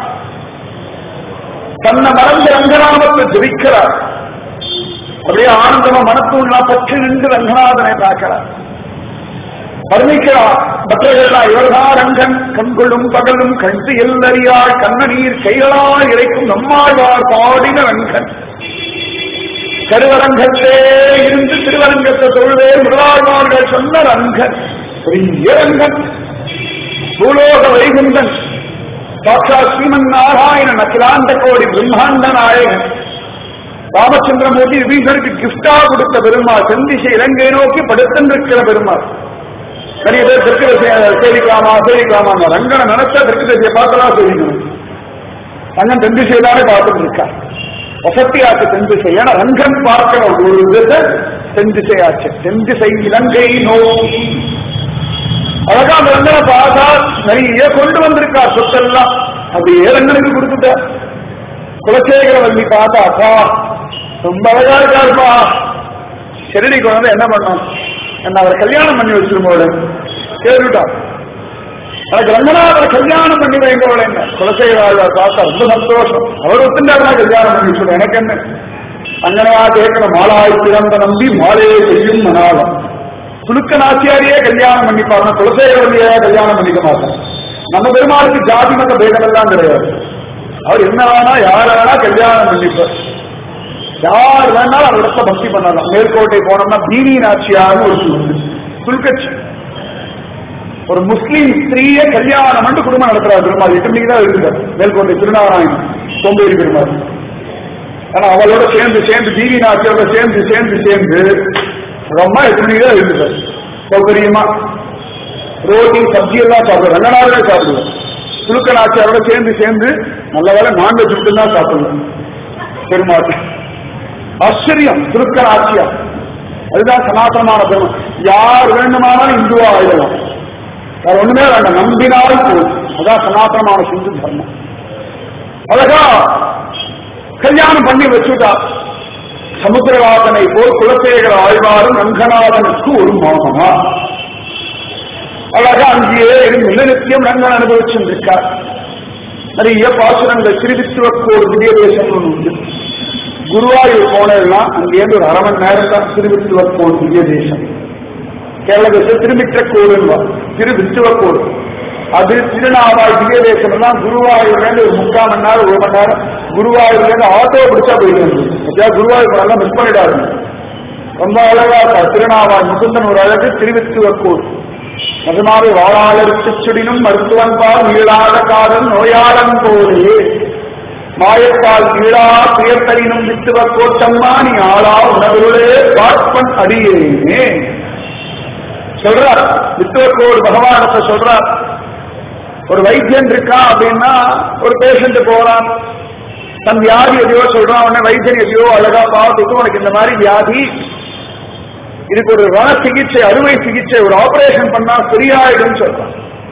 தன்னை மறந்து ரங்கநாமத்தை ஜெபிக்கிறார் அப்படியே ஆனந்தமா மனத்துள்ளா பற்றி நின்று ரங்கநாதனை பார்க்கிறார் வர்ணிக்கிறார் பக்தர்களா இவர்தான் ரங்கன் கண்கொள்ளும் பகலும் கண்டு எல்லறியாள் கண்ணநீர் கைகளால் இறைக்கும் நம்மாழ்வார் பாடின ரங்கன் கருவரங்கத்தே இருந்து திருவரங்கத்தை தொழுவே முதலாழ்வார்கள் சொன்ன ரங்கன் பெரிய ரங்கன் பூலோக வைகுந்தன் சாட்சா ஸ்ரீமன் நாராயணன் அகிலாண்ட கோடி பிரம்மாண்ட நாயகன் ராமச்சந்திரமூர்த்தி விபீஷனுக்கு கிஃப்டா கொடுத்த பெருமாள் செந்திசை இலங்கை நோக்கி படுத்திருக்கிற பெருமாள் நிறைய பேர் தெற்கு திசையை சேவிக்கலாமா சேவிக்கலாமா ரங்கனை நினைச்சா தெற்கு திசையை பார்க்கலாம் சேவிக்கணும் ரங்கன் தென் திசையிலானே பார்த்துட்டு இருக்கார் வசத்தியாச்சு தென் திசை ஏன்னா ரங்கன் பார்க்கிற ஒரு திசை தென் திசையாச்சு தென் திசை இலங்கை நோக்கி அழகா அந்த ரங்கனை பார்த்தா நிறைய கொண்டு வந்திருக்கா சொத்தெல்லாம் அப்படியே ரங்கனுக்கு கொடுத்துட்ட குலசேகர வள்ளி பார்த்தா அப்பா ரொம்ப அழகா இருக்காருப்பா ஷெரடி குழந்தை என்ன பண்ணோம் என்ன அவரை கல்யாணம் பண்ணி வச்சிருமோடு கேட்டுட்டா எனக்கு ரங்கநாதரை கல்யாணம் பண்ணி வைங்கோட என்ன குலசேகராஜார் பார்த்தா ரொம்ப சந்தோஷம் அவர் ஒத்துண்டாருனா கல்யாணம் பண்ணி வச்சுடும் எனக்கு என்ன அங்கனையா கேட்கணும் மாலாய் பிறந்த நம்பி மாலையை செய்யும் மனாலம் துலுக்க நாச்சியாரியே கல்யாணம் பண்ணிப்பாருன்னா குலசேகரவல்லியே கல்யாணம் பண்ணிக்க மாட்டான் நம்ம பெருமாளுக்கு ஜாதி மத பேதம் எல்லாம் கிடையாது அவர் என்ன வேணா யார வேணா கல்யாணம் பண்ணிப்பார் யார் வேணாலும் அவர் இடத்துல பக்தி பண்ணலாம் மேற்கோட்டை போனோம்னா பீனி நாச்சியார்னு ஒரு சொல்லு துல்கட்சி ஒரு முஸ்லீம் ஸ்திரீயை கல்யாணம் பண்ணி குடும்பம் நடத்துறாரு பெருமாள் எட்டு மணிக்கு தான் இருக்கிறார் மேல்கோட்டை திருநாராயணன் சோம்பேறி பெருமாள் ஆனா அவளோட சேர்ந்து சேர்ந்து பீவி நாச்சியோட சேர்ந்து சேர்ந்து சேர்ந்து ரொம்ப எட்டு மணிக்கு தான் இருக்கிறார் சௌகரியமா ரோட்டி சப்ஜி எல்லாம் சாப்பிடுவோம் ரங்கநாதனே சாப்பிடுவோம் சுருக்க நாச்சியாரோட சேர்ந்து சேர்ந்து நல்ல வேலை நான்வெஜ் மட்டும் தான் சாப்பிடுவோம் பெருமாள் ஆச்சரியம் சுருக்க நாச்சியார் அதுதான் சனாதனமான பெருமை யார் வேண்டுமானாலும் இந்துவா ஆயிடலாம் வேற ஒண்ணுமே வேண்டாம் நம்பினால் போதும் அதான் சனாதனமான சிந்து தர்மம் அழகா கல்யாணம் பண்ணி வச்சுட்டா சமுத்திரவாதனை போல் குலசேகர ஆழ்வாரும் ரங்கநாதனுக்கு ஒரு மோகமா அழகா அங்கேயே இருந்து நித்தியம் ரங்கன் அனுபவிச்சுருக்கார் நிறைய பாசுரங்கள் திருவித்துவக்கோடு திவ்ய தேசம் ஒன்று உண்டு குருவாயூர் போனதுன்னா அங்கேருந்து ஒரு அரை மணி நேரம் தான் திருவித்துவக்கோடு திவ்ய தேசம் கேரளத்தில் திருமிற்றக்கோடு திருவித்துவக்கோடு அது திருநாவாய் திவ்ய தேசம் எல்லாம் குருவாயூர்ல இருந்து ஒரு முக்கால் மணி நேரம் ஒரு மணி நேரம் குருவாயூர்ல இருந்து ஆட்டோ பிடிச்சா போயிட்டு எப்படியா குருவாயூர் போனாலும் மிஸ் பண்ணிடாது ரொம்ப அழகா இருக்கா திருநாவாய் முகுந்தன் ஒரு அழகு திருவித்துவக்கோடு நிஜமாவே வாழாளருக்கு சுடினும் மருத்துவன் பால் மீளாத காதல் நோயாளன் போலே மாயத்தால் மீளா துயர்த்தரினும் வித்துவ கோட்டம்மா நீ ஆளா உணவுகளே பார்ப்பன் அடியேனே சொல்றார் வித்துவக்கோடு பகவானத்தை சொல்றார் ஒரு வைத்தியன் இருக்கா அப்படின்னா ஒரு பேஷண்ட் போறான் தன் வியாதி எதையோ சொல்றான் உடனே வைத்தியன் எதையோ அழகா பார்த்துட்டு உனக்கு இந்த மாதிரி வியாதி இதுக்கு ஒரு ரண சிகிச்சை அறுவை சிகிச்சை ஒரு ஆபரேஷன் பண்ணா சரியாயிடும் சொல்றான்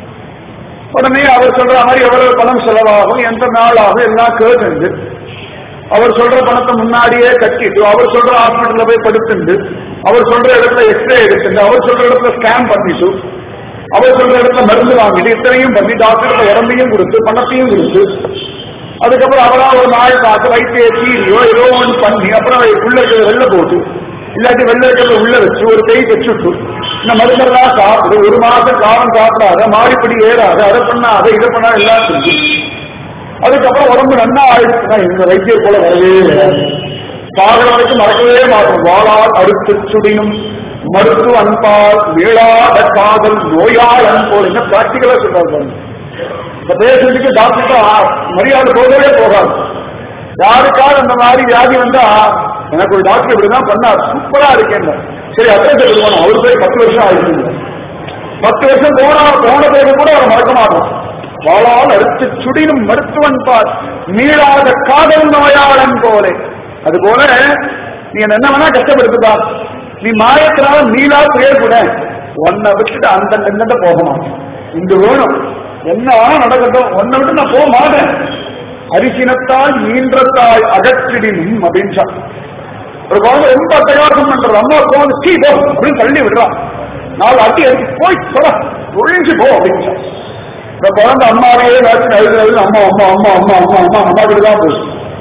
உடனே அவர் சொல்ற மாதிரி எவ்வளவு பணம் செலவாகும் எந்த நாள் ஆகும் எல்லாம் கேட்டு அவர் சொல்ற பணத்தை முன்னாடியே கட்டிட்டு அவர் சொல்ற ஹாஸ்பிட்டல்ல போய் படுத்துண்டு அவர் சொல்ற இடத்துல எக்ஸ்ரே எடுத்துட்டு அவர் சொல்ற இடத்துல ஸ்கேன் பண்ணிட்டு அவர் சொல்ற இடத்துல மருந்து வாங்கிட்டு இத்தனையும் பண்ணி டாக்டர் உடம்பையும் கொடுத்து பணத்தையும் கொடுத்து அதுக்கப்புறம் அவரா ஒரு நாள் பார்த்து வைத்திய சீரியோ ஏதோ ஒன்று பண்ணி அப்புறம் உள்ள இருக்கிறத வெளில போட்டு இல்லாட்டி வெளில இருக்கிறத உள்ள வச்சு ஒரு கை வச்சுட்டு இந்த மருந்தெல்லாம் சாப்பிடு ஒரு மாசம் காலம் சாப்பிடாத மாறிப்படி ஏறாது அதை பண்ணாத இதை பண்ணா எல்லாம் செஞ்சு அதுக்கப்புறம் உடம்பு நன்னா ஆயிடுச்சுன்னா இந்த வைத்தியர் போல வரவே வராது சாகர வரைக்கும் மறக்கவே மாட்டோம் வாழால் அடுத்து சுடினும் மருத்துவ அன்பால் மீளாத காதல் நோயாளன் போல் என்ன பிராக்டிக்கலா சொல்றாரு பாருங்க இந்த பேஷண்ட்டுக்கு டாக்டர் மரியாதை போகவே போகாது யாருக்காவது அந்த மாதிரி வியாதி வந்தா எனக்கு ஒரு டாக்டர் இப்படிதான் பண்ணார் சூப்பரா இருக்கேன் சரி அட்ரஸ் எடுக்கணும் அவரு போய் பத்து வருஷம் ஆயிடுச்சு பத்து வருஷம் போனா போன பேரு கூட அவரை மறக்க மாட்டோம் வாழால் அடுத்து சுடினும் மருத்துவன் பார் மீளாத காதல் நோயாளன் போலே அது போல நீ என்ன வேணா கஷ்டப்படுத்துப்பா நீ மாயத்தினால மீளா புயல்பட உன்னை விட்டுட்டு அந்த எந்த போக மாட்டேன் இங்கு வேணும் என்ன வேணா நடக்கட்டும் உன்னை விட்டு நான் போக மாட்டேன் அரிசினத்தால் மீன்றத்தால் அகற்றிடினும் அப்படின்னு ஒரு குழந்தை ரொம்ப அட்டகாசம் பண்றது அம்மா குழந்தை சீ போ அப்படின்னு தள்ளி விடுறான் நாலு அட்டி அடிச்சு போய் சொல்ல ஒழிஞ்சு போ அப்படின்னு இந்த குழந்தை அம்மாவையே ஏதாச்சும் அழுது அம்மா அம்மா அம்மா அம்மா அம்மா அம்மா அம்மா கிட்ட தான் போகுது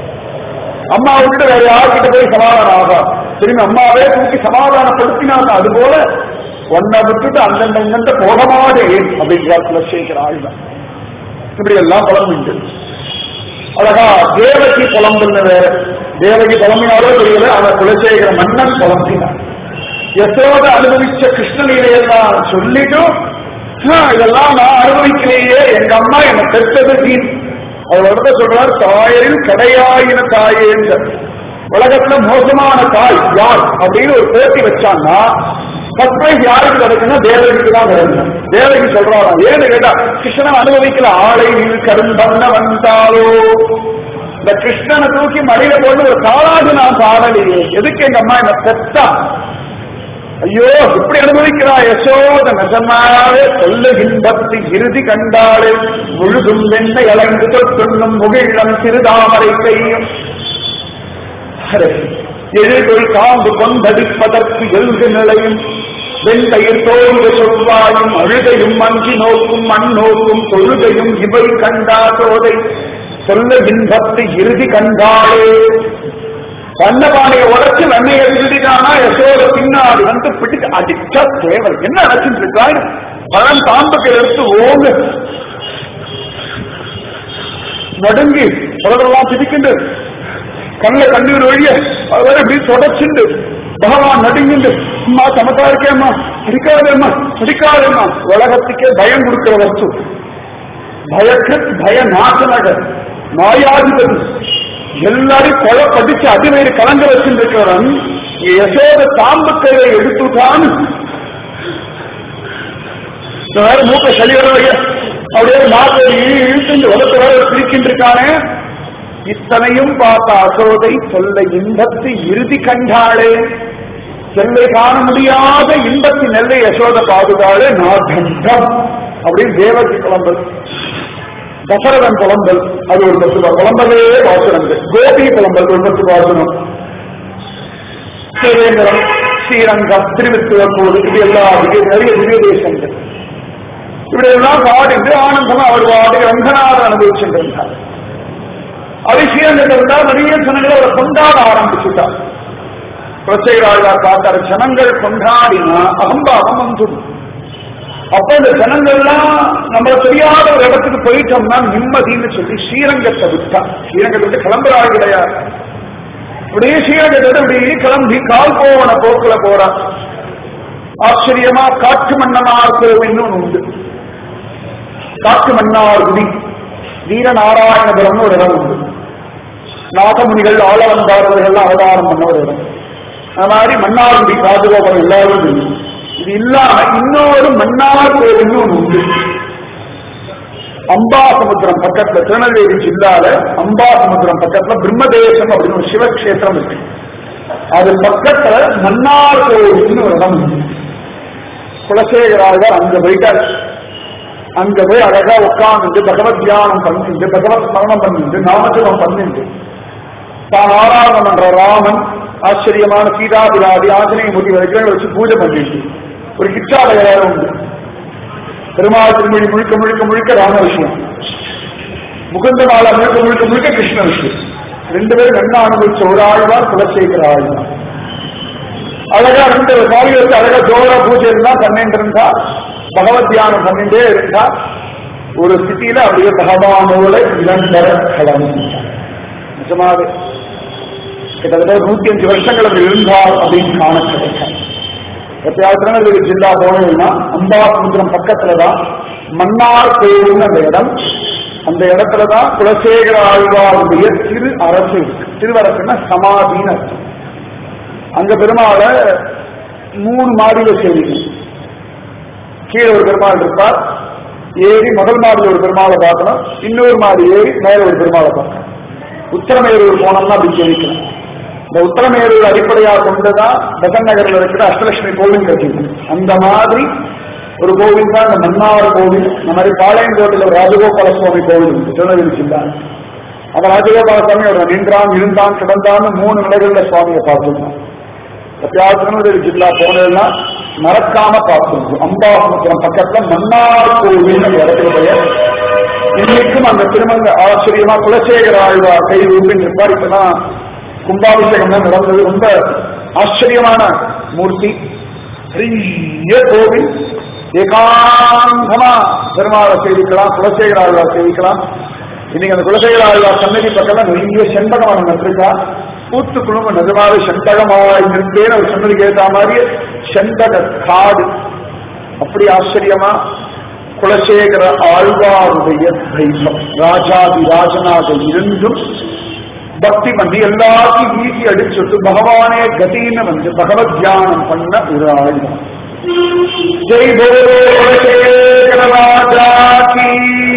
அம்மா விட்டு வேற யார்கிட்ட போய் சமாதானம் ஆகா திரும்பி அம்மாவே தூக்கி சமாதானப்படுத்தினாங்க அது போல ஒன்ன விட்டுட்டு அந்தந்த இந்தந்த போக மாட்டேன் அப்படிங்கிறார் குலசேகர ஆழ்வார் இப்படி எல்லாம் புலம்புண்டு அழகா தேவகி புலம்புன்னு வேற தேவகி புலம்பினாலோ தெரியல ஆனா குலசேகர மன்னன் புலம்பினார் யசோத அனுபவிச்ச கிருஷ்ணலீலையெல்லாம் சொல்லிட்டும் "ஆ, இதெல்லாம் நான் அனுபவிக்கலையே எங்க அம்மா என்னை பெற்றது நீ அவரோட சொல்றார் தாயரில் கடையாயின தாயேந்த உலகத்துல மோசமான தாய் யார் அப்படின்னு ஒரு போட்டி வச்சாங்கன்னா ஃபர்ஸ்ட் பிரைஸ் யாருக்கு கிடைக்குன்னா தேவகிக்கு தான் கிடைக்கும் தேவகி சொல்றாராம் ஏன்னு கேட்டா கிருஷ்ணன் அனுபவிக்கல ஆளை நீ கரும்பண்ண வந்தாலோ இந்த கிருஷ்ணனை தூக்கி மடியில போட்டு ஒரு காலாது நான் பாடலையே எதுக்கு எங்க அம்மா என்ன பெத்தா ஐயோ இப்படி அனுபவிக்கிறா யசோத நெசமாவே சொல்ல இன்பத்தி இறுதி கண்டாளே முழுதும் வெண்ணை அலைந்து தொட்டுண்ணும் முகிழம் சிறுதாமரை கையும் எழில்கள் காம்பு கொண்டடிப்பதற்கு எழுது நிலையும் வெண்கையில் தோல்வு சொல்வாயும் அழுகையும் மஞ்சி நோக்கும் மண் நோக்கும் தொழுகையும் இவை கண்டா சோதை சொல்ல இன்பத்து இறுதி கண்டாளே வண்ணபானையை உடச்சு வெண்ணையை திருடினானா யசோட பின்னாடி வந்து பிடிச்சு அடிச்சா தேவல் என்ன அடைச்சிட்டு இருக்காய் பழம் தாம்புகள் எடுத்து ஓங்கு நடுங்கி உலகெல்லாம் பிடிக்கிண்டு கண்ணுல கண்ணீர் ஒழிய அதுவரை இப்படி தொடச்சுண்டு பகவான் நடுங்குண்டு அம்மா சமத்தா இருக்கேம்மா அடிக்காதேம்மா அடிக்காதேம்மா உலகத்துக்கே பயம் கொடுக்கிற வஸ்து பயக்கு பய நாசனக மாயாதிபதி எல்லாரையும் கொலை படிச்சு அதிவேறு கலங்க வச்சிருக்கிறவன் யசோத தாம்பக்கையை எடுத்துட்டான் வேற மூக்க சளி வரவைய அப்படியே மாத்தை இழுத்து உலகத்தை வேற பிரிக்கின்றிருக்கானே இத்தனையும் பார்த்த அசோதை சொல்ல இன்பத்து இறுதி கண்டாளே செல்லை காண முடியாத இன்பத்து நெல்லை யசோத பாதுகாளே நாகண்டம் அப்படின்னு தேவகி புலம்பல் தசரதன் புலம்பல் அது ஒரு பத்து புலம்பலே வாசனங்கள் கோபி புலம்பல் ஒரு பத்து வாசனம் ஸ்ரீரேந்திரம் ஸ்ரீரங்கம் திருவித்துவப்பூர் இது எல்லா நிறைய திவ்ய தேசங்கள் இப்படி எல்லாம் பாடிட்டு ஆனந்தமா அவர் பாடி ரங்கநாதர் அனுபவிச்சுருந்தார் அபிஷேகங்கள் இருந்தால் நிறைய ஜனங்கள் அவரை கொண்டாட ஆரம்பிச்சுட்டார் பிரச்சைராஜார் பார்த்தார் ஜனங்கள் கொண்டாடினா அகம்பாவம் வந்துடும் அப்ப இந்த ஜனங்கள்லாம் நம்ம தெரியாத ஒரு இடத்துக்கு போயிட்டோம்னா நிம்மதின்னு சொல்லி ஸ்ரீரங்கத்தை விட்டா ஸ்ரீரங்கத்தை விட்டு கிளம்புறாள் கிடையாது அப்படியே ஸ்ரீரங்கத்தை இப்படி கிளம்பி கால் போவன போக்குல போறா ஆச்சரியமா காற்று மன்னனார் கோவில்னு ஒண்ணு உண்டு காற்று மன்னார் குடி வீரநாராயணபுரம்னு ஒரு இடம் உண்டு நாகமுனிகள் ஆளவந்தாரர்கள் அவதாரம் பண்ண ஒரு இடம் அது மாதிரி மன்னார்குடி ராஜகோபுரம் எல்லாரும் தெரியும் இது இல்லாம இன்னொரு மன்னார் கோவில்னு ஒண்ணு உண்டு அம்பாசமுத்திரம் பக்கத்துல திருநெல்வேலி ஜில்லால அம்பாசமுத்திரம் பக்கத்துல பிரம்மதேசம் அப்படின்னு ஒரு சிவக்ஷேத்திரம் இருக்கு அது பக்கத்துல மன்னார் கோவில்னு ஒரு இடம் உண்டு குலசேகராஜர் அங்க போயிட்டார் அங்க போய் அழகா உட்கார்ந்து பகவத் தியானம் பண்ணிட்டு பகவத் ஸ்மரணம் பண்ணிட்டு நாமஜபம் பண்ணிட்டு தான் ஆராதனம் பண்ற ராமன் ஆச்சரியமான சீதாபிராதி ஆஞ்சநேய மூர்த்தி வரைக்கும் வச்சு பூஜை பண்ணிட்டு ஒரு கிச்சாலய உண்டு பெருமாள் திருமொழி முழுக்க முழுக்க முழுக்க ராம விஷயம் முகுந்த மாலா முழுக்க முழுக்க முழுக்க கிருஷ்ண விஷயம் ரெண்டு பேரும் என்ன அனுபவிச்ச ஒரு ஆழ்வார் குலசேகர ஆழ்வார் அழகா ரெண்டு காலி வச்சு அழகா ஜோர பூஜை இருந்தா பண்ணிட்டு இருந்தா பகவத் தியானம் பண்ணிட்டே இருந்தா ஒரு ஸ்திதியில அப்படியே பகவானோட இளந்தர கலந்து நிஜமாவே கிட்டத்தட்ட நூத்தி அஞ்சு வருஷங்கள் அது இருந்தால் அப்படின்னு காண கிடைக்கும் எப்பயாவது திருநெல்வேலி ஜில்லா போனீங்கன்னா அம்பாசமுத்திரம் பக்கத்துலதான் மன்னார் கோயில்னு அந்த இடம் அந்த இடத்துலதான் குலசேகர ஆழ்வாருடைய திரு அரசு இருக்கு திருவரசுன்னா சமாதின்னு அர்த்தம் அங்க பெருமாளை மூணு மாடியில சேவிக்கணும் கீழே ஒரு பெருமாள் இருப்பார் ஏறி முதல் மாடியில் ஒரு பெருமாளை பார்க்கணும் இன்னொரு மாடி ஏறி மேல ஒரு பெருமாளை பார்க்கணும் உத்தரமேரூர் போனோம்னா அப்படி சேவிக்கணும் இந்த உத்தரமேரூர் அடிப்படையாக கொண்டுதான் பெசன் நகரில் இருக்கிற அஷ்டலட்சுமி கோவில் கட்டிருக்கு அந்த மாதிரி ஒரு கோவில் தான் இந்த மன்னார் கோவில் இந்த மாதிரி பாளையங்கோட்டையில் ஒரு ராஜகோபால சுவாமி கோவில் இருக்கு திருநெல்வேலி ஜில்லா அந்த ராஜகோபால சுவாமி ஒரு நின்றான் இருந்தான் கிடந்தான்னு மூணு நிலைகள்ல சுவாமியை பார்த்துருக்கோம் எப்பயாவது திருநெல்வேலி ஜில்லா போனதுன்னா மறக்காம பார்த்துருக்கோம் அம்பாசமுத்திரம் பக்கத்துல மன்னார் கோவில் இடத்துல பெயர் இன்னைக்கும் அந்த திருமங்க ஆச்சரியமா குலசேகர ஆழ்வார் கை ஊப்பின்னு இருப்பார் இப்பதான் கும்பாபிஷேகம் தான் நடந்தது ரொம்ப ஆச்சரியமான மூர்த்தி பெரிய கோவில் ஏகாந்தமா பெருமாளை சேவிக்கலாம் குலசேகர ஆழ்வார் சேவிக்கலாம் இன்னைக்கு அந்த குலசேகர ஆழ்வார் சன்னதி பக்கத்துல நிறைய செண்பகம் நட்டிருக்கா பூத்து குழும நிஜமாவே செண்பகமாய் நிற்பேன்னு ஒரு சொன்னதுக்கு ஏற்ற மாதிரி செண்பக காடு அப்படி ஆச்சரியமா குலசேகர ஆழ்வாருடைய தெய்வம் ராஜாதி ராஜனாக இருந்தும் பக்தி பண்ணி எல்லாத்தையும் வீசி அடிச்சுட்டு பகவானே கதின்னு வந்து பகவத் தியானம் பண்ண ஒரு ஆழ்வார் ஜெய் போலோ குலசேகர ராஜா கீ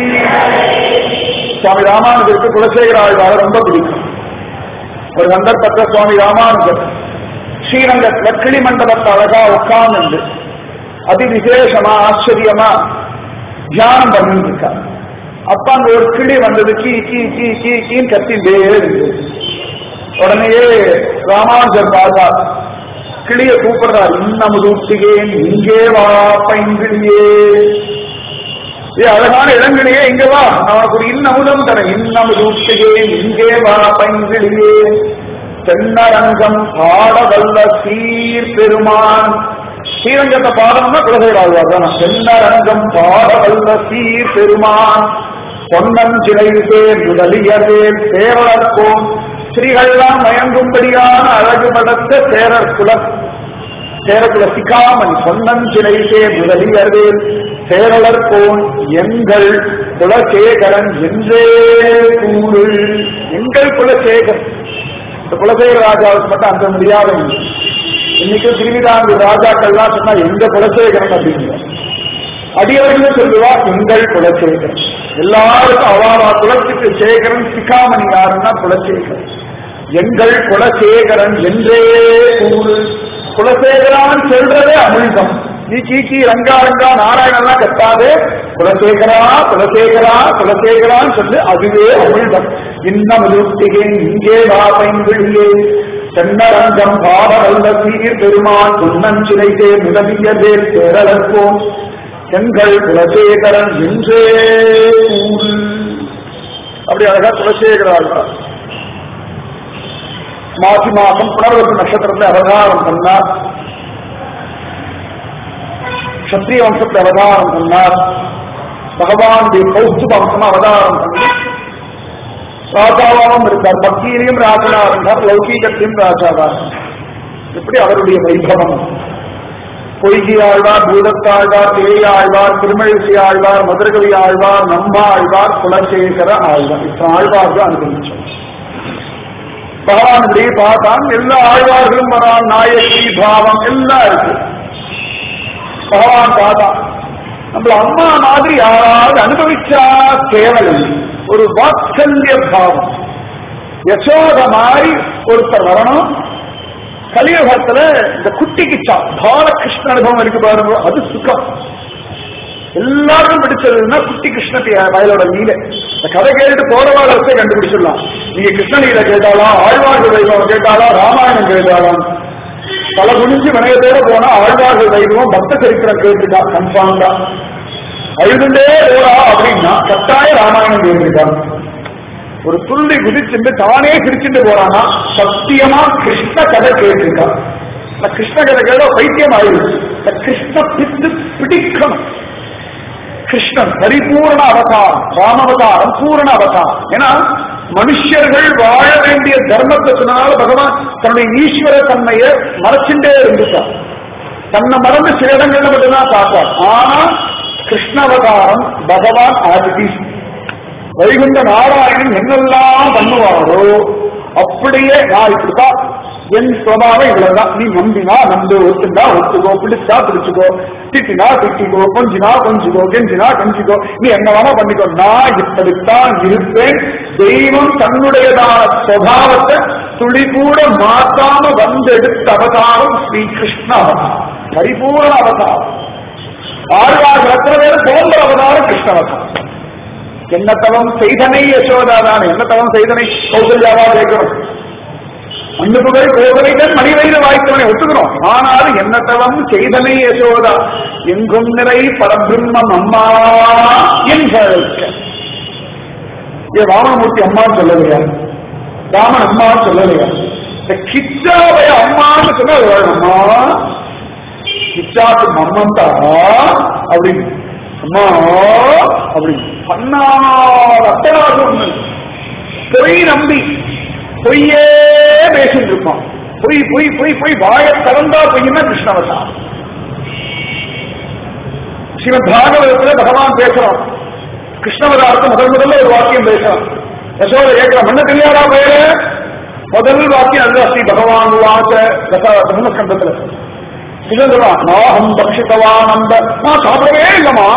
சுவாமி ராமானுஜருக்கு குலசேகர ஆழ்வார ரொம்ப பிடிக்கும் ஒரு சந்தர்ப்பத்தில் சுவாமி ராமானுஜர் ஸ்ரீரங்கத்துல கிளி மண்டபத்தை அழகா உட்கார்ந்து அதி விசேஷமா ஆச்சரியமா தியானம் பண்ணிட்டு இருக்கா அப்ப அங்க ஒரு கிளி வந்தது கீ கீ கீ கீ கீன்னு கத்திண்டே இருக்கு உடனேயே ராமானுஜர் பார்த்தா கிளிய கூப்பிடுறார் இன்னமுது ஊட்டுகேன் இங்கே வா பைங்கிளியே ஏ அழகான இடங்களிலே இங்க வா நான் உனக்கு ஒரு இன்னமுதம் தரேன் இன்னமுது ஊட்டுகேன் இங்கே வா பைங்கிளியே தென்னரங்கம் பாடவல்ல சீர் பெருமான் ஸ்ரீரங்கத்தை பாடணும்னா குலசேகராழ்வார் தான் தென்னரங்கம் பாடவல்ல சீர் பெருமான் பொன்னன் சிலையுதே முதலியவேல் சேரலர்கோன் ஸ்ரீகள்லாம் மயங்கும்படியான அழகு படத்த சேரர் குலம் சேரகுல சிகாமன் பொன்னன் சிலையுதே முதலியவேல் சேரலர்கோன் எங்கள் குலசேகரன் என்றே கூறு எங்கள் குலசேகர் இந்த குலசேகர ராஜாவுக்கு மட்டும் அந்த முடியாத ஒண்ணு. இன்னைக்கு திருவிதாங்கூர் ராஜாக்கள்லாம் சொன்னா எங்க குலசேகரன் அப்படிங்கிற அடியவர்கள் சொல்லுவா எங்கள் குலசேகரன் எல்லாருக்கும் அவாவா குலத்துக்கு சேகரன் சிக்காமணி யாருன்னா குலசேகரன் எங்கள் குலசேகரன் என்றே கூறு குலசேகரான் சொல்றதே அமிழ்தம் நீ கீக்கி ரங்கா ரங்கா நாராயணன்லாம் கத்தாதே குலசேகரா குலசேகரா குலசேகரான்னு சொல்லு அதுவே அமிழ்தம் இன்னம் யுக்திகேன் இங்கே வா பைங்கிழியே சென்னரங்கம் பாடவல்ல சீர் பெருமான் உன்னஞ்சிலைதே முதலியதே பேரளப்போம் எங்கள் குலசேகரன் என்றே கூறு அப்படி அழகா குலசேகரால் மாசி மாசம் புனர்வசு நட்சத்திரத்துல அவதாரம் பண்ணார் சத்திரிய வம்சத்துல அவதாரம் பண்ணார் பகவானுடைய கௌஸ்துப வம்சமா அவதாரம் பண்ணி ராஜாவாகவும் இருந்தார் பக்தியிலையும் ராஜனா இருந்தார் லௌகீகத்திலும் ராஜாவா இருந்தார். இப்படி அவருடைய வைபவம் பொய்கி ஆழ்வார் பூதத்தாழ்வார் பேயாழ்வார் திருமழிசை ஆழ்வார் மதுரகவி ஆழ்வார் நம்பா ஆழ்வார் குலசேகர ஆழ்வார் இப்ப ஆழ்வார்கள் அனுபவிச்சோம் பகவான் இப்படி பார்த்தான் எல்லா ஆழ்வார்களும் வரான் நாயகி பாவம் எல்லாம் இருக்கு பகவான் பார்த்தான் நம்ம அம்மா மாதிரி யாராவது அனுபவிச்சா கேவலம் ஒரு வாத்சல்ய பாவம் யசோத மாதிரி ஒருத்தர் வரணும் கலியுகத்துல இந்த குட்டி கிச்சா பாலகிருஷ்ண அனுபவம் இருக்கு பாருங்க அது சுகம் எல்லாருக்கும் பிடிச்சதுன்னா குட்டி கிருஷ்ண பி- வயலோட நீல இந்த கதை கேட்டு போறவாள் வச்சே கண்டுபிடிச்சிடலாம் நீங்க கிருஷ்ண நீல கேட்டாலும் ஆழ்வார்கள் வைபவம் கேட்டாலும் ராமாயணம் கேட்டாலும் பல குனிஞ்சு வினயத்தோட போனா ஆழ்வார்கள் வைபவம் பக்த சரித்திரம் கேட்டுட்டா கன்ஃபார்ம் தான் அழுதுண்டே போறா அப்படின்னா கட்டாய ராமாயணம் கேட்டுட்டான் ஒரு துள்ளி குதிச்சுட்டு தானே சிரிச்சுட்டு போறானா சத்தியமா கிருஷ்ண கதை கேட்டிருக்கான் இந்த கிருஷ்ண கதை கேட்ட பைத்தியம் ஆயிடுச்சு இந்த கிருஷ்ண பித்து பிடிக்கணும் கிருஷ்ணன் பரிபூர்ண அவதாரம் ராமவதாரம் பூரண அவதாரம் ஏன்னா மனுஷர்கள் வாழ வேண்டிய தர்மத்தை சொன்னால பகவான் தன்னுடைய ஈஸ்வர தன்மையை மறைச்சுட்டே இருந்துட்டார் தன்னை மறந்து சில இடங்கள்ல மட்டும்தான் பார்த்தார் ஆனா கிருஷ்ணாவதாரம் பகவான் ஆதிதீஸ் வைகுண்ட நாராயணன் என்னெல்லாம் பண்ணுவாரோ அப்படியே நான் இப்படிதான் என் சுவாவம் இவ்வளவுதான் நீ நம்பினா நம்பு ஒத்துண்டா ஒத்துக்கோ பிடிச்சா பிடிச்சுக்கோ திட்டினா திட்டிக்கோ கொஞ்சினா கொஞ்சிக்கோ கெஞ்சினா கெஞ்சிக்கோ நீ என்ன வேணா பண்ணிக்கோ நான் இப்படித்தான் இருப்பேன் தெய்வம் தன்னுடையதான சுவாவத்தை துளி கூட மாத்தாம வந்தெடுத்த அவதாரம் ஸ்ரீ கிருஷ்ண அவதாரம் பரிபூர்ண அவதாரம் ஆழ்வார் எத்தனை பேர் போன்ற அவதாரம் கிருஷ்ண அவதாரம் என்ன தவம் செய்தனை யசோதாதான் என்ன தவம் செய்தனை கௌசல்யாவா கேட்கிறோம் மண்ணு புகழ் கோகலைகள் மணிவயிறு வாய்த்தவனை ஒத்துக்கிறோம் ஆனாலும் என்ன தவம் செய்தனை யசோதா எங்கும் நிறை பரபிரம்மம் அம்மா என்ற ஏ ராமமூர்த்தி அம்மான்னு சொல்லலையா ராமன் அம்மான்னு சொல்லலையா இந்த கிச்சாவை அம்மான்னு சொன்னா அது வேணும். அம்மா கிச்சாக்கு மம்மந்தா அப்படின்னு அம்மா அப்படின்னு பண்ணாத அத்தனாக ஒண்ணு பொய் நம்பி பொய்யே பேசிட்டு இருப்பான் பொய் பொய் பொய் பொய் வாய திறந்தா பொய்னா கிருஷ்ணவதான் ஸ்ரீமத் பாகவதத்துல பகவான் பேசுறான் கிருஷ்ணவதாரத்தை முதல் முதல்ல ஒரு வாக்கியம் பேசுறான் யசோத கேட்கிற மண்ண தெரியாதா பேரு முதல் வாக்கியம் அதுதான் ஸ்ரீ பகவான் வாச தசமஸ்கந்தத்துல சொல்லுவான் நாகம் பக்ஷித்தவான் அந்த நான் சாப்பிடவே இல்லம்மா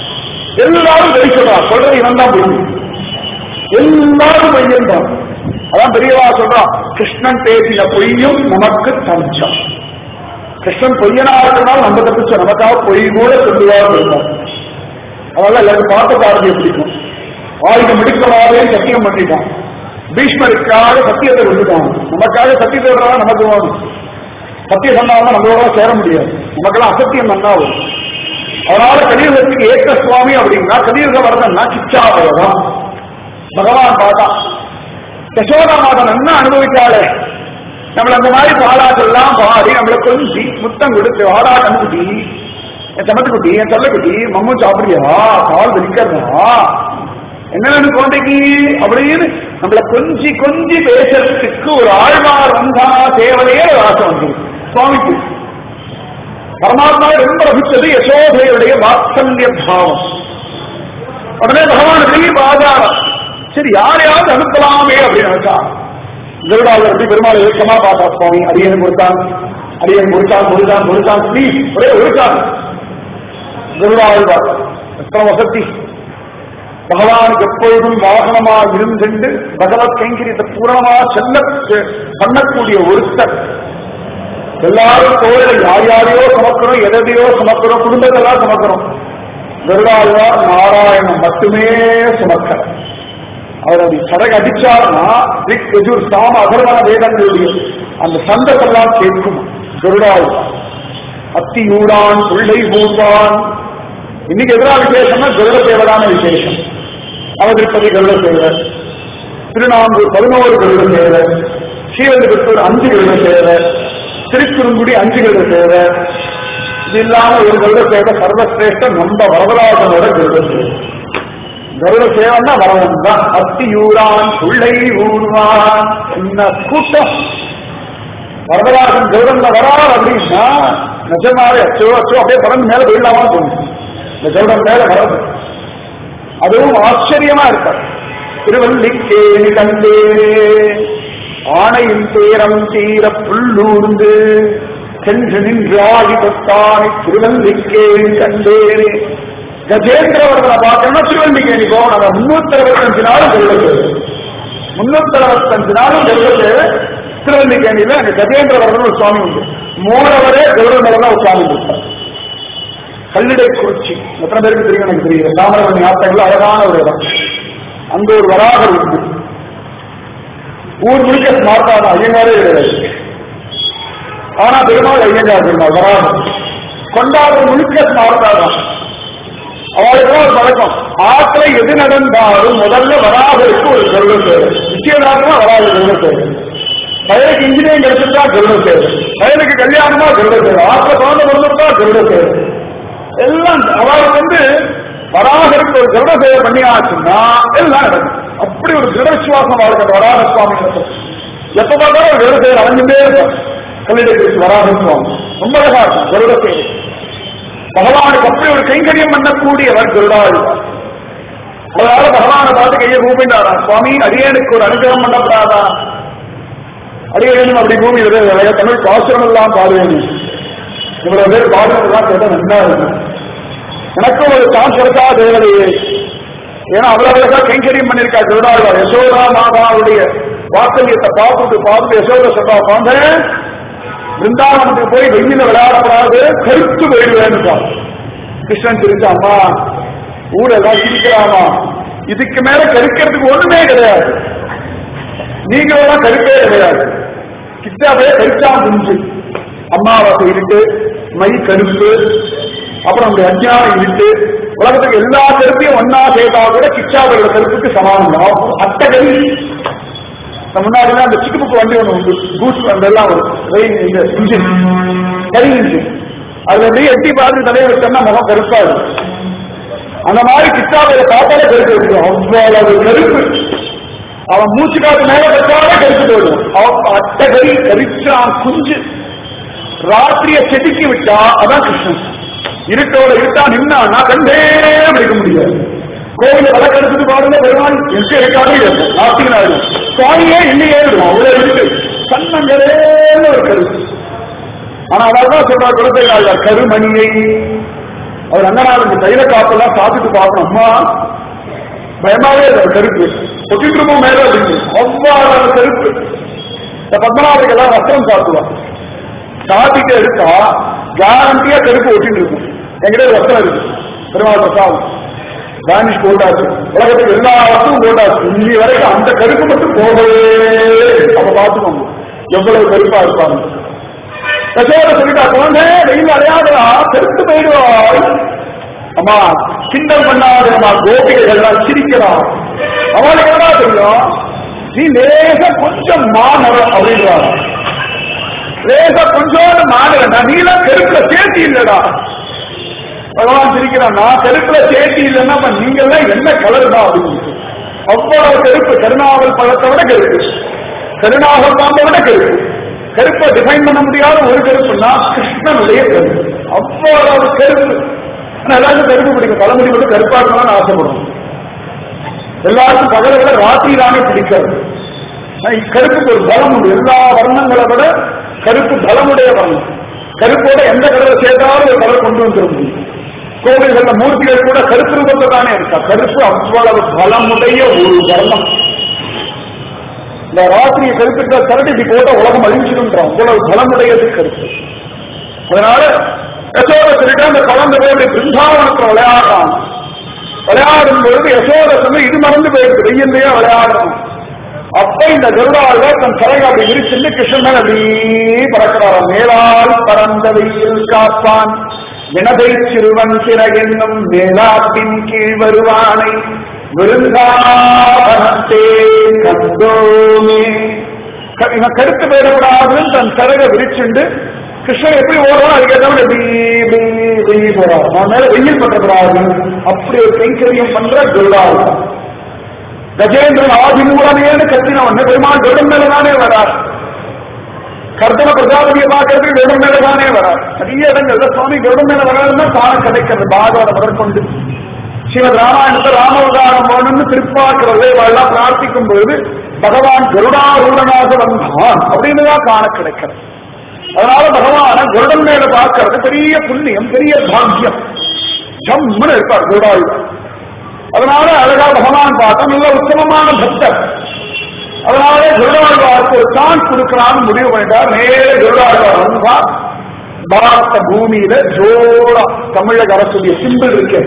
எல்லாரும் வெளி சொல்றான் சொல்றது இவன் தான் பொய் எல்லாரும் பொய்யன்றான் அதான் பெரியவா சொல்றான் கிருஷ்ணன் பேசின பொய்யும் நமக்கு தஞ்சம் கிருஷ்ணன் பொய்யனா இருக்கனால நம்ம தப்பிச்சோம் நமக்காக பொய் கூட சொல்லுவார் இருந்தார் அதனால எல்லாரும் பார்த்த பார்வையை பிடிக்கும் ஆயுதம் முடிக்கவாதே சத்தியம் பண்ணிட்டான் பீஷ்மருக்காக சத்தியத்தை விட்டுட்டான் நமக்காக சத்தியத்தை விடுறதா நமக்கு வேணும் சத்தியம் சொன்னாலும் நம்மளோட சேர முடியாது நமக்கெல்லாம் அசத்தியம் நன்னாவும் அதனால கலியுகத்துக்கு ஏக்க சுவாமி அப்படின்னா கலியுக வரதன்னா சிச்சாவதான் பகவான் பார்த்தா யசோதா மாதம் என்ன அனுபவிச்சாளே நம்மள அந்த மாதிரி பாலாட்டெல்லாம் பாடி நம்மள கொஞ்சி முத்தம் கொடுத்து வாடா கண்குட்டி என் சமத்துக்குட்டி என் சொல்லக்குட்டி மம்மு சாப்பிடுறியா கால் வலிக்கிறதா என்ன குழந்தைக்கு அப்படின்னு நம்மள கொஞ்சி கொஞ்சி பேசுறதுக்கு ஒரு ஆழ்வார் வந்தா தேவையே ஒரு ஆசை வந்துருக்கு சுவாமிக்கு பரமாத்மா ரொம்ப ரசித்தது யசோதையுடைய வாத்சல்ய பாவம் உடனே பகவான் பெரிய பாதாரம் சரி யாரையாவது அனுப்பலாமே அப்படின்னு நினைச்சா கருடாவில் எப்படி பெருமாள் இறுக்கமா பார்த்தா சுவாமி அரியன் கொடுத்தான் அரியன் கொடுத்தான் கொடுத்தான் கொடுத்தான் ப்ளீஸ் ஒரே ஒருத்தான் கருடாழ்வார் எத்தனை வசதி பகவானுக்கு எப்பொழுதும் வாகனமா இருந்துண்டு பகவத் கைங்கரியத்தை பூரணமா செல்ல பண்ணக்கூடிய ஒருத்தர் எல்லாரும் தோழரை யார் யாரையோ சுமக்கிறோம் எதையோ சுமக்கிறோம் குடும்பத்தெல்லாம் சுமக்கிறோம் கருடாழ்வார் நாராயணன் மட்டுமே சுமக்க அவர் அப்படி சடகு அடிச்சார்னா ரிக் யஜுர் சாம அகர்வன வேதங்களுடைய அந்த சந்தத்தெல்லாம் கேட்கும் கருடாழ்வார் அத்தி ஊடான் பிள்ளை ஊர்வான் இன்னைக்கு எதிரா விசேஷம்னா கருட சேவதான விசேஷம் அவதிருப்பதி கருட சேவர் திருநாங்கூர் பதினோரு கருட சேவர் ஸ்ரீவல்லிபுத்தூர் அஞ்சு கருட சேவர் திருக்குறுங்குடி அஞ்சு கருட சேவர் இது இல்லாம ஒரு கருட சேவை சர்வசிரேஷ்ட நம்ம வரதராஜனோட கருட சேவை கருட சேவன்னா வரவன் தான் அத்தியூரான் பிள்ளை ஊர்வான் என்ன கூட்டம் வரதராஜன் கருடன்ல வரார் அப்படின்னா நிஜமாவே அச்சோ அச்சோ அப்படியே பறந்து மேல போயிடலாமா தோணும் இந்த கருடன் மேல வரது அதுவும் ஆச்சரியமா இருக்கார் திருவல்லிக்கேணி கண்டேரே ஆணையின் பேரம் தீர புல்லூர்ந்து சென்று நின்று ஆகி தொட்டானை திருவல்லிக்கேணி கண்டேரே கஜேந்திரவர்களை பார்க்கணும்னா திருவல்லிக்கேணி போகணும் அதை முன்னூத்தி அறுபத்தஞ்சு நாளும் சொல்லுது முன்னூத்தி அறுபத்தஞ்சு நாளும் சொல்லுது திருவல்லிக்கேணியில அங்க கஜேந்திரவர்தன் ஒரு சுவாமி உண்டு மூணவரே கௌரவம் ஒரு சுவாமி கொடுத்தார் கல்லிடை குறிச்சி எத்தனை பேருக்கு தெரியும் எனக்கு தெரியல தாமிரவணி ஆத்தங்கள் அழகான ஒரு இடம் அங்க ஒரு வராகர் உண்டு ஊர் முழுக்க ஸ்மார்ட்டான ஐயங்காரே கிடையாது ஆனா பெருமாள் ஐயங்கார் பெருமாள் வராகர் கொண்டாடுற முழுக்க ஸ்மார்ட்டாதான் அவளுக்கு ஒரு பழக்கம் ஆற்றை எது நடந்தாலும் முதல்ல வராகருக்கு ஒரு கருடம் தேவை நிச்சயதார்த்தமா வராது கருடம் தேவை பையனுக்கு இன்ஜினியரிங் எடுத்துட்டா கருடம் தேவை பையனுக்கு கல்யாணமா கருடம் தேவை ஆற்ற குழந்தை பிறந்துட்டா கருடம் தேவை எல்லாம் அவளுக்கு வந்து வராகருக்கு ஒரு கருட சேவை பண்ணியாச்சுன்னா எல்லாம் நடக்கும் அப்படி ஒரு திட விசுவாசம் அவளுக்கு அந்த வராக சுவாமி இருக்கும் எப்ப பார்த்தாலும் ஒரு கருட சேவை அடைஞ்சுட்டே இருக்கும் கல்லிடை குறித்து வராக சுவாமி ரொம்ப அழகா இருக்கும் கருட சேவை பகவானுக்கு அப்படி ஒரு கைங்கரியம் பண்ணக்கூடியவர் கருடாழ்வார் அதனால பகவானை பார்த்து கையை கூப்பிட்டாரா சுவாமி அடியனுக்கு ஒரு அனுகிரகம் பண்ணப்படாதா அடியேனும் அப்படி பூமி நிறைய தமிழ் பாசுரம் எல்லாம் பாடுவேன் இவ்வளவு பேர் பாடுறதெல்லாம் கேட்டா நல்லா இருக்கும் எனக்கும் ஒரு சான்ஸ் இருக்கா தேவதையே ஏன்னா அவ்வளவு அழகா கைங்கரியம் பண்ணிருக்கா திருடாழ்வார் யசோதா மாதாவுடைய வாக்கல்யத்தை பார்த்துட்டு பார்த்துட்டு யசோத சொல்றா பாந்தேன் பிருந்தாவனத்துக்கு போய் வெயில விளையாடப்படாது கருத்து போயிடுவேன்னு கிருஷ்ணன் சிரிச்சா அம்மா ஊரெல்லாம் சிரிக்கிறாமா இதுக்கு மேல கருக்கிறதுக்கு ஒண்ணுமே கிடையாது நீங்க எல்லாம் கருப்பே கிடையாது கிட்டாவே கரிச்சா குஞ்சு அம்மாவாசை இருட்டு மை கருப்பு அப்புறம் அந்த அஜ்ஞானம் இருட்டு உலகத்துக்கு எல்லா கருப்பையும் ஒன்னா சேர்த்தா கூட கிச்சாவோட கருப்புக்கு சமானம் தான் அட்டகரி முன்னாடி அந்த சிட்டுப்புக்கு வண்டி ஒண்ணு உண்டு பூஸ் அந்த எல்லாம் வரும் ரெயின் இந்த இன்ஜின் கரி இன்ஜின் அதுல அப்படியே எட்டி பார்த்து தலையை வச்சோம்னா முகம் கருப்பா இருக்கும் அந்த மாதிரி கிச்சாவையில பார்த்தாலே கருப்பு இருக்கும் அவ்வளவு கருப்பு அவன் மூச்சு காத்து மேல வச்சாலே கருத்து போயிடும் அவன் அட்டகரி கரிச்சான் குஞ்சு ராத்திரிய செதுக்கி விட்டா அதான் கிருஷ்ணன் இருட்டோட இருட்டா நின்னா நான் கண்டே முடிக்க முடியாது கோவில வழக்கெடுத்துட்டு பாருங்க பெருமாள் எங்க இருக்காது நாத்தின் ஆயிடும் சுவாமியே இல்லையே இருக்கும் அவ்வளவு இருக்கு சன்னங்களேன்னு ஒரு கருத்து ஆனா அதான் சொல்றார் குழந்தை நாள் கருமணியை அவர் அங்கனால் இந்த தைல காப்பெல்லாம் சாப்பிட்டு பார்க்கணும் அம்மா பயமாவே இருக்கு கருப்பு ஒட்டிட்டுமோ மேல அப்படின்னு அவ்வாறு கருப்பு இந்த பத்மநாபருக்கு எல்லாம் வஸ்திரம் சாத்துவான் சாத்திட்டு எடுத்தா கேரண்டியா கருப்பு ஒட்டிட்டு இருக்கும் என்கிட்ட ஒரு வஸ்திரம் இருக்கு பெருமாள் பிரசாதம் வானிஷ் போட்டாச்சு உலகத்துக்கு எல்லா வசமும் போட்டாச்சு இன்னி வரைக்கும் அந்த கருப்பு மட்டும் போகவே இல்லை. அப்ப பார்த்துக்கோங்க எவ்வளவு கருப்பா இருப்பாங்க யசோட சொல்லிட்டா குழந்தை வெயில் அடையாதா கருத்து போயிடுவாள் அம்மா கிண்டல் பண்ணாதம்மா கோபிகைகள்லாம் சிரிக்கிறான் அவளுக்கு என்ன தெரியும் நீ லேச கொஞ்சம் மாநரம் அப்படின்றாங்க லேச கொஞ்சோண்டு மாநிலடா நீலாம் கருப்புல சேர்த்தி இல்லடா பகவான் சிரிக்கிறான் நான் கருப்புல சேர்த்தி இல்லைன்னா அப்ப நீங்க எல்லாம் என்ன கலர் தான் அப்படின்னு அவ்வளவு கருப்பு கருணாவல் பழத்தை விட கருப்பு கருணாவல் பாம்பை விட கருப்பு கருப்பை டிஃபைன் பண்ண முடியாத ஒரு கருப்புன்னா கிருஷ்ணனுடைய கருப்பு அவ்வளவு கருப்பு ஆனா எல்லாருக்கும் கருப்பு பிடிக்கும் தலைமுடி மட்டும் கருப்பா இருக்கணும்னு ஆசைப்படும் எல்லாருக்கும் பகலை விட ராத்திரி தானே பிடிக்காது ஆனா கருப்புக்கு ஒரு பலம் உண்டு எல்லா வர்ணங்களை விட கருப்பு பலமுடைய வர்ணம் கருப்போட எந்த கலரை சேர்த்தாலும் ஒரு கலர் கொண்டு வந்துட முடியும் கோவில்கள்ல மூர்த்திகள் கூட கருப்பு ரூபத்தை தானே இருக்கா கருப்பு அவ்வளவு பலமுடைய ஒரு வர்ணம் இந்த ராத்திரியை கருத்துக்கு சரட்டி போட்ட உலகம் அழிஞ்சிருன்றான் அவ்வளவு பலமுடையது கருப்பு அதனால யசோத சொல்லிட்டு அந்த குழந்தை போய் பிருந்தாவனத்துல விளையாடுறான் விளையாடும் பொழுது யசோத சொன்ன இது மறந்து போயிருக்கு வெயில்லையே விளையாடுறோம் அப்ப இந்த கருடால தன் தலையை அப்படி விரிச்சிருந்து கிருஷ்ணன் அப்படியே பறக்கிறாராம் மேலால் பறந்த வெயில் காப்பான் வினதை சிறுவன் சிறகென்னும் மேலாட்டின் கீழ் வருவானை விருந்தாவனத்தே கண்டோமே க- இவன் கருத்து போயிடக்கூடாதுன்னு தன் சிறகை விரிச்சுண்டு கிருஷ்ணன் எப்படி ஓடுறான் அதுக்கேற்ற எப்படி இப்படி இப்படி போறான் அவன் மேல வெயில் பற்றக்கூடாது அப்படி ஒரு கைங்கரியம் பண்ற கருடாவுதான் கஜேந்திரன் ஆதிமூலமேன்னு கத்தினவன் பெருமாள் கருடன் மேலதானே வரார் கர்த்தன பிரஜாபதியை பார்க்கறதுக்கு கருடன் மேலதானே வரார் நிறைய இடங்கள்ல சுவாமி கருடன் மேல வராதுன்னா தானம் கிடைக்கிறது பாகவத முதற்கொண்டு ஸ்ரீமத் ராமாயணத்தை ராமவதாரம் வேணும்னு திருப்பாக்குறது இவெல்லாம் பிரார்த்திக்கும் பொழுது பகவான் கருடாரூடனாக வந்தான் அப்படின்னு தான் காண கிடைக்கிறது அதனால பகவான கருடன் மேல பார்க்கறது பெரிய புண்ணியம் பெரிய பாக்கியம் ஜம்முன்னு இருப்பார் கருடாயுடன் அதனால அழகா பகவான் பார்த்தா நல்ல உத்தமமான பக்தர் அதனால குருடாழ்வாருக்கு ஒரு சான்ஸ் கொடுக்கலாம்னு முடிவு பண்ணிட்டார் நேர குருடாழ்வார் வந்தா பாரத பூமியில ஜோரா தமிழக அரசுடைய சிம்பிள் இருக்கு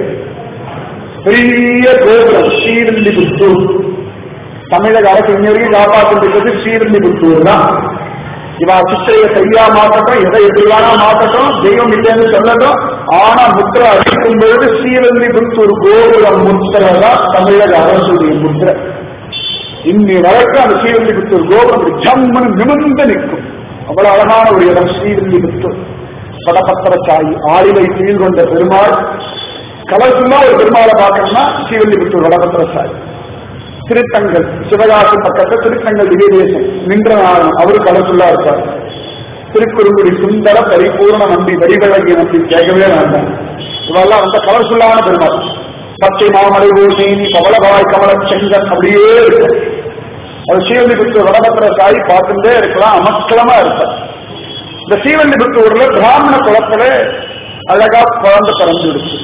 பெரிய கோபுரம் ஸ்ரீவில்லிபுத்தூர் தமிழக அரசு இன்ன வரைக்கும் காப்பாற்றிட்டு ஸ்ரீவில்லிபுத்தூர் தான் இவா சித்தையை சரியா மாற்றட்டும் எதை எப்படி வேணா மாற்றட்டும் தெய்வம் இல்லைன்னு சொல்லட்டும் ஆனா முத்திரை அடிக்கும் பொழுது ஸ்ரீவில்லிபுத்தூர் கோபுரம் முத்திரை தான் தமிழக அரசுடைய முத்திரை இன்னி வரைக்கும் அந்த ஸ்ரீவில்லிபுத்தூர் கோபுரம் இப்படி ஜம்முன்னு நிமிர்ந்து நிற்கும் அவ்வளவு அழகான ஒரு இடம் ஸ்ரீவில்லிபுத்தூர் படபத்திர சாயி ஆளிலை கீழ் கொண்ட பெருமாள் கலர்ஃபுல்லா ஒரு பெருமாளை பார்க்கணும்னா ஸ்ரீவில்லிபுத்தூர் வடபத்திர சாயி திருத்தங்கள் சிவகாசி பக்கத்துல திருத்தங்கள் திவ்யதேசம் நின்ற நாளம் அவரு கலர்ஃபுல்லா இருப்பார் திருக்குறுங்குடி சுந்தர பரிபூர்ண நம்பி வரிவிலகிய நம்பி கேட்கவே வேண்டாம் இவெல்லாம் ரொம்ப கலர்ஃபுல்லான பெருமாள் பச்சை மாமலை ஊர்நீனி கமலபாய் கமல செங்கன் அப்படியே இருக்கு அது ஸ்ரீவல்லிபுத்தூர் வடபத்திர சாயி பார்த்துட்டே இருக்கலாம் அமக்கலமா இருப்பார் இந்த ஸ்ரீவல்லிபுத்தூர்ல பிராமண குலத்துல அழகா குழந்தை பிறந்து இருக்கு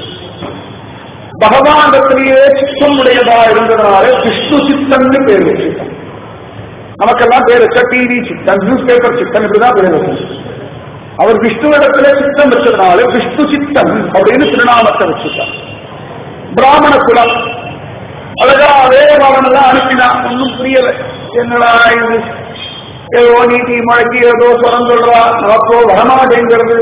பகவானிடத்திலேயே சித்தம் உடையதா இருந்ததுனால விஷ்ணு சித்தம்னு பேர் வச்சுட்டான் நமக்கெல்லாம் பேர் வச்சா டிவி சித்தம் நியூஸ் பேப்பர் சித்தம் இப்படிதான் பேர் வச்சு அவர் விஷ்ணுவிடத்திலே சித்தம் வச்சதுனால விஷ்ணு சித்தம் அப்படின்னு திருநாமத்தை வச்சுட்டான் பிராமண குலம் அழகா வேதபாவன் எல்லாம் அனுப்பினான் ஒன்றும் புரியல என்னடா இது ஏதோ நீதி முழக்கி ஏதோ சொல்றா சொல்றா அப்போ வரமாட்டேங்கிறது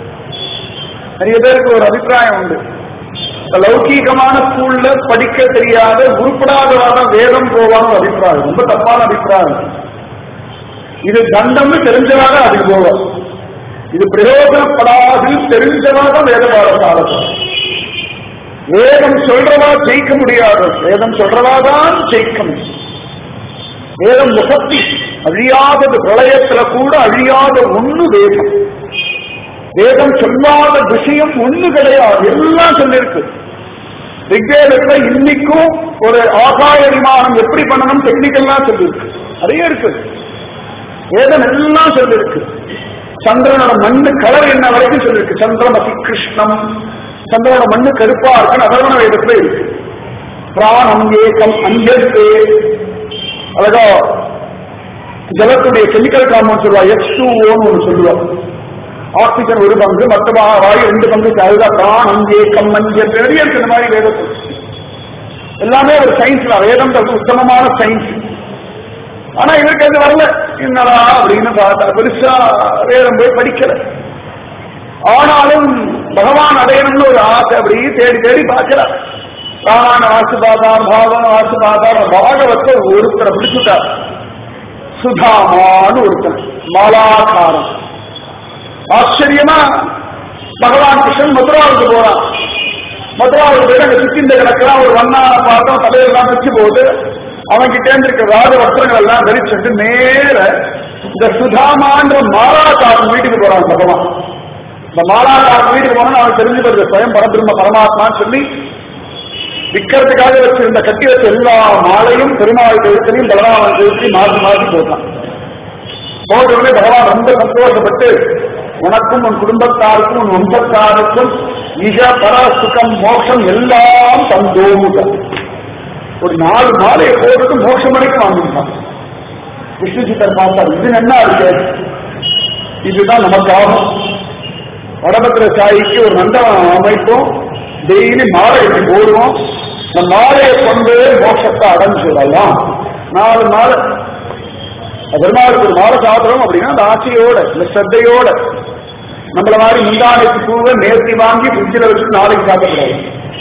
நிறைய பேருக்கு ஒரு அபிப்பிராயம் உண்டு இந்த லௌகீகமான ஸ்கூல்ல படிக்க தெரியாத உருப்படாதவான வேதம் போவான அபிப்பிராயம் ரொம்ப தப்பான அபிப்பிராயம் இது தண்டம்னு தெரிஞ்சவாக அது போவோம் இது பிரயோஜனப்படாது தெரிஞ்சவாக வேத பாடசாலை வேதம் சொல்றவா ஜெயிக்க முடியாது வேதம் சொல்றவா தான் ஜெயிக்க முடியும் வேதம் முகத்தி அழியாதது பிரளயத்துல கூட அழியாத ஒண்ணு வேதம் வேதம் சொல்லாத விஷயம் ஒண்ணு கிடையாது எல்லாம் சொல்லிருக்கு ரிக்வேதத்துல இன்னைக்கும் ஒரு ஆகாய விமானம் எப்படி பண்ணணும் டெக்னிக்கல்லாம் சொல்லியிருக்கு நிறைய இருக்கு வேதம் எல்லாம் சொல்லியிருக்கு சந்திரனோட மண்ணு கலர் என்ன வரைக்கும் சொல்லியிருக்கு சந்திரமதி கிருஷ்ணம் சந்திரனோட மண்ணு கருப்பா இருக்குன்னு அதர்வண வேதத்துல இருக்கு பிராணம் ஏகம் அஞ்சத்தே அழகா ஜலத்துடைய கெமிக்கல் காம்பவுண்ட் சொல்லுவா எச் டூ ஓன்னு ஒன்று சொல்லுவா ஆக்சிஜன் ஒரு பங்கு மற்ற வா- வாயு ரெண்டு பங்கு அதுதான் பிராணம் ஏக்கம் மஞ்சள் நிறைய இருக்கு இந்த மாதிரி வேதத்தில் எல்லாமே ஒரு சயின்ஸ் தான் வேதம் உத்தமமான சயின்ஸ் ஆனா இவருக்கு அது வரல என்னடா அப்படின்னு பார்த்தா பெருசா வேதம் போய் படிக்கல ஆனாலும் பகவான் அடையணும்னு ஒரு ஆசை அப்படி தேடி தேடி பார்க்கிறார் ராமாயண வாசி பார்த்தார் பாகவன வாசி பார்த்தார் பாகவத்தை ஒருத்தரை பிடிச்சுட்டார் சுதாமான்னு ஒருத்தன் மாலாகாரம் ஆச்சரியமா பகவான் கிருஷ்ணன் மதுராவுக்கு போறான் மதுராவுக்கு போய் அங்க சுத்தி இந்த கிடக்கிறான் ஒரு வண்ணா பார்த்தோம் தலையெல்லாம் வச்சு போகுது அவன் கிட்டே இருக்க ராஜ வஸ்திரங்கள் எல்லாம் தரிச்சுட்டு நேர இந்த சுதாமான்ற மாலாக்காரன் வீட்டுக்கு போறான் பகவான் இந்த மாலாக்காரன் வீட்டுக்கு போனா அவன் தெரிஞ்சு வருது ஸ்வயம் பரபிரம்ம பரமாத்மான்னு சொல்லி விற்கிறதுக்காக வச்சிருந்த கட்டி வச்ச எல்லா மாலையும் பெருமாள் கழுத்திலையும் பலராமன் கழுத்திலையும் மாற்றி மாற்றி போட்டான் போட்டவுடனே பகவான் ரொம்ப சந்தோஷப்பட்டு உனக்கும் உன் குடும்பத்தாருக்கும் உன் வம்சத்தாருக்கும் மிக பர சுகம் மோட்சம் எல்லாம் தந்தோமுக ஒரு நாலு மாலையை போட்டு மோட்சம் வரைக்கும் வாங்கிட்டான் விஷ்ணு சித்தர் பார்த்தார் இது என்ன இருக்கு இதுதான் நமக்காகும் வடபத்திர சாயிக்கு ஒரு நந்தவனம் அமைப்போம் டெய்லி மாலை எடுத்து போடுவோம் இந்த மாலையை கொண்டு மோட்சத்தை அடைஞ்சு சொல்லலாம் நாலு மாலை பெருமாளுக்கு ஒரு மாலை சாப்பிடுறோம் அப்படின்னா அந்த ஆசையோட இந்த ஸ்ரத்தையோட நம்மள மாதிரி முந்தானைக்கு பூவை நேர்த்தி வாங்கி ஃப்ரிட்ஜில் வச்சு நாளைக்கு சாப்பிடக்கூடாது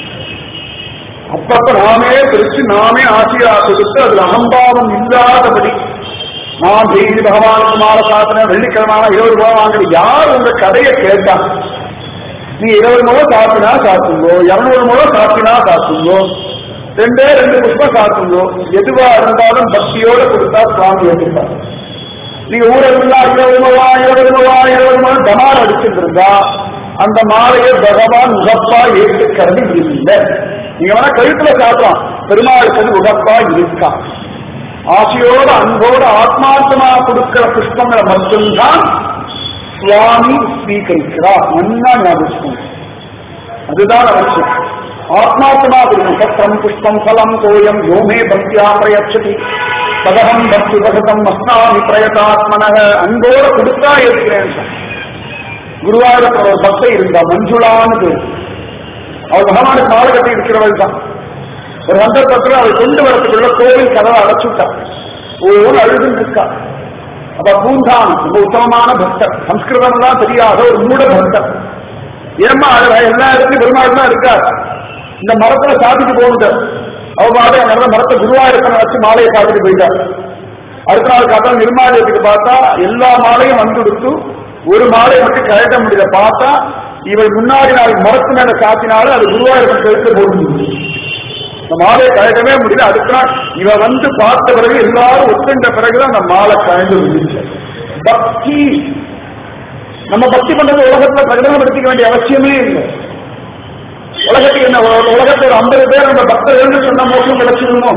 அப்பப்ப நாமே பிரிச்சு நாமே ஆசையா கொடுத்து அதுல அகம்பாவம் இல்லாதபடி நான் டெய்லி பகவானுக்கு மாலை சாப்பிட்டேன் வெள்ளிக்கிழமை இருபது ரூபாய் வாங்குறது யார் உங்க கதையை கேட்டா நீ இருபது முறை சாப்பினா சாப்பிடுங்கோ இருநூறு முறை சாப்பினா சாப்பிடுங்கோ ரெண்டே ரெண்டு புஷ்பம் சாப்பிடுங்கோ எதுவா இருந்தாலும் பக்தியோட கொடுத்தா சுவாமி ஏற்றுப்பார் நீங்க ஊரெல்லாம் இருபது ரூபா இருபது ரூபா இருபது ரூபா டமால் அடிச்சுட்டு இருந்தா அந்த மாலையை பகவான் உகப்பா ஏற்றுக்கிறது இல்லை நீங்க வேணா கழுத்துல சாப்பிடலாம் பெருமாளுக்கு அது உகப்பா இருக்கா ஆசையோட அன்போட ஆத்மார்த்தமா கொடுக்கிற புஷ்பங்களை மட்டும்தான் சுவாமி ஸ்வீகரிக்கிறார் நன்னா ஞாபகம் அதுதான் அவசியம் ஆத்மாத்மா கொடுக்கணும் சத்திரம் புஷ்பம் பலம் தோயம் யோமே பக்தியா பிரயச்சதி பதகம் பக்தி பகதம் அஸ்னாமி பிரயதாத்மனக அன்போட கொடுத்தா இருக்கிறேன் குருவாயூரப்ப ஒரு பக்தை இருந்தா மஞ்சுளான்னு பேரு. அவர் பகவானுக்கு மாலை கட்டி இருக்கிறவள் தான் ஒரு சந்தர்ப்பத்தில் அவள் கொண்டு வரத்துக்குள்ள கோவில் கதவை அடைச்சுட்டா ஒவ்வொரு அழுதுன்னு இருக்கா அப்ப பூந்தான் ரொம்ப உத்தமமான பக்தர் சம்ஸ்கிருதம் தான் தெரியாத ஒரு மூட பக்தர் ஏமா அழுவ எல்லா இடத்துலயும் பெருமாள் தான் இருக்கார் இந்த மரத்துல சாதிக்கு போகுது அவ பாடு அந்த மரத்தை குருவாயிருப்பனை வச்சு மாலையை சாத்திட்டு போயிட்டார் அடுத்த நாள் காத்தா நிர்மாலயத்துக்கு பார்த்தா எல்லா மாலையும் வந்து கொடுத்து ஒரு மாலையை மட்டும் கழட்ட முடியல பார்த்தா இவள் முன்னாடி நாள் மரத்து மேல சாத்தினாலும் அது குருவாயிருப்பன் கழுத்து போட்டு இந்த மாலையை கழட்டவே முடியல அடுத்த நாள் இவ வந்து பார்த்த பிறகு எல்லாரும் ஒத்துண்ட பிறகுதான் அந்த மாலை கழந்து விழுந்துச்சு பக்தி நம்ம பக்தி பண்றது உலகத்துல பிரகடனப்படுத்திக்க வேண்டிய அவசியமே இல்லை உலகத்துக்கு என்ன ஒரு உலகத்துல ஒரு ஐம்பது பேர் நம்ம பக்தர்கள் சொன்ன மோசம் கிடைச்சிருமோ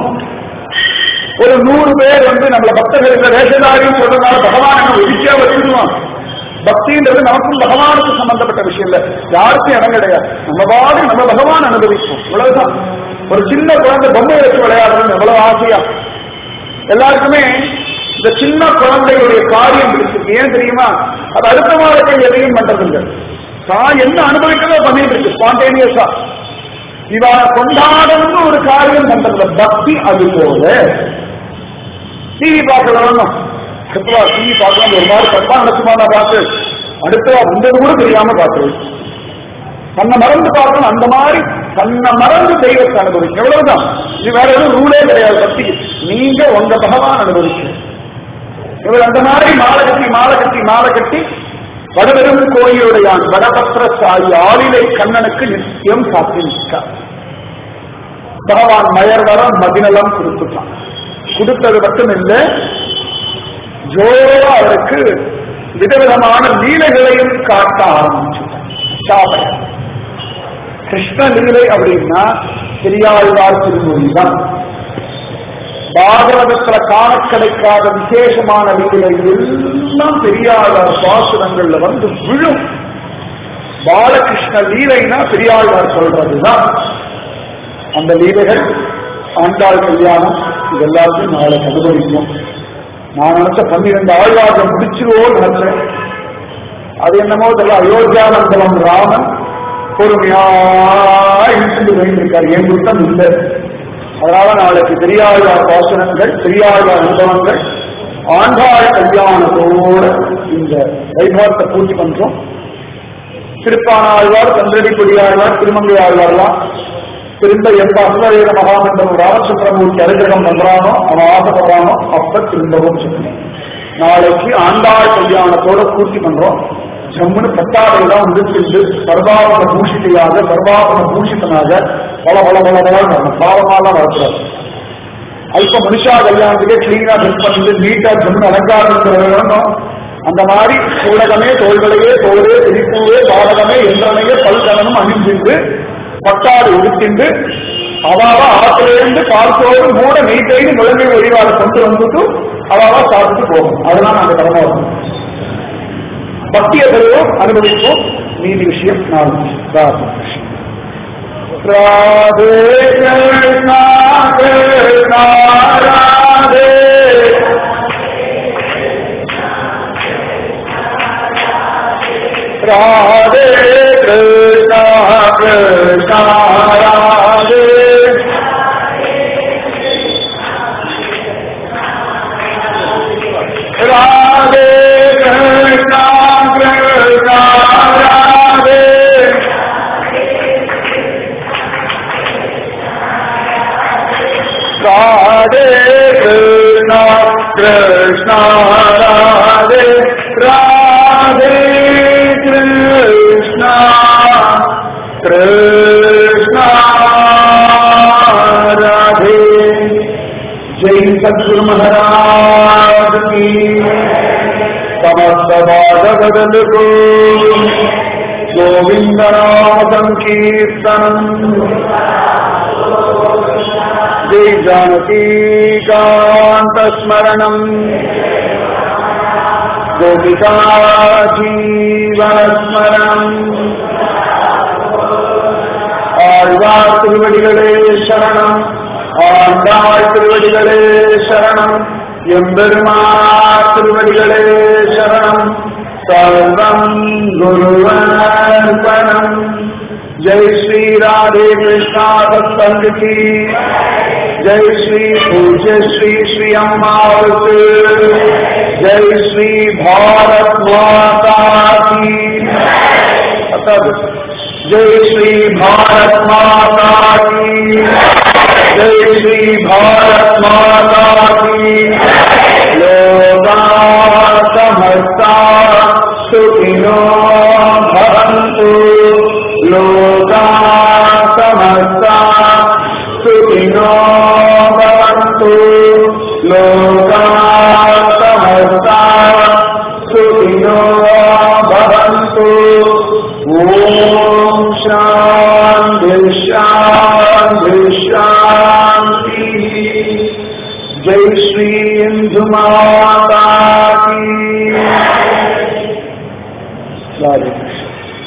ஒரு நூறு பேர் வந்து நம்மள பக்தர்கள் இந்த வேஷதாரின்னு சொல்றதுனால பகவான் நம்ம ஒதுக்கியா வச்சிருவோம் பக்தின்றது நமக்கும் பகவானுக்கும் சம்பந்தப்பட்ட விஷயம் இல்ல யாருக்கும் இடம் கிடையாது நம்ம பாடு நம்ம பகவான் அனுபவிப்போம் இவ்வளவுதான் ஒரு சின்ன குழந்தை பொம்மை வச்சு விளையாடுறது எவ்வளவு ஆசையா எல்லாருக்குமே இந்த சின்ன குழந்தைகளுடைய காரியம் இருக்கு ஏன் தெரியுமா அது அடுத்த வாழ்க்கை எதையும் பண்றதில்லை தான் என்ன அனுபவிக்கிறதோ பண்ணிட்டு இருக்கு ஸ்பான்டேனியஸா இவனை கொண்டாடணும்னு ஒரு காரியம் பண்றதில்ல பக்தி அது போல டிவி பார்க்கலாம் கத்துவா டிவி பார்க்கலாம் ஒரு மாதிரி தப்பா நடக்குமா நான் பார்த்து அடுத்தவா வந்தது கூட தெரியாம பார்த்து தன்னை மறந்து பார்க்கணும் அந்த மாதிரி தன்னை மறந்து தெய்வத்தை அனுபவிக்கும் எவ்வளவுதான் இது வேற எதுவும் ரூலே கிடையாது பக்திக்கு நீங்க உங்க பகவான் அனுபவிக்கணும் இவர் அந்த மாதிரி மாலை கட்டி மாலை கட்டி மாலை கட்டி வடபெரும் கோயிலுடையான் வடபத்திர சாயி ஆளிலை கண்ணனுக்கு நித்தியம் காத்து நிற்கார் பகவான் மயர் வரம் மதிநலம் கொடுத்துட்டான் கொடுத்தது மட்டும் இல்ல ஜோரா அவருக்கு விதவிதமான லீலைகளையும் காட்ட ஆரம்பிச்சுட்டான் சாபை கிருஷ்ண லீலை அப்படின்னா பெரியாழ்வார் திருமொழி தான் பாகவதத்துல காண கிடைக்காத விசேஷமான லீலைகள் எல்லாம் பெரியாழ்வார் பாசுரங்கள்ல வந்து விழும் பாலகிருஷ்ண லீலைனா பெரியாழ்வார் சொல்றதுதான் அந்த லீலைகள் ஆண்டாள் கல்யாணம் இது எல்லாத்தையும் நாளைக்கு அனுபவிக்கும் நான் நினைச்ச பன்னிரண்டு ஆழ்வார்கள் முடிச்சிருவோம் நினைச்சேன் அது என்னமோ தெரியல அயோத்தியானந்தலம் ராமன் பொறுமையா இழுத்துட்டு வைத்திருக்கார் என் குத்தம் இல்லை அதனால நாளைக்கு பெரியாழ்வார் பாசனங்கள் பெரியாழ்வார் அனுபவங்கள் ஆண்டாள் கல்யாணத்தோட இந்த வைபவத்தை பூர்த்தி பண்றோம் திருப்பானாழ்வார் சந்திரடி கொடியாழ்வார் திருமங்கை ஆழ்வார்லாம் திரும்ப எந்த அசுரவேத மகாமண்டலம் ராமச்சந்திரமூர்த்தி அனுகிரகம் பண்றானோ அவன் ஆசைப்படுறானோ அப்ப திரும்பவும் சொல்லணும் நாளைக்கு ஆண்டாள் கல்யாணத்தோட பூர்த்தி பண்றோம் ஜம்முன்னு பட்டாடையெல்லாம் உடுத்திட்டு சர்வாபன பூஷிதையாக சர்வாபன பூஷிதனாக பல பல பல பல வரணும் பாவமாலாம் வரக்கூடாது அல்ப மனுஷா கல்யாணத்துக்கே கிளீனா ட்ரெஸ் பண்ணிட்டு நீட்டா ஜம்முன்னு அலங்காரம் வேணும் அந்த மாதிரி சூடகமே தோள்களையே தோளே திரிப்பூவே பாடகமே எந்திரனையே பல்கலனும் அணிஞ்சிட்டு பட்டாடு உடுத்திண்டு அவாவா ஆத்திலேருந்து கால்தோடு மூட நீட்டைன்னு முழங்கை வழிவாட கொண்டு வந்துட்டு அவாவா சாப்பிட்டு போகும் அதெல்லாம் நாங்க கடமை வரும் பக்திய பெறுவோம் அனுபவிப்போம் நீதி விஷயம் நாலு ராதே கிருஷ்ணா கிருஷ்ணா ராதே ராதே கிருஷ்ணா கிருஷ்ணா ராதே ராதே கிருஷ்ணா கிருஷ்ணா ராதே ராதே கிருஷ்ணா கிருஷ்ணா ராதே ராதே கிருஷ்ணா கிருஷ்ணா ராதே जय सदगुरु महाराज की समस्त बाध बदल को गोविंद नाम संकीर्तन जय जानकी कांत स्मरणम गोपिका जीवन स्मरणम ஆழ்வார் திருவடிகளே சரணம் ஆண்டாள் திருவடிகளே சரணம் எம்பெருமார் திருவடிகளே சரணம் சர்வம் குருவர்பணம் ஜெய் ஸ்ரீ ராதே கிருஷ்ணா சத்சங்க की जय श्री पूज्य श्री श्री अम्मावत जय श्री भारत माता की अतः जय श्री भारत माता की जय श्री भारत माता की लोका समस्ता सुखिनो भवन्तु लोका समस्ता सुखिनो भवन्तु लोका समस्ता सुखिनो भवन्तु ॐ शान्ति शान्ति शान्तिः जय श्री इंदु माता की राधे कृष्ण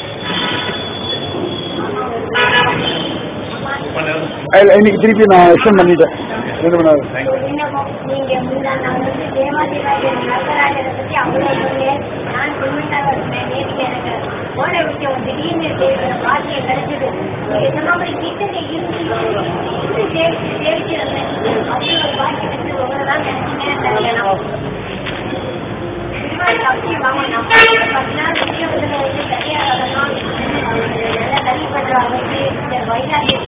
இல்ல, இன்னைக்கு திருப்பி நான் எக்ஸ்டன் பண்ணிட்டேன் ரெண்டு மணி நேரம் நீங்க முன்னா நான் வந்து தேவாதிராஜன் நாகராஜனை பத்தி அவ்வளவு சொன்னேன் நான் சிமெண்டாக இருந்தேன் நேற்றுக்கு எனக்கு போன விஷயம் திடீர்னு தேவையான பாக்கியம் கிடைச்சது நீங்க சொன்ன மாதிரி கிட்டக்க இருந்து இருந்து சேவிச்சு சேவிச்சு இருந்தேன் அப்படி ஒரு பாக்கியம் கிடைச்சது உங்களை தான் நினைச்சீங்கன்னு தெரியணும் திருவாரூர் அவசியம் வாங்க நான் பத்து நாள் விஷயம் வந்து சரியாக நல்ல தள்ளி பண்ற அமைப்பு இந்த வைராக்கிய